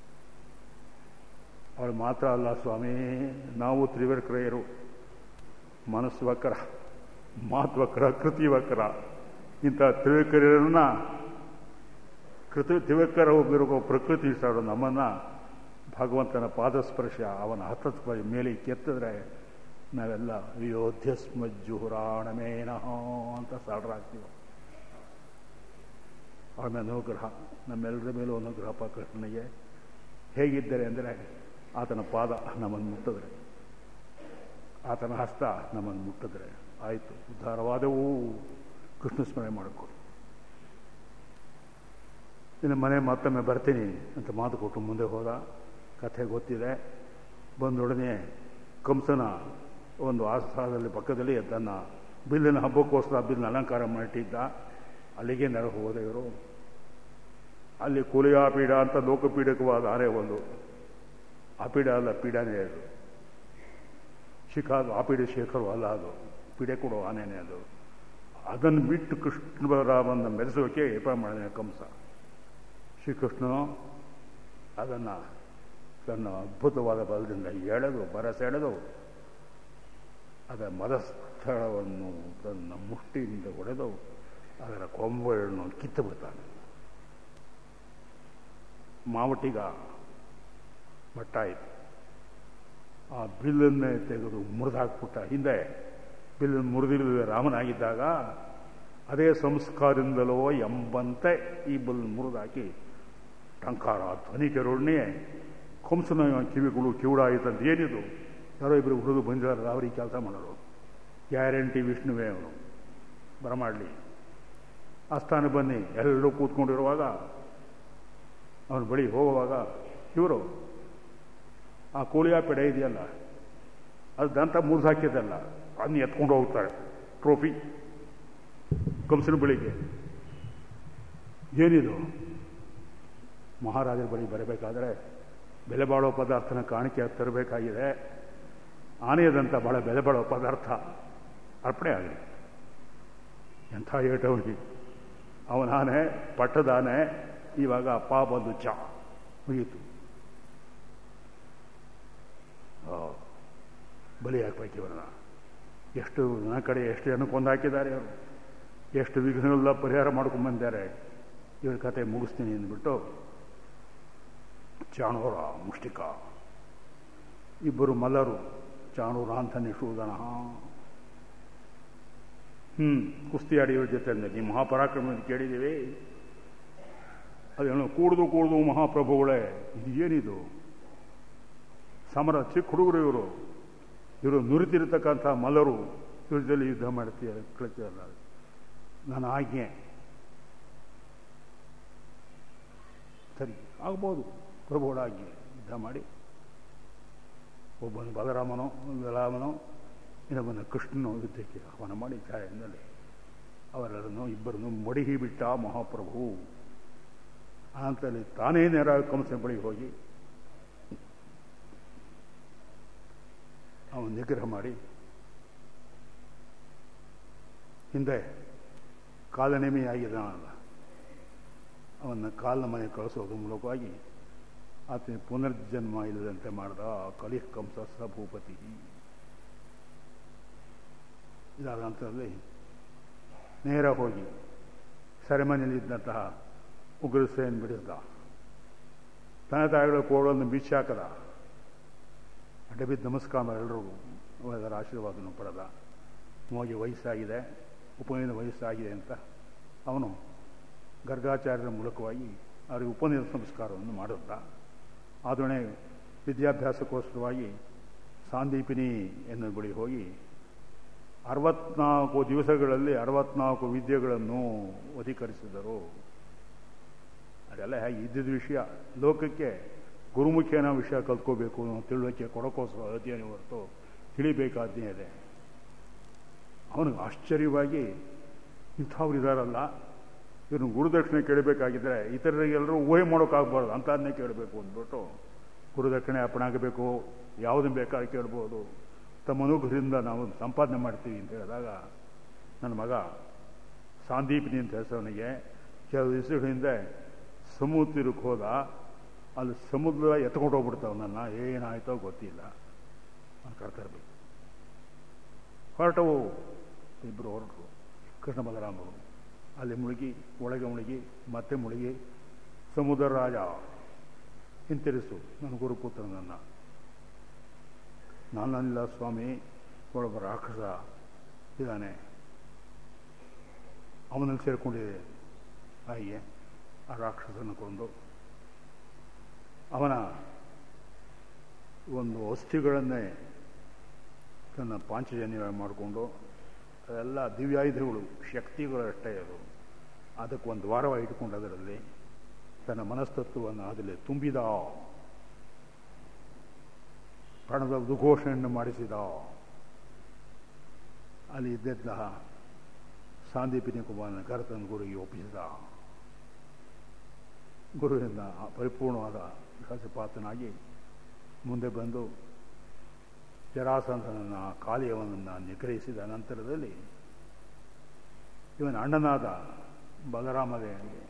ಅವಳು ಮಾತ್ರ ಅಲ್ಲ ಸ್ವಾಮಿ ನಾವು ತ್ರಿವರ್ಕ್ರಯರು ಮನಸ್ಸು ವಕ್ರ ಮಾತ್ವಕ್ರ ಕೃತಿ ವಕ್ರ ಇಂಥ ತ್ರಿವಕರನ್ನ ಕೃತಿ ತ್ರಿವಕರ ಹೋಗಿರೋ ಪ್ರಕೃತಿ ಇಷ್ಟಾಡು ನಮ್ಮನ್ನ ಭಗವಂತನ ಪಾದಸ್ಪರ್ಶ ಅವನ ಹತ್ತ ಮೇಲೆ ಕೆತ್ತಿದ್ರೆ ನಾವೆಲ್ಲ ಯೋಧ್ಯಸ್ಮಜ್ಜುಹುರಾಣಮೇನಃ ಅಂತ ಸಾಡ್ರಾಗ್ತೀವಿ ಅವನ ಅನುಗ್ರಹ ನಮ್ಮೆಲ್ಲರ ಮೇಲೂ ಅನುಗ್ರಹ ಕೃಷ್ಣನಿಗೆ ಹೇಗಿದ್ದರೆ ಅಂದರೆ ಆತನ ಪಾದ ನಮ್ಮನ್ನು ಮುಟ್ಟಿದ್ರೆ ಆತನ ಹಸ್ತ ನಮ್ಮನ್ನು ಮುಟ್ಟಿದ್ರೆ ಆಯಿತು ಉದ್ಧಾರವಾದವೂ ಕೃಷ್ಣ ಸ್ಮರಣೆ ಮಾಡಿಕೊಡು ಇನ್ನು ಮನೆ ಮತ್ತೊಮ್ಮೆ ಬರ್ತೀನಿ ಅಂತ ಮಾತು ಕೊಟ್ಟು ಮುಂದೆ ಹೋದ ಕಥೆ ಗೊತ್ತಿದೆ ಬಂದೊಡನೆ ಕಂಸನ ಒಂದು ಆಸ್ಥಾನದಲ್ಲಿ ಪಕ್ಕದಲ್ಲಿ ತನ್ನ ಬಿಲ್ಲಿನ ಹಬ್ಬಕ್ಕೋಸ್ಕರ ಬಿಲ್ಲಿನ ಅಲಂಕಾರ ಮಾಡಿಟ್ಟಿದ್ದ ಅಲ್ಲಿಗೆ ನೆರ ಹೋದ ಇವರು ಅಲ್ಲಿ ಕುಲಿಯಾಪೀಡ ಅಂತ ಲೋಕಪೀಡಕವಾದ ಆನೆ ಒಂದು ಆಪೀಡ ಅಲ್ಲ ಪೀಡಾನೇ ಅದು ಶಿಖಾ ಆಪೀಡ ಶೇಖರು ಅಲ್ಲ ಅದು ಪೀಡೆ ಕೊಡೋ ಆನೆನೇ ಅದು ಅದನ್ನು ಬಿಟ್ಟು ಕೃಷ್ಣರಾಮನ ಮೆರೆಸೋಕೆ ಏರ್ಪಾಡು ಮಾಡಿದ ಕಂಸ ಶ್ರೀಕೃಷ್ಣನು ಅದನ್ನು ತನ್ನ ಅದ್ಭುತವಾದ ಬಲದಿಂದ ಎಳೆದು ಬರಸೆಳೆದು ಅದರ ಮದಸ್ಥಳವನ್ನು ತನ್ನ ಮುಷ್ಟಿಯಿಂದ ಹೊಡೆದು ಅದರ ಕೊಂಬೆಗಳನ್ನು ಕಿತ್ತು ಬಿಡ್ತಾನೆ ಮಾವಟಿಗ ಮಟ್ಟಾಯಿತು ಆ ಬಿಲ್ಲನ್ನೇ ತೆಗೆದು ಮುರಿದು ಹಾಕ್ಬಿಟ್ಟ ಹಿಂದೆ ಬಿಲ್ಲನ್ನು ಮುರಿದಿಲ್ಲದೆ ರಾಮನಾಗಿದ್ದಾಗ ಅದೇ ಸಂಸ್ಕಾರದಿಂದಲೋ ಎಂಬಂತೆ ಈ ಬಿಲ್ ಮುರಿದಾಕಿ ಟಂಕಾರ ಧ್ವನಿ ಕೆರೋಡನೆ ಕಂಸನ ಕಿವಿಗಳು ಕಿವುಡಾಯಿತಂತ ಏನಿದು ಯಾರೋ ಇಬ್ಬರು ಹುಡುಗ ಬಂದಿದ್ದಾರೆ ಅವ್ರಿಗೆ ಕೆಲಸ ಮಾಡೋರು ಗ್ಯಾರಂಟಿ ವಿಷ್ಣುವೇ ಅವನು ಬರಮಾಡಲಿ ಆಸ್ಥಾನ ಬನ್ನಿ ಎಲ್ಲರೂ ಕೂತ್ಕೊಂಡಿರುವಾಗ ಅವನ ಬಳಿ ಹೋಗುವಾಗ ಇವರು ಆ ಕೋಳಿಯ ಪೆಡೆ ಇದೆಯಲ್ಲ ಅದು ದಂತ ಮುರಿದು ಹಾಕಿದಲ್ಲ ಅದನ್ನ ಎತ್ಕೊಂಡು ಹೋಗ್ತಾರೆ ಟ್ರೋಫಿ ಕಂಸನ ಬಳಿಗೆ ಏನಿದು ಮಹಾರಾಜರ ಬಳಿ ಬರಬೇಕಾದ್ರೆ ಬೆಲೆ ಬಾಳೋ ಪದಾರ್ಥನ ಕಾಣಿಕೆ ತರಬೇಕಾಗಿದೆ ಆನೆಯದಂಥ ಬಹಳ ಬೆಲೆ ಬಾಳೋ ಪದಾರ್ಥ ಅರ್ಪಣೆ ಆಗಲಿ ಎಂಥ ಏಟವನಿಗೆ ಅವನಾನೆ ಪಟ್ಟದಾನೆ ಇವಾಗ ಅಪ್ಪ ಬಂದು ಚಾ ಮುಗೀತು ಬಲಿ ಹಾಕ್ಬೇಕು ಇವರನ್ನ ಎಷ್ಟು ನನ್ನ ಕಡೆ ಎಷ್ಟು ಜನ ಕೊಂದಾಕಿದ್ದಾರೆ ಅವರು ಎಷ್ಟು ವಿಘ್ನಗಳ ಪರಿಹಾರ ಮಾಡ್ಕೊಂಡ್ಬಂದಿದ್ದಾರೆ ಇವ್ರ ಕತೆ ಮುಗಿಸ್ತೀನಿ ಅಂದ್ಬಿಟ್ಟು ಚಾಣೂರ ಮುಷ್ಟಿಕ ಇಬ್ಬರು ಮಲ್ಲರು ಚಾಣೂರ ಅಂತ ನಿಷೂದನ ಹ್ಮ್ ಕುಸ್ತಿ ಆಡಿಯವ್ರ ಜೊತೆ ನಿಮ್ಮ ಮಹಾಪರಾಕ್ರಮ ಕೇಳಿದ್ದೀವಿ ಅದೇನೋ ಕೂಡ್ದು ಕೂಡ್ದು ಮಹಾಪ್ರಭುಗಳೇ ಇದು ಏನಿದು ಸಮರ ಚಿಕ್ಕ ಹುಡುಗರು ಇವರು ಇವರು ನುರಿತಿರ್ತಕ್ಕಂಥ ಮಲ್ಲರು ಇವ್ರ ಜೊತೆ ಯುದ್ಧ ಮಾಡ್ತೀಯ ಕಳಿಸಲ್ಲ ನನ್ನ ಆಜ್ಞೆ ಸರಿ ಆಗ್ಬೋದು ಪ್ರಭುಗಳ ಆಜ್ಞೆ ಯುದ್ಧ ಮಾಡಿ ಒಬ್ಬನು ಬಲರಾಮನೋ ಬಲರಾಮನೋ ಇನ್ನೊಬ್ಬನ ಕೃಷ್ಣನೋ ಯುದ್ಧಕ್ಕೆ ಆಹ್ವಾನ ಮಾಡಿ ಛಾಯೆಂದಲ್ಲಿ ಅವರೆಲ್ಲರನ್ನು ಇಬ್ಬರನ್ನು ಮಡಿಹಿ ಬಿಟ್ಟ ಮಹಾಪ್ರಭು ಅಂತಲ್ಲಿ ತಾನೇ ನೇರ ಕಂಸನ ಬಳಿಗೆ ಹೋಗಿ ಅವನು ನಿಗ್ರಹ ಮಾಡಿ ಹಿಂದೆ ಕಾಲನೆಮೆಯಾಗಿದ್ದಾನಲ್ಲ ಅವನ್ನ ಕಾಲನ ಮನೆ ಕಳಿಸೋದ್ರ ಮೂಲಕವಾಗಿ ಆತನ ಪುನರ್ಜನ್ಮ ಇಲ್ಲದಂತೆ ಮಾಡಿದ ಕಲಿಹ ಕಂಸ ಸಭೂಪತಿ ಇದಾದ ನಂತರದಲ್ಲಿ ನೇರ ಹೋಗಿ ಸೆರೆಮನೆಯಲ್ಲಿದ್ದಂತಹ ಉಗ್ರಸೇನ್ ಬಿಡಿಸ್ದ ತಂದೆ ತಾಯಿಗಳ ಕೋಳನ್ನು ಬಿಚ್ಚಾಕದ ಅಡ್ಡಬಿದ್ದು ನಮಸ್ಕಾರ ಎಲ್ಲರಿಗೂ ಅವರ ಆಶೀರ್ವಾದವನ್ನು ಪಡೆದ ನಮಗೆ ವಯಸ್ಸಾಗಿದೆ ಉಪನಯನ ವಯಸ್ಸಾಗಿದೆ ಅಂತ ಅವನು ಗರ್ಗಾಚಾರ್ಯರ ಮೂಲಕವಾಗಿ ಅವರಿಗೆ ಉಪನಯನ ಸಂಸ್ಕಾರವನ್ನು ಮಾಡಿದ್ದ ಆದೊಡನೆ ವಿದ್ಯಾಭ್ಯಾಸಕ್ಕೋಸ್ಕರವಾಗಿ ಸಾಂದೀಪಿನಿ ಎನ್ನುವ ಬಳಿ ಹೋಗಿ ಅರವತ್ನಾಲ್ಕು ದಿವಸಗಳಲ್ಲಿ ಅರವತ್ನಾಲ್ಕು ವಿದ್ಯೆಗಳನ್ನು ಅಧಿಕರಿಸಿದರು ಅದೆಲ್ಲ ಹೇಗೆ ಇದ್ದಿದ್ದ ವಿಷಯ ಲೋಕಕ್ಕೆ ಗುರುಮುಖೇನ ವಿಷಯ ಕಲ್ತ್ಕೋಬೇಕು ಅನ್ನೋ ತಿಳುವಳಿಕೆ ಕೊಡೋಕ್ಕೋಸ್ಕರ ಅಧ್ಯಯನ ಹೊರತು ತಿಳಿಬೇಕಾದ್ದೇ ಇದೆ ಅವನಿಗೆ ಆಶ್ಚರ್ಯವಾಗಿ ಇಂಥವ್ರು ಇದಾರಲ್ಲ ಇವ್ರನ್ನ ಗುರುದಕ್ಷಿಣೆ ಕೇಳಬೇಕಾಗಿದ್ದರೆ ಇತರರಿಗೆಲ್ಲರೂ ಊಹೆ ಮಾಡೋಕ್ಕಾಗಬಾರ್ದು ಅಂಥದನ್ನೇ ಕೇಳಬೇಕು ಅಂದ್ಬಿಟ್ಟು ಗುರುದಕ್ಷಿಣೆ ಅಪ್ಪಣಾಗಬೇಕು ಯಾವುದನ್ನು ಬೇಕಾದ್ರೆ ಕೇಳ್ಬೋದು ತಮ್ಮ ಅನುಗ್ರಹದಿಂದ ನಾವು ಸಂಪಾದನೆ ಮಾಡ್ತೀವಿ ಅಂತ ಹೇಳಿದಾಗ ನನ್ನ ಮಗ ಸಾಂದೀಪಿನಿ ಅಂತ ಹೆಸರನಿಗೆ ಕೆಲವು ದಿವಸಗಳ ಹಿಂದೆ ಸಮುದ್ರಕ್ಕೆ ಹೋದ ಅಲ್ಲಿ ಸಮುದ್ರ ಎತ್ಕೊಂಡು ಹೋಗ್ಬಿಡ್ತಾವ ನನ್ನ ಏನಾಯ್ತೋ ಗೊತ್ತಿಲ್ಲ ನಾನು ಕರ್ತಾ ಇರಬೇಕು ಹೊರಟವು ಇಬ್ಬರು ಹೊರಟರು ಕೃಷ್ಣ ಬಲರಾಮರು ಅಲ್ಲಿ ಮುಳುಗಿ ಒಳಗೆ ಮುಳುಗಿ ಮತ್ತೆ ಮುಳುಗಿ ಸಮುದ್ರ ರಾಜ ಹಿಂತಿರಿಸು ನನ್ನ ಗುರುಪುತ್ರನನ್ನ ನಾನಲ್ಲ ಸ್ವಾಮಿ ಒಳೊಬ್ಬ ರಾಕ್ಷಸ ಇದ್ದಾನೆ ಅವನಲ್ಲಿ ಸೇರಿಕೊಂಡಿದೆ ಹಾಗೆ ಆ ರಾಕ್ಷಸನ ಕೊಂದು ಅವನ ಒಂದು ಅಸ್ಥಿಗಳನ್ನೇ ತನ್ನ ಪಾಂಚಜನ್ಯ ಮಾಡಿಕೊಂಡು ಅದೆಲ್ಲ ದಿವ್ಯಾಯುಧಗಳು ಶಕ್ತಿಗಳಷ್ಟೇ ಅದು ಅದಕ್ಕೆ ಒಂದು ವಾರವ ಇಟ್ಕೊಂಡು ಅದರಲ್ಲಿ ತನ್ನ ಮನಸ್ತತ್ವವನ್ನು ಅದರಲ್ಲಿ ತುಂಬಿದ ಪ್ರಾಣದ ಉದ್ಘೋಷಣೆಯನ್ನು ಮಾಡಿಸಿದ ಅಲ್ಲಿ ಇದ್ದ ಸಾಂದೀಪಿನಿ ಕುಮಾರನ ಕರೆತನ ಗುರುಗೆ ಒಪ್ಪಿಸಿದ ಗುರುವಿಂದ ಪರಿಪೂರ್ಣವಾದ ವಿಶ್ವಾಸಪಾತನಾಗಿ ಮುಂದೆ ಬಂದು ಜರಾಸಂಧನನ್ನ ಕಾಲಿಯವನನ್ನು ನಿಗ್ರಹಿಸಿದ ನಂತರದಲ್ಲಿ ಇವನ ಅಣ್ಣನಾದ ಬಲರಾಮದೇವನಿಗೆ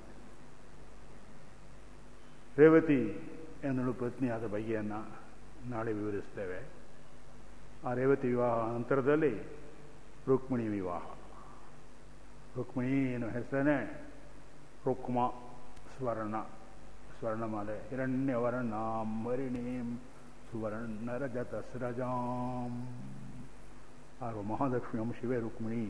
ರೇವತಿ ಎನ್ನಳು ಪತ್ನಿಯಾದ ಬಗೆಯನ್ನು ನಾಳೆ ವಿವರಿಸ್ತೇವೆ ಆ ರೇವತಿ ವಿವಾಹ ನಂತರದಲ್ಲಿ ರುಕ್ಮಿಣಿ ವಿವಾಹ ರುಕ್ಮಿಣಿ ಎನ್ನುವ ಹೆಸರೇ ರುಕ್ಮ ಸ್ವರ್ಣ ಸ್ವರ್ಣಮಾಲೆ ಹಿರಣ್ಯವರ್ಣಾಂ ವರಿಣೀಂ ಸುವರ್ಣ ರಜತ ಸೃಜಾಂ ಆರು ಮಹಾಲಕ್ಷ್ಮಿ ಅಂಶವೇ ರುಕ್ಮಿಣಿ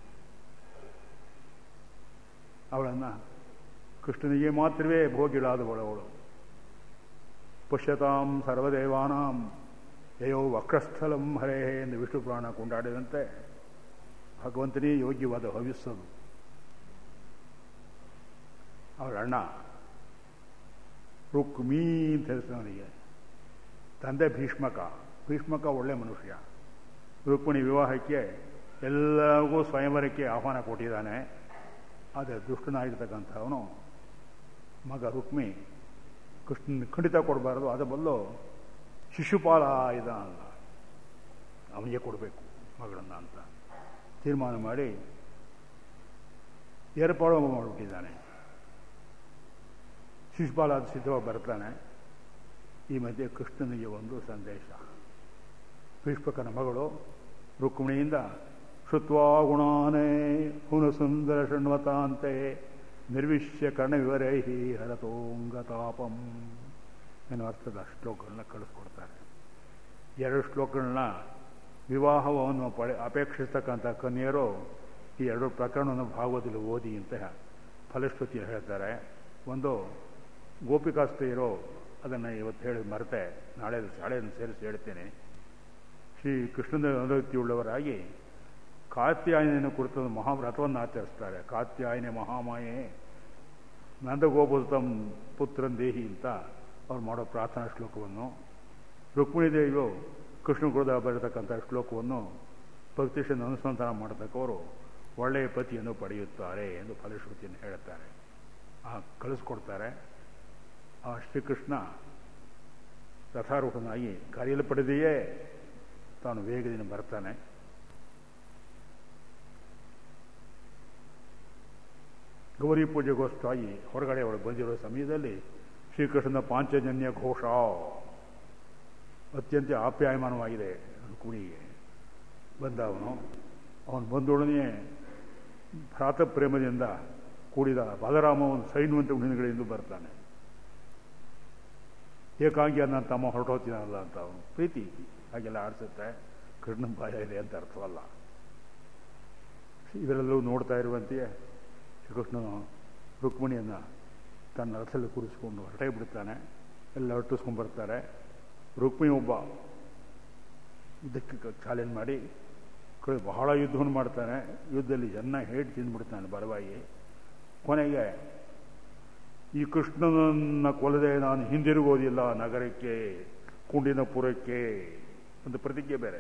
ಅವಳನ್ನು ಕೃಷ್ಣನಿಗೆ ಮಾತ್ರವೇ ಭೋಗಿಳಾದವಳವಳು ಪುಷ್ಯತಾಂ ಸರ್ವದೇವಾನಾಂ ಯಯೋ ವಕ್ರಸ್ಥಲಂ ಹರೇ ಎಂದು ವಿಷ್ಣು ಪುರಾಣ ಕೊಂಡಾಡಿದಂತೆ ಭಗವಂತನೇ ಯೋಗ್ಯವಾದ ಹವಿಸ್ಸದು ಅವರ ಅಣ್ಣ ರುಕ್ಮೀ ಅಂತ ಹೆಸರು ಅವನಿಗೆ ತಂದೆ ಭೀಷ್ಮಕ ಭೀಷ್ಮಕ ಒಳ್ಳೆ ಮನುಷ್ಯ ರುಕ್ಮಿಣಿ ವಿವಾಹಕ್ಕೆ ಎಲ್ಲರಿಗೂ ಸ್ವಯಂವರಕ್ಕೆ ಆಹ್ವಾನ ಕೊಟ್ಟಿದ್ದಾನೆ ಆದರೆ ದುಷ್ಟನಾಗಿರ್ತಕ್ಕಂಥವನು ಮಗ ರುಕ್ಮಿ ಕೃಷ್ಣನ ಖಂಡಿತ ಕೊಡಬಾರದು ಅದ ಬದಲು ಶಿಶುಪಾಲ ಇದಾನಲ್ಲ ಅವನಿಗೆ ಕೊಡಬೇಕು ಮಗಳನ್ನ ಅಂತ ತೀರ್ಮಾನ ಮಾಡಿ ಏರ್ಪಾಡು ಮಾಡಿಬಿಟ್ಟಿದ್ದಾನೆ ಶಿಶುಪಾಲ ಅದು ಸಿದ್ಧವಾಗಿ ಬರ್ತಾನೆ ಈ ಮಧ್ಯೆ ಕೃಷ್ಣನಿಗೆ ಒಂದು ಸಂದೇಶ ಭೀಷ್ಮಕನ ಮಗಳು ರುಕ್ಮಿಣಿಯಿಂದ ಶುತ್ವಾ ಗುಣಾನೇ ಹುನಸುಂದರ ಶೃಣ್ವತಾಂತೆ ನಿರ್ವಿಶ್ಯ ಕರ್ಣವಿವರೈ ಹರತೋಂಗತಾಪಂ ಎನ್ನುವ ಅರ್ಥದ ಶ್ಲೋಕಗಳನ್ನ ಕಳಿಸ್ಕೊಡ್ತಾರೆ ಎರಡು ಶ್ಲೋಕಗಳನ್ನ ವಿವಾಹವನ್ನು ಪಡೆ ಅಪೇಕ್ಷಿಸ್ತಕ್ಕಂಥ ಕನ್ಯರು ಈ ಎರಡು ಪ್ರಕರಣವನ್ನು ಭಾಗವತದಲ್ಲಿ ಓದಿ ಅಂತ ಫಲಶ್ರುತಿ ಹೇಳ್ತಾರೆ ಒಂದು ಗೋಪಿಕಾಸ್ತ್ರೀಯರು ಅದನ್ನು ಇವತ್ತು ಹೇಳಿ ಮರೆತೆ ನಾಳೆ ಶಾಲೆಯನ್ನು ಸೇರಿಸಿ ಹೇಳ್ತೇನೆ ಶ್ರೀ ಕೃಷ್ಣನ ಅನುಭಕ್ತಿಯುಳ್ಳವರಾಗಿ ಕಾತ್ಯಾಯನ ಕುರಿತ ಮಹಾವ್ರತವನ್ನು ಆಚರಿಸ್ತಾರೆ ಕಾತ್ಯಾಯನೆ ಮಹಾಮಾಯೆ ನಂದಗೋಪುತಂ ಪುತ್ರನ್ ದೇಹಿ ಅಂತ ಅವ್ರು ಮಾಡೋ ಪ್ರಾರ್ಥನಾ ಶ್ಲೋಕವನ್ನು ರುಕ್ಮಿಣಿ ದೇವಿಯು ಕೃಷ್ಣ ಕುರಿತ ಬರತಕ್ಕಂಥ ಶ್ಲೋಕವನ್ನು ಭಕ್ತಿಷನ್ ಅನುಸಂಧಾನ ಮಾಡತಕ್ಕವರು ಒಳ್ಳೆಯ ಪತಿಯನ್ನು ಪಡೆಯುತ್ತಾರೆ ಎಂದು ಫಲಶ್ರುತಿಯನ್ನು ಹೇಳುತ್ತಾರೆ ಆ ಕಳಿಸ್ಕೊಡ್ತಾರೆ ಆ ಶ್ರೀಕೃಷ್ಣ ರಥಾರೂಢನಾಗಿ ಕರೆಯಲ್ಪಡದೆಯೇ ತಾನು ವೇಗದಿಂದ ಬರ್ತಾನೆ ಗೌರಿ ಪೂಜೆಗೋಸ್ಕರಾಗಿ ಹೊರಗಡೆ ಅವಳು ಬಂದಿರೋ ಸಮಯದಲ್ಲಿ ಶ್ರೀಕೃಷ್ಣನ ಪಾಂಚಜನ್ಯ ಘೋಷ ಅತ್ಯಂತ ಆಪ್ಯಾಯಮಾನವಾಗಿದೆ ಕುಣಿಗೆ ಬಂದ ಅವನು ಅವನು ಬಂದೊಡನೆ ಭ್ರಾತ ಪ್ರೇಮದಿಂದ ಕೂಡಿದ ಬಲರಾಮ ಒಂದು ಸೈನ್ಯವಂತ ಹುಣ್ಣಿನಗಳಿಂದ ಬರ್ತಾನೆ ಏಕಾಂಗಿ ನನ್ನ ತಮ್ಮ ಹೊರಟೋಗ್ತೀನಲ್ಲ ಅಂತ ಅವನು ಪ್ರೀತಿ ಹಾಗೆಲ್ಲ ಆಡಿಸುತ್ತೆ ಕೃಷ್ಣನ ಭಯ ಇದೆ ಅಂತ ಅರ್ಥವಲ್ಲ ಇವರೆಲ್ಲೂ ನೋಡ್ತಾ ಇರುವಂತೆಯೇ ಶ್ರೀಕೃಷ್ಣನು ರುಕ್ಮಿಣಿಯನ್ನು ತನ್ನ ರಥದಲ್ಲಿ ಕೂರಿಸಿಕೊಂಡು ಹೊರಟೇ ಬಿಡ್ತಾನೆ ಎಲ್ಲ ಹೊಟ್ಟಿಸ್ಕೊಂಡು ಬರ್ತಾರೆ ರುಕ್ಮಿಣಿ ಒಬ್ಬ ಯುದ್ಧಕ್ಕೆ ಚಾಲೆಂಜ್ ಮಾಡಿ ಬಹಳ ಯುದ್ಧವನ್ನು ಮಾಡ್ತಾನೆ ಯುದ್ಧದಲ್ಲಿ ಚೆನ್ನಾಗಿ ಹೇಟ್ ತಿಂದ್ಬಿಡ್ತಾನೆ ಬಲವಾಗಿ ಕೊನೆಗೆ ಈ ಕೃಷ್ಣನನ್ನ ಕೊಲ್ಲದೆ ನಾನು ಹಿಂದಿರುಗೋದಿಲ್ಲ ನಗರಕ್ಕೆ ಕುಂಡಿನ ಪುರಕ್ಕೆ ಒಂದು ಪ್ರತಿಜ್ಞೆ ಬೇರೆ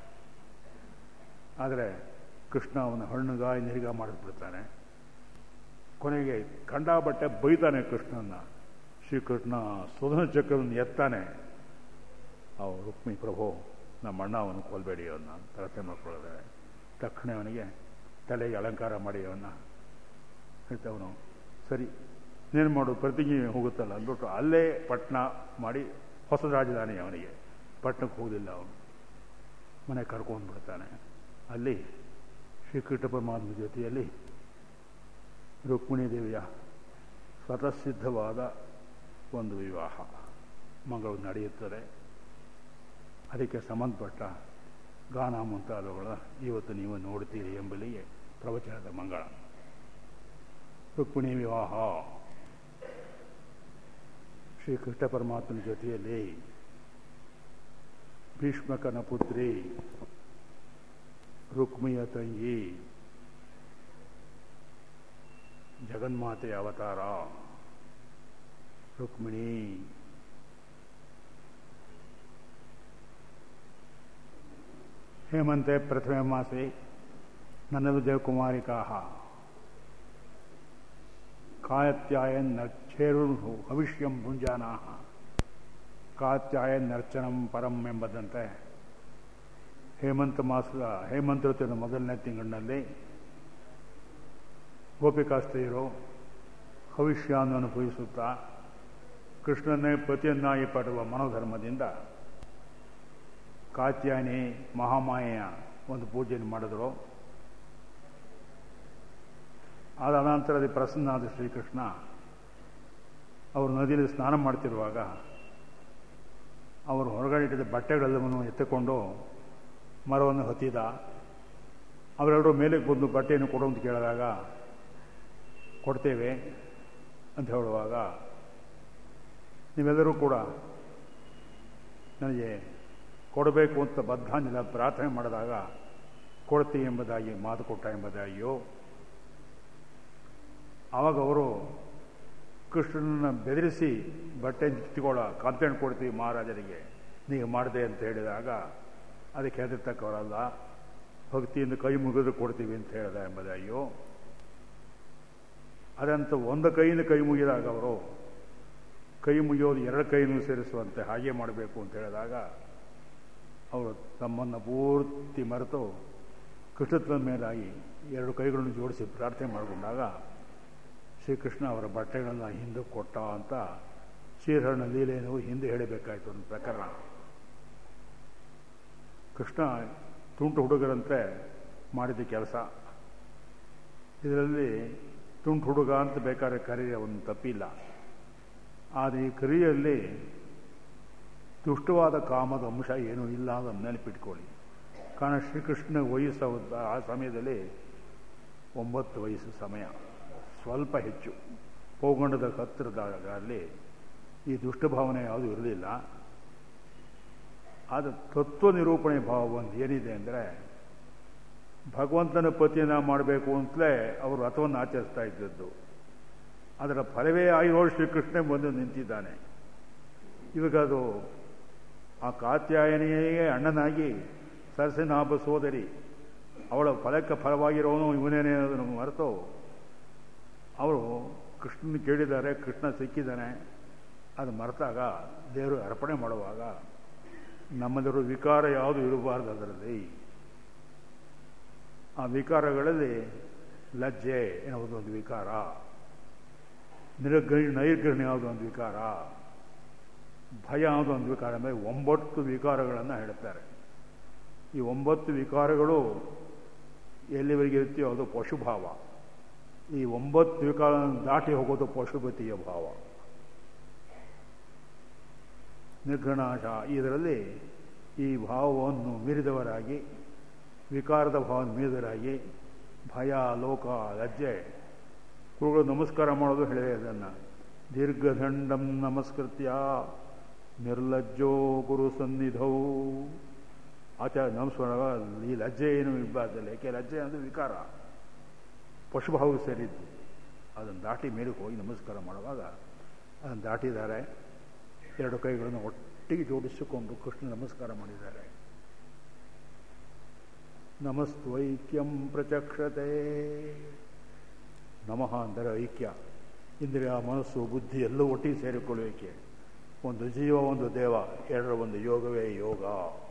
ಆದರೆ ಕೃಷ್ಣ ಅವನ ಹಣ್ಣುಗಾಯಿ ನಿರಿಗ ಮಾಡಿಸ್ಬಿಡ್ತಾನೆ ಕೊನೆಗೆ ಕಂಡಾಬಟ್ಟೆ ಬೈತಾನೆ ಕೃಷ್ಣನ ಶ್ರೀಕೃಷ್ಣ ಸುಧನ ಚಕ್ರವನ್ನು ಎತ್ತಾನೆ ಅವ ರುಕ್ಮಿ ಪ್ರಭು ನಮ್ಮ ಅಣ್ಣ ಅವನು ಕೊಲ್ಬೇಡಿ ಅವನ್ನ ಪ್ರಾರ್ಥನೆ ಮಾಡ್ಕೊಳ್ಳೋದಾರೆ ತಕ್ಷಣ ಅವನಿಗೆ ತಲೆಗೆ ಅಲಂಕಾರ ಮಾಡಿ ಅವನ್ನ ಹೇಳ್ತವನು ಸರಿ ಇನ್ನೇನು ಮಾಡು ಪ್ರತಿಜ್ಞೆ ಹೋಗುತ್ತಲ್ಲ ಅಂದ್ಬಿಟ್ಟು ಅಲ್ಲೇ ಪಟ್ಟಣ ಮಾಡಿ ಹೊಸ ರಾಜಧಾನಿ ಅವನಿಗೆ ಪಟ್ಟಣಕ್ಕೆ ಹೋಗೋದಿಲ್ಲ ಅವನು ಮನೆ ಕರ್ಕೊಂಡು ಬಿಡ್ತಾನೆ ಅಲ್ಲಿ ಶ್ರೀಕೃಷ್ಣ ಪರಮಾತ್ಮ ಜೊತೆಯಲ್ಲಿ ರುಕ್ಮಿಣಿ ದೇವಿಯ ಸ್ವತಃಸಿದ್ಧವಾದ ಒಂದು ವಿವಾಹ ಮಗಳು ನಡೆಯುತ್ತದೆ ಅದಕ್ಕೆ ಸಂಬಂಧಪಟ್ಟ ಗಾನ ಮುಂತಾದವುಗಳ ಇವತ್ತು ನೀವು ನೋಡ್ತೀರಿ ಎಂಬಲಿಗೆ ಪ್ರವಚನದ ಮಂಗಳ ರುಕ್ಮಿಣಿ ವಿವಾಹ ಶ್ರೀಕೃಷ್ಣ ಪರಮಾತ್ಮನ ಜೊತೆಯಲ್ಲಿ ಭೀಷ್ಮಕನ ಪುತ್ರಿ ರುಕ್ಮಿಯ ತಂಗಿ ಜಗನ್ಮಾತೆಯ ಅವತಾರ ರುಕ್ಮಿಣಿ ಹೇಮಂತೆ ಪ್ರಥಮೆ ಮಾಸೆ ನನ್ನದು ದೇವಕುಮಾರಿಕಾ ಕಾಯತ್ಯಾಯನ್ ನರ್ಚೇರು ಭವಿಷ್ಯಂ ಭುಂಜಾನಾ ಕಾತ್ಯಾಯನ್ ನರ್ಚನಂ ಪರಂ ಎಂಬದಂತೆ ಹೇಮಂತ ಮಾಸದ ಹೇಮಂತ ಋತುವಿನ ಮೊದಲನೇ ತಿಂಗಳಿನಲ್ಲಿ ಗೋಪಿಕಾಸ್ತ್ರೀಯರು ಭವಿಷ್ಯವನ್ನು ಅನುಭವಿಸುತ್ತಾ ಕೃಷ್ಣನೇ ಪತಿಯನ್ನಾಗಿ ಪಡುವ ಮನೋಧರ್ಮದಿಂದ ಕಾತ್ಯಾಯನಿ ಮಹಾಮಾಯೆಯ ಒಂದು ಪೂಜೆಯನ್ನು ಮಾಡಿದ್ರು ಆದ ಅನಂತರದಲ್ಲಿ ಪ್ರಸನ್ನಾದ ಶ್ರೀಕೃಷ್ಣ ಅವರು ನದಿಯಲ್ಲಿ ಸ್ನಾನ ಮಾಡ್ತಿರುವಾಗ ಅವರು ಹೊರಗಡೆ ಇಟ್ಟಿದ್ದ ಬಟ್ಟೆಗಳೆಲ್ಲವನ್ನು ಎತ್ತಿಕೊಂಡು ಮರವನ್ನು ಹತ್ತಿದ ಅವರೆಲ್ಲರೂ ಮೇಲೆ ಬಂದು ಬಟ್ಟೆಯನ್ನು ಕೊಡು ಅಂತ ಕೇಳಿದಾಗ ಕೊಡ್ತೇವೆ ಅಂತ ಹೇಳುವಾಗ ನೀವೆಲ್ಲರೂ ಕೂಡ ನನಗೆ ಕೊಡಬೇಕು ಅಂತ ಬದ್ಧಾಂಜಲ ಪ್ರಾರ್ಥನೆ ಮಾಡಿದಾಗ ಕೊಡ್ತಿ ಎಂಬುದಾಗಿ ಮಾತು ಕೊಟ್ಟ ಎಂಬುದಾಗಿಯೋ ಆವಾಗ ಅವರು ಕೃಷ್ಣನ ಬೆದರಿಸಿ ಬಟ್ಟೆ ಕಿತ್ತುಕೊಳ್ಳ ಕಂಪ್ಲೇಂಟ್ ಕೊಡ್ತೀವಿ ಮಹಾರಾಜರಿಗೆ ನೀವು ಮಾಡಿದೆ ಅಂತ ಹೇಳಿದಾಗ ಅದಕ್ಕೆ ಹೆದರ್ತಕ್ಕವರಲ್ಲ ಭಕ್ತಿಯಿಂದ ಕೈ ಮುಗಿದು ಕೊಡ್ತೀವಿ ಅಂತ ಹೇಳಿದ ಎಂಬುದೇ ಅಯ್ಯೋ ಅದಂತ ಒಂದು ಕೈಯಿಂದ ಕೈ ಮುಗಿದಾಗ ಅವರು ಕೈ ಮುಗಿಯೋದು ಎರಡು ಕೈನೂ ಸೇರಿಸುವಂತೆ ಹಾಗೆ ಮಾಡಬೇಕು ಅಂತ ಹೇಳಿದಾಗ ಅವರು ತಮ್ಮನ್ನು ಪೂರ್ತಿ ಮರೆತು ಕೃಷ್ಣತ್ವದ ಮೇಲಾಗಿ ಎರಡು ಕೈಗಳನ್ನು ಜೋಡಿಸಿ ಪ್ರಾರ್ಥನೆ ಮಾಡಿಕೊಂಡಾಗ ಶ್ರೀಕೃಷ್ಣ ಅವರ ಬಟ್ಟೆಗಳನ್ನು ಹಿಂದೆ ಕೊಟ್ಟ ಅಂತ ಶ್ರೀಹರಣ ಲೀಲೆಯನ್ನು ಹಿಂದೆ ಹೇಳಬೇಕಾಯಿತು ಒಂದು ಪ್ರಕರಣ ಕೃಷ್ಣ ತುಂಟು ಹುಡುಗರಂತೆ ಮಾಡಿದ ಕೆಲಸ ಇದರಲ್ಲಿ ತುಂಟು ಹುಡುಗ ಅಂತ ಬೇಕಾದ್ರೆ ಕರೆಯ ಒಂದು ತಪ್ಪಿಲ್ಲ ಆದರೆ ಈ ಕರಿಯಲ್ಲಿ ದುಷ್ಟವಾದ ಕಾಮದ ಅಂಶ ಏನೂ ಇಲ್ಲ ಅಂತ ನೆನಪಿಟ್ಕೊಳ್ಳಿ ಕಾರಣ ಶ್ರೀಕೃಷ್ಣ ವಯಸ್ಸು ಆ ಸಮಯದಲ್ಲಿ ಒಂಬತ್ತು ವಯಸ್ಸು ಸಮಯ ಸ್ವಲ್ಪ ಹೆಚ್ಚು ಪೌಗಂಡದ ಹತ್ತಿರದಾಗ ಅಲ್ಲಿ ಈ ದುಷ್ಟಭಾವನೆ ಯಾವುದೂ ಇರಲಿಲ್ಲ ಆದರೆ ತತ್ವ ನಿರೂಪಣೆ ಭಾವ ಒಂದು ಏನಿದೆ ಅಂದರೆ ಭಗವಂತನ ಪತಿಯನ್ನ ಮಾಡಬೇಕು ಅಂತಲೇ ಅವರು ರಥವನ್ನು ಆಚರಿಸ್ತಾ ಇದ್ದದ್ದು ಅದರ ಫಲವೇ ಆಗಿರೋ ಶ್ರೀಕೃಷ್ಣ ಬಂದು ನಿಂತಿದ್ದಾನೆ ಇವಾಗ ಅದು ಆ ಕಾತ್ಯಾಯನಿಯೇ ಅಣ್ಣನಾಗಿ ಸರಸಿನಾಭ ಸೋದರಿ ಅವಳ ಫಲಕ್ಕೆ ಫಲವಾಗಿರೋನು ಇವನೇನೇ ಅನ್ನೋದನ್ನು ಮರೆತು ಅವರು ಕೃಷ್ಣನ ಕೇಳಿದ್ದಾರೆ ಕೃಷ್ಣ ಸಿಕ್ಕಿದ್ದಾನೆ ಅದು ಮರೆತಾಗ ದೇವರು ಅರ್ಪಣೆ ಮಾಡುವಾಗ ನಮ್ಮದಿರೋ ವಿಕಾರ ಯಾವುದು ಇರಬಾರ್ದು ಅದರಲ್ಲಿ ಆ ವಿಕಾರಗಳಲ್ಲಿ ಲಜ್ಜೆ ಎನ್ನುವುದು ಒಂದು ವಿಕಾರ ನಿರಗ್ರಹಿ ನೈರ್ಗ್ರಹಣೆ ಯಾವುದು ಒಂದು ವಿಕಾರ ಭಯ ಯಾವುದು ಒಂದು ವಿಕಾರ ಅಂದರೆ ಒಂಬತ್ತು ವಿಕಾರಗಳನ್ನು ಹೇಳ್ತಾರೆ ಈ ಒಂಬತ್ತು ವಿಕಾರಗಳು ಎಲ್ಲಿವರೆಗೆ ಇರ್ತೀಯೋ ಅದು ಪಶುಭಾವ ಈ ಒಂಬತ್ತು ವಿಕಾರ ದಾಟಿ ಹೋಗೋದು ಪಶುಪತಿಯ ಭಾವ ನಿರ್ಘಣಾಶ ಇದರಲ್ಲಿ ಈ ಭಾವವನ್ನು ಮೀರಿದವರಾಗಿ ವಿಕಾರದ ಭಾವವನ್ನು ಮೀರಿದವರಾಗಿ ಭಯ ಲೋಕ ಲಜ್ಜೆ ಗುರುಗಳು ನಮಸ್ಕಾರ ಮಾಡೋದು ಹೇಳಿದೆ ಅದನ್ನು ದೀರ್ಘದಂಡಂ ನಮಸ್ಕೃತ್ಯ ನಿರ್ಲಜ್ಜೋ ಗುರು ಸನ್ನಿಧೌ ಆಚಾರ ನಮಸ್ಕಾರ ಈ ಲಜ್ಜೆ ಏನು ಇಬ್ಬಾರ್ದಲ್ಲ ಯಾಕೆ ಲಜ್ಜೆ ಅಂದರೆ ವಿಕಾರ ಪಶುಭಾವ ಸೇರಿದ್ದು ಅದನ್ನು ದಾಟಿ ಮೇಲೆ ಹೋಗಿ ನಮಸ್ಕಾರ ಮಾಡುವಾಗ ಅದನ್ನು ದಾಟಿದ್ದಾರೆ ಎರಡು ಕೈಗಳನ್ನು ಒಟ್ಟಿಗೆ ಜೋಡಿಸಿಕೊಂಡು ಕೃಷ್ಣ ನಮಸ್ಕಾರ ಮಾಡಿದ್ದಾರೆ ನಮಸ್ತ್ವೈಕ್ಯಂ ಪ್ರಚಕ್ಷತೆ ನಮಃ ಅಂದರೆ ಐಕ್ಯ ಇಂದ್ರಿಯ ಮನಸ್ಸು ಬುದ್ಧಿ ಎಲ್ಲವೂ ಒಟ್ಟಿಗೆ ಸೇರಿಕೊಳ್ಳುವಿಕೆ ಒಂದು ಜೀವ ಒಂದು ದೇವ ಎರಡರ ಒಂದು ಯೋಗವೇ ಯೋಗ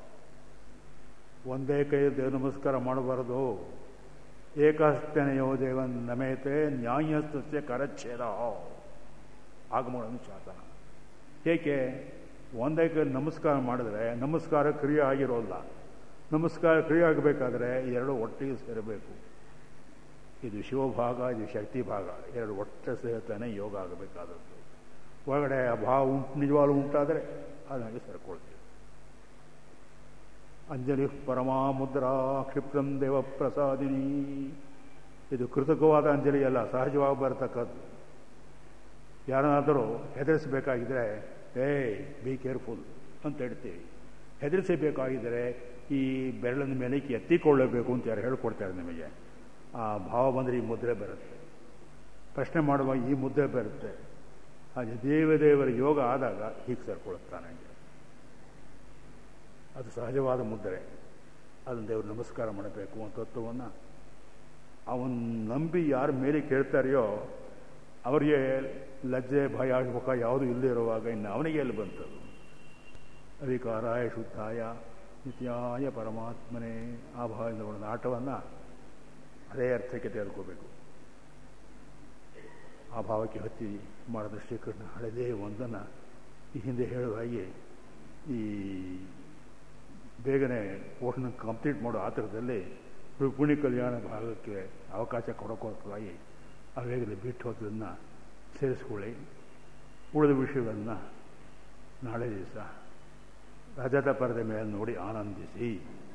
ಒಂದೇ ಕೈ ದೇವ ನಮಸ್ಕಾರ ಮಾಡಬಾರದು ಏಕಾಷ್ಟನೆಯೋ ದೇವನ್ ನಮೇತೆ ನ್ಯಾಯಸ್ತಸ್ಯ ಕರಚ್ಛೇದ ಆಗಮಗಳನ್ನು ಶಾಸನ ಏಕೆ ಒಂದೇ ಕೈ ನಮಸ್ಕಾರ ಮಾಡಿದ್ರೆ ನಮಸ್ಕಾರ ಕ್ರಿಯೆ ಆಗಿರೋಲ್ಲ ನಮಸ್ಕಾರ ಕ್ರಿಯೆ ಆಗಬೇಕಾದ್ರೆ ಎರಡು ಒಟ್ಟಿಗೆ ಸೇರಬೇಕು ಇದು ಶಿವಭಾಗ ಇದು ಶಕ್ತಿ ಭಾಗ ಎರಡು ಒಟ್ಟೆ ಸೇರ್ತಾನೆ ಯೋಗ ಆಗಬೇಕಾದದ್ದು ಒಳಗಡೆ ಆ ಭಾವ ಉಂಟು ನಿಜವಾಗ್ಲೂ ಉಂಟಾದರೆ ಅದನ್ನಾಗಿ ಸೇರ್ಕೊಳ್ತೀವಿ ಅಂಜಲಿ ಪರಮಾಮುದ್ರಾ ಕ್ಷಿಪ್ರಂ ದೇವ ಪ್ರಸಾದಿನಿ ಇದು ಕೃತಕವಾದ ಅಂಜಲಿ ಅಲ್ಲ ಸಹಜವಾಗಿ ಬರತಕ್ಕದ್ದು ಯಾರನ್ನಾದರೂ ಹೆದರಿಸಬೇಕಾಗಿದ್ರೆ ಏಯ್ ಬಿ ಕೇರ್ಫುಲ್ ಅಂತ ಹೇಳ್ತೀವಿ ಹೆದರಿಸಬೇಕಾಗಿದ್ದರೆ ಈ ಬೆರಳಿನ ಮೇಲೆ ಎತ್ತಿಕೊಳ್ಳಬೇಕು ಅಂತ ಯಾರು ಹೇಳ್ಕೊಡ್ತಾರೆ ನಿಮಗೆ ಆ ಭಾವ ಬಂದರೆ ಈ ಮುದ್ರೆ ಬರುತ್ತೆ ಪ್ರಶ್ನೆ ಮಾಡುವಾಗ ಈ ಮುದ್ರೆ ಬರುತ್ತೆ ಹಾಗೆ ದೇವದೇವರ ಯೋಗ ಆದಾಗ ಹೀಗೆ ಸೇರ್ಕೊಳ್ತಾನೆ ಅದು ಸಹಜವಾದ ಮುದ್ರೆ ಅದನ್ನು ದೇವರು ನಮಸ್ಕಾರ ಮಾಡಬೇಕು ಅಂತ ತತ್ವವನ್ನು ಅವನ್ ನಂಬಿ ಯಾರ ಮೇಲೆ ಕೇಳ್ತಾರೆಯೋ ಅವರಿಗೆ ಲಜ್ಜೆ ಭಯ ಮುಖ ಯಾವುದು ಇಲ್ಲದೆ ಇರುವಾಗ ಇನ್ನು ಅವನಿಗೆ ಎಲ್ಲಿ ಬಂತದು ಅಧಿಕಾರಾಯ ಶುದ್ಧಾಯ ನಿತ್ಯಾಯ ಪರಮಾತ್ಮನೇ ಆ ಭಾವದಿಂದ ಒಂದು ಆಟವನ್ನು ಅದೇ ಅರ್ಥಕ್ಕೆ ತೆಗೆದುಕೋಬೇಕು ಆ ಭಾವಕ್ಕೆ ಹತ್ತಿ ಮಾಡಿದ ಶ್ರೀಕೃಷ್ಣ ಹಳೆದೇ ಒಂದನ್ನು ಈ ಹಿಂದೆ ಹೇಳುವ ಹಾಗೆ ಈ ಬೇಗನೆ ಕೋರ್ಸ್ನ ಕಂಪ್ಲೀಟ್ ಮಾಡೋ ಆತರದಲ್ಲಿ ರುಕ್ಮಿಣಿ ಕಲ್ಯಾಣ ಭಾಗಕ್ಕೆ ಅವಕಾಶ ಕೊಡೋಕ್ಕೋಸ್ಕರವಾಗಿ ಆ ವೇಗದಲ್ಲಿ ಬಿಟ್ಟು ಹೋದನ್ನು ಸೇರಿಸ್ಕೊಳ್ಳಿ ಉಳಿದ ವಿಷಯಗಳನ್ನು ನಾಳೆ ದಿವಸ ರಜತ ಪರದೆ ಮೇಲೆ ನೋಡಿ ಆನಂದಿಸಿ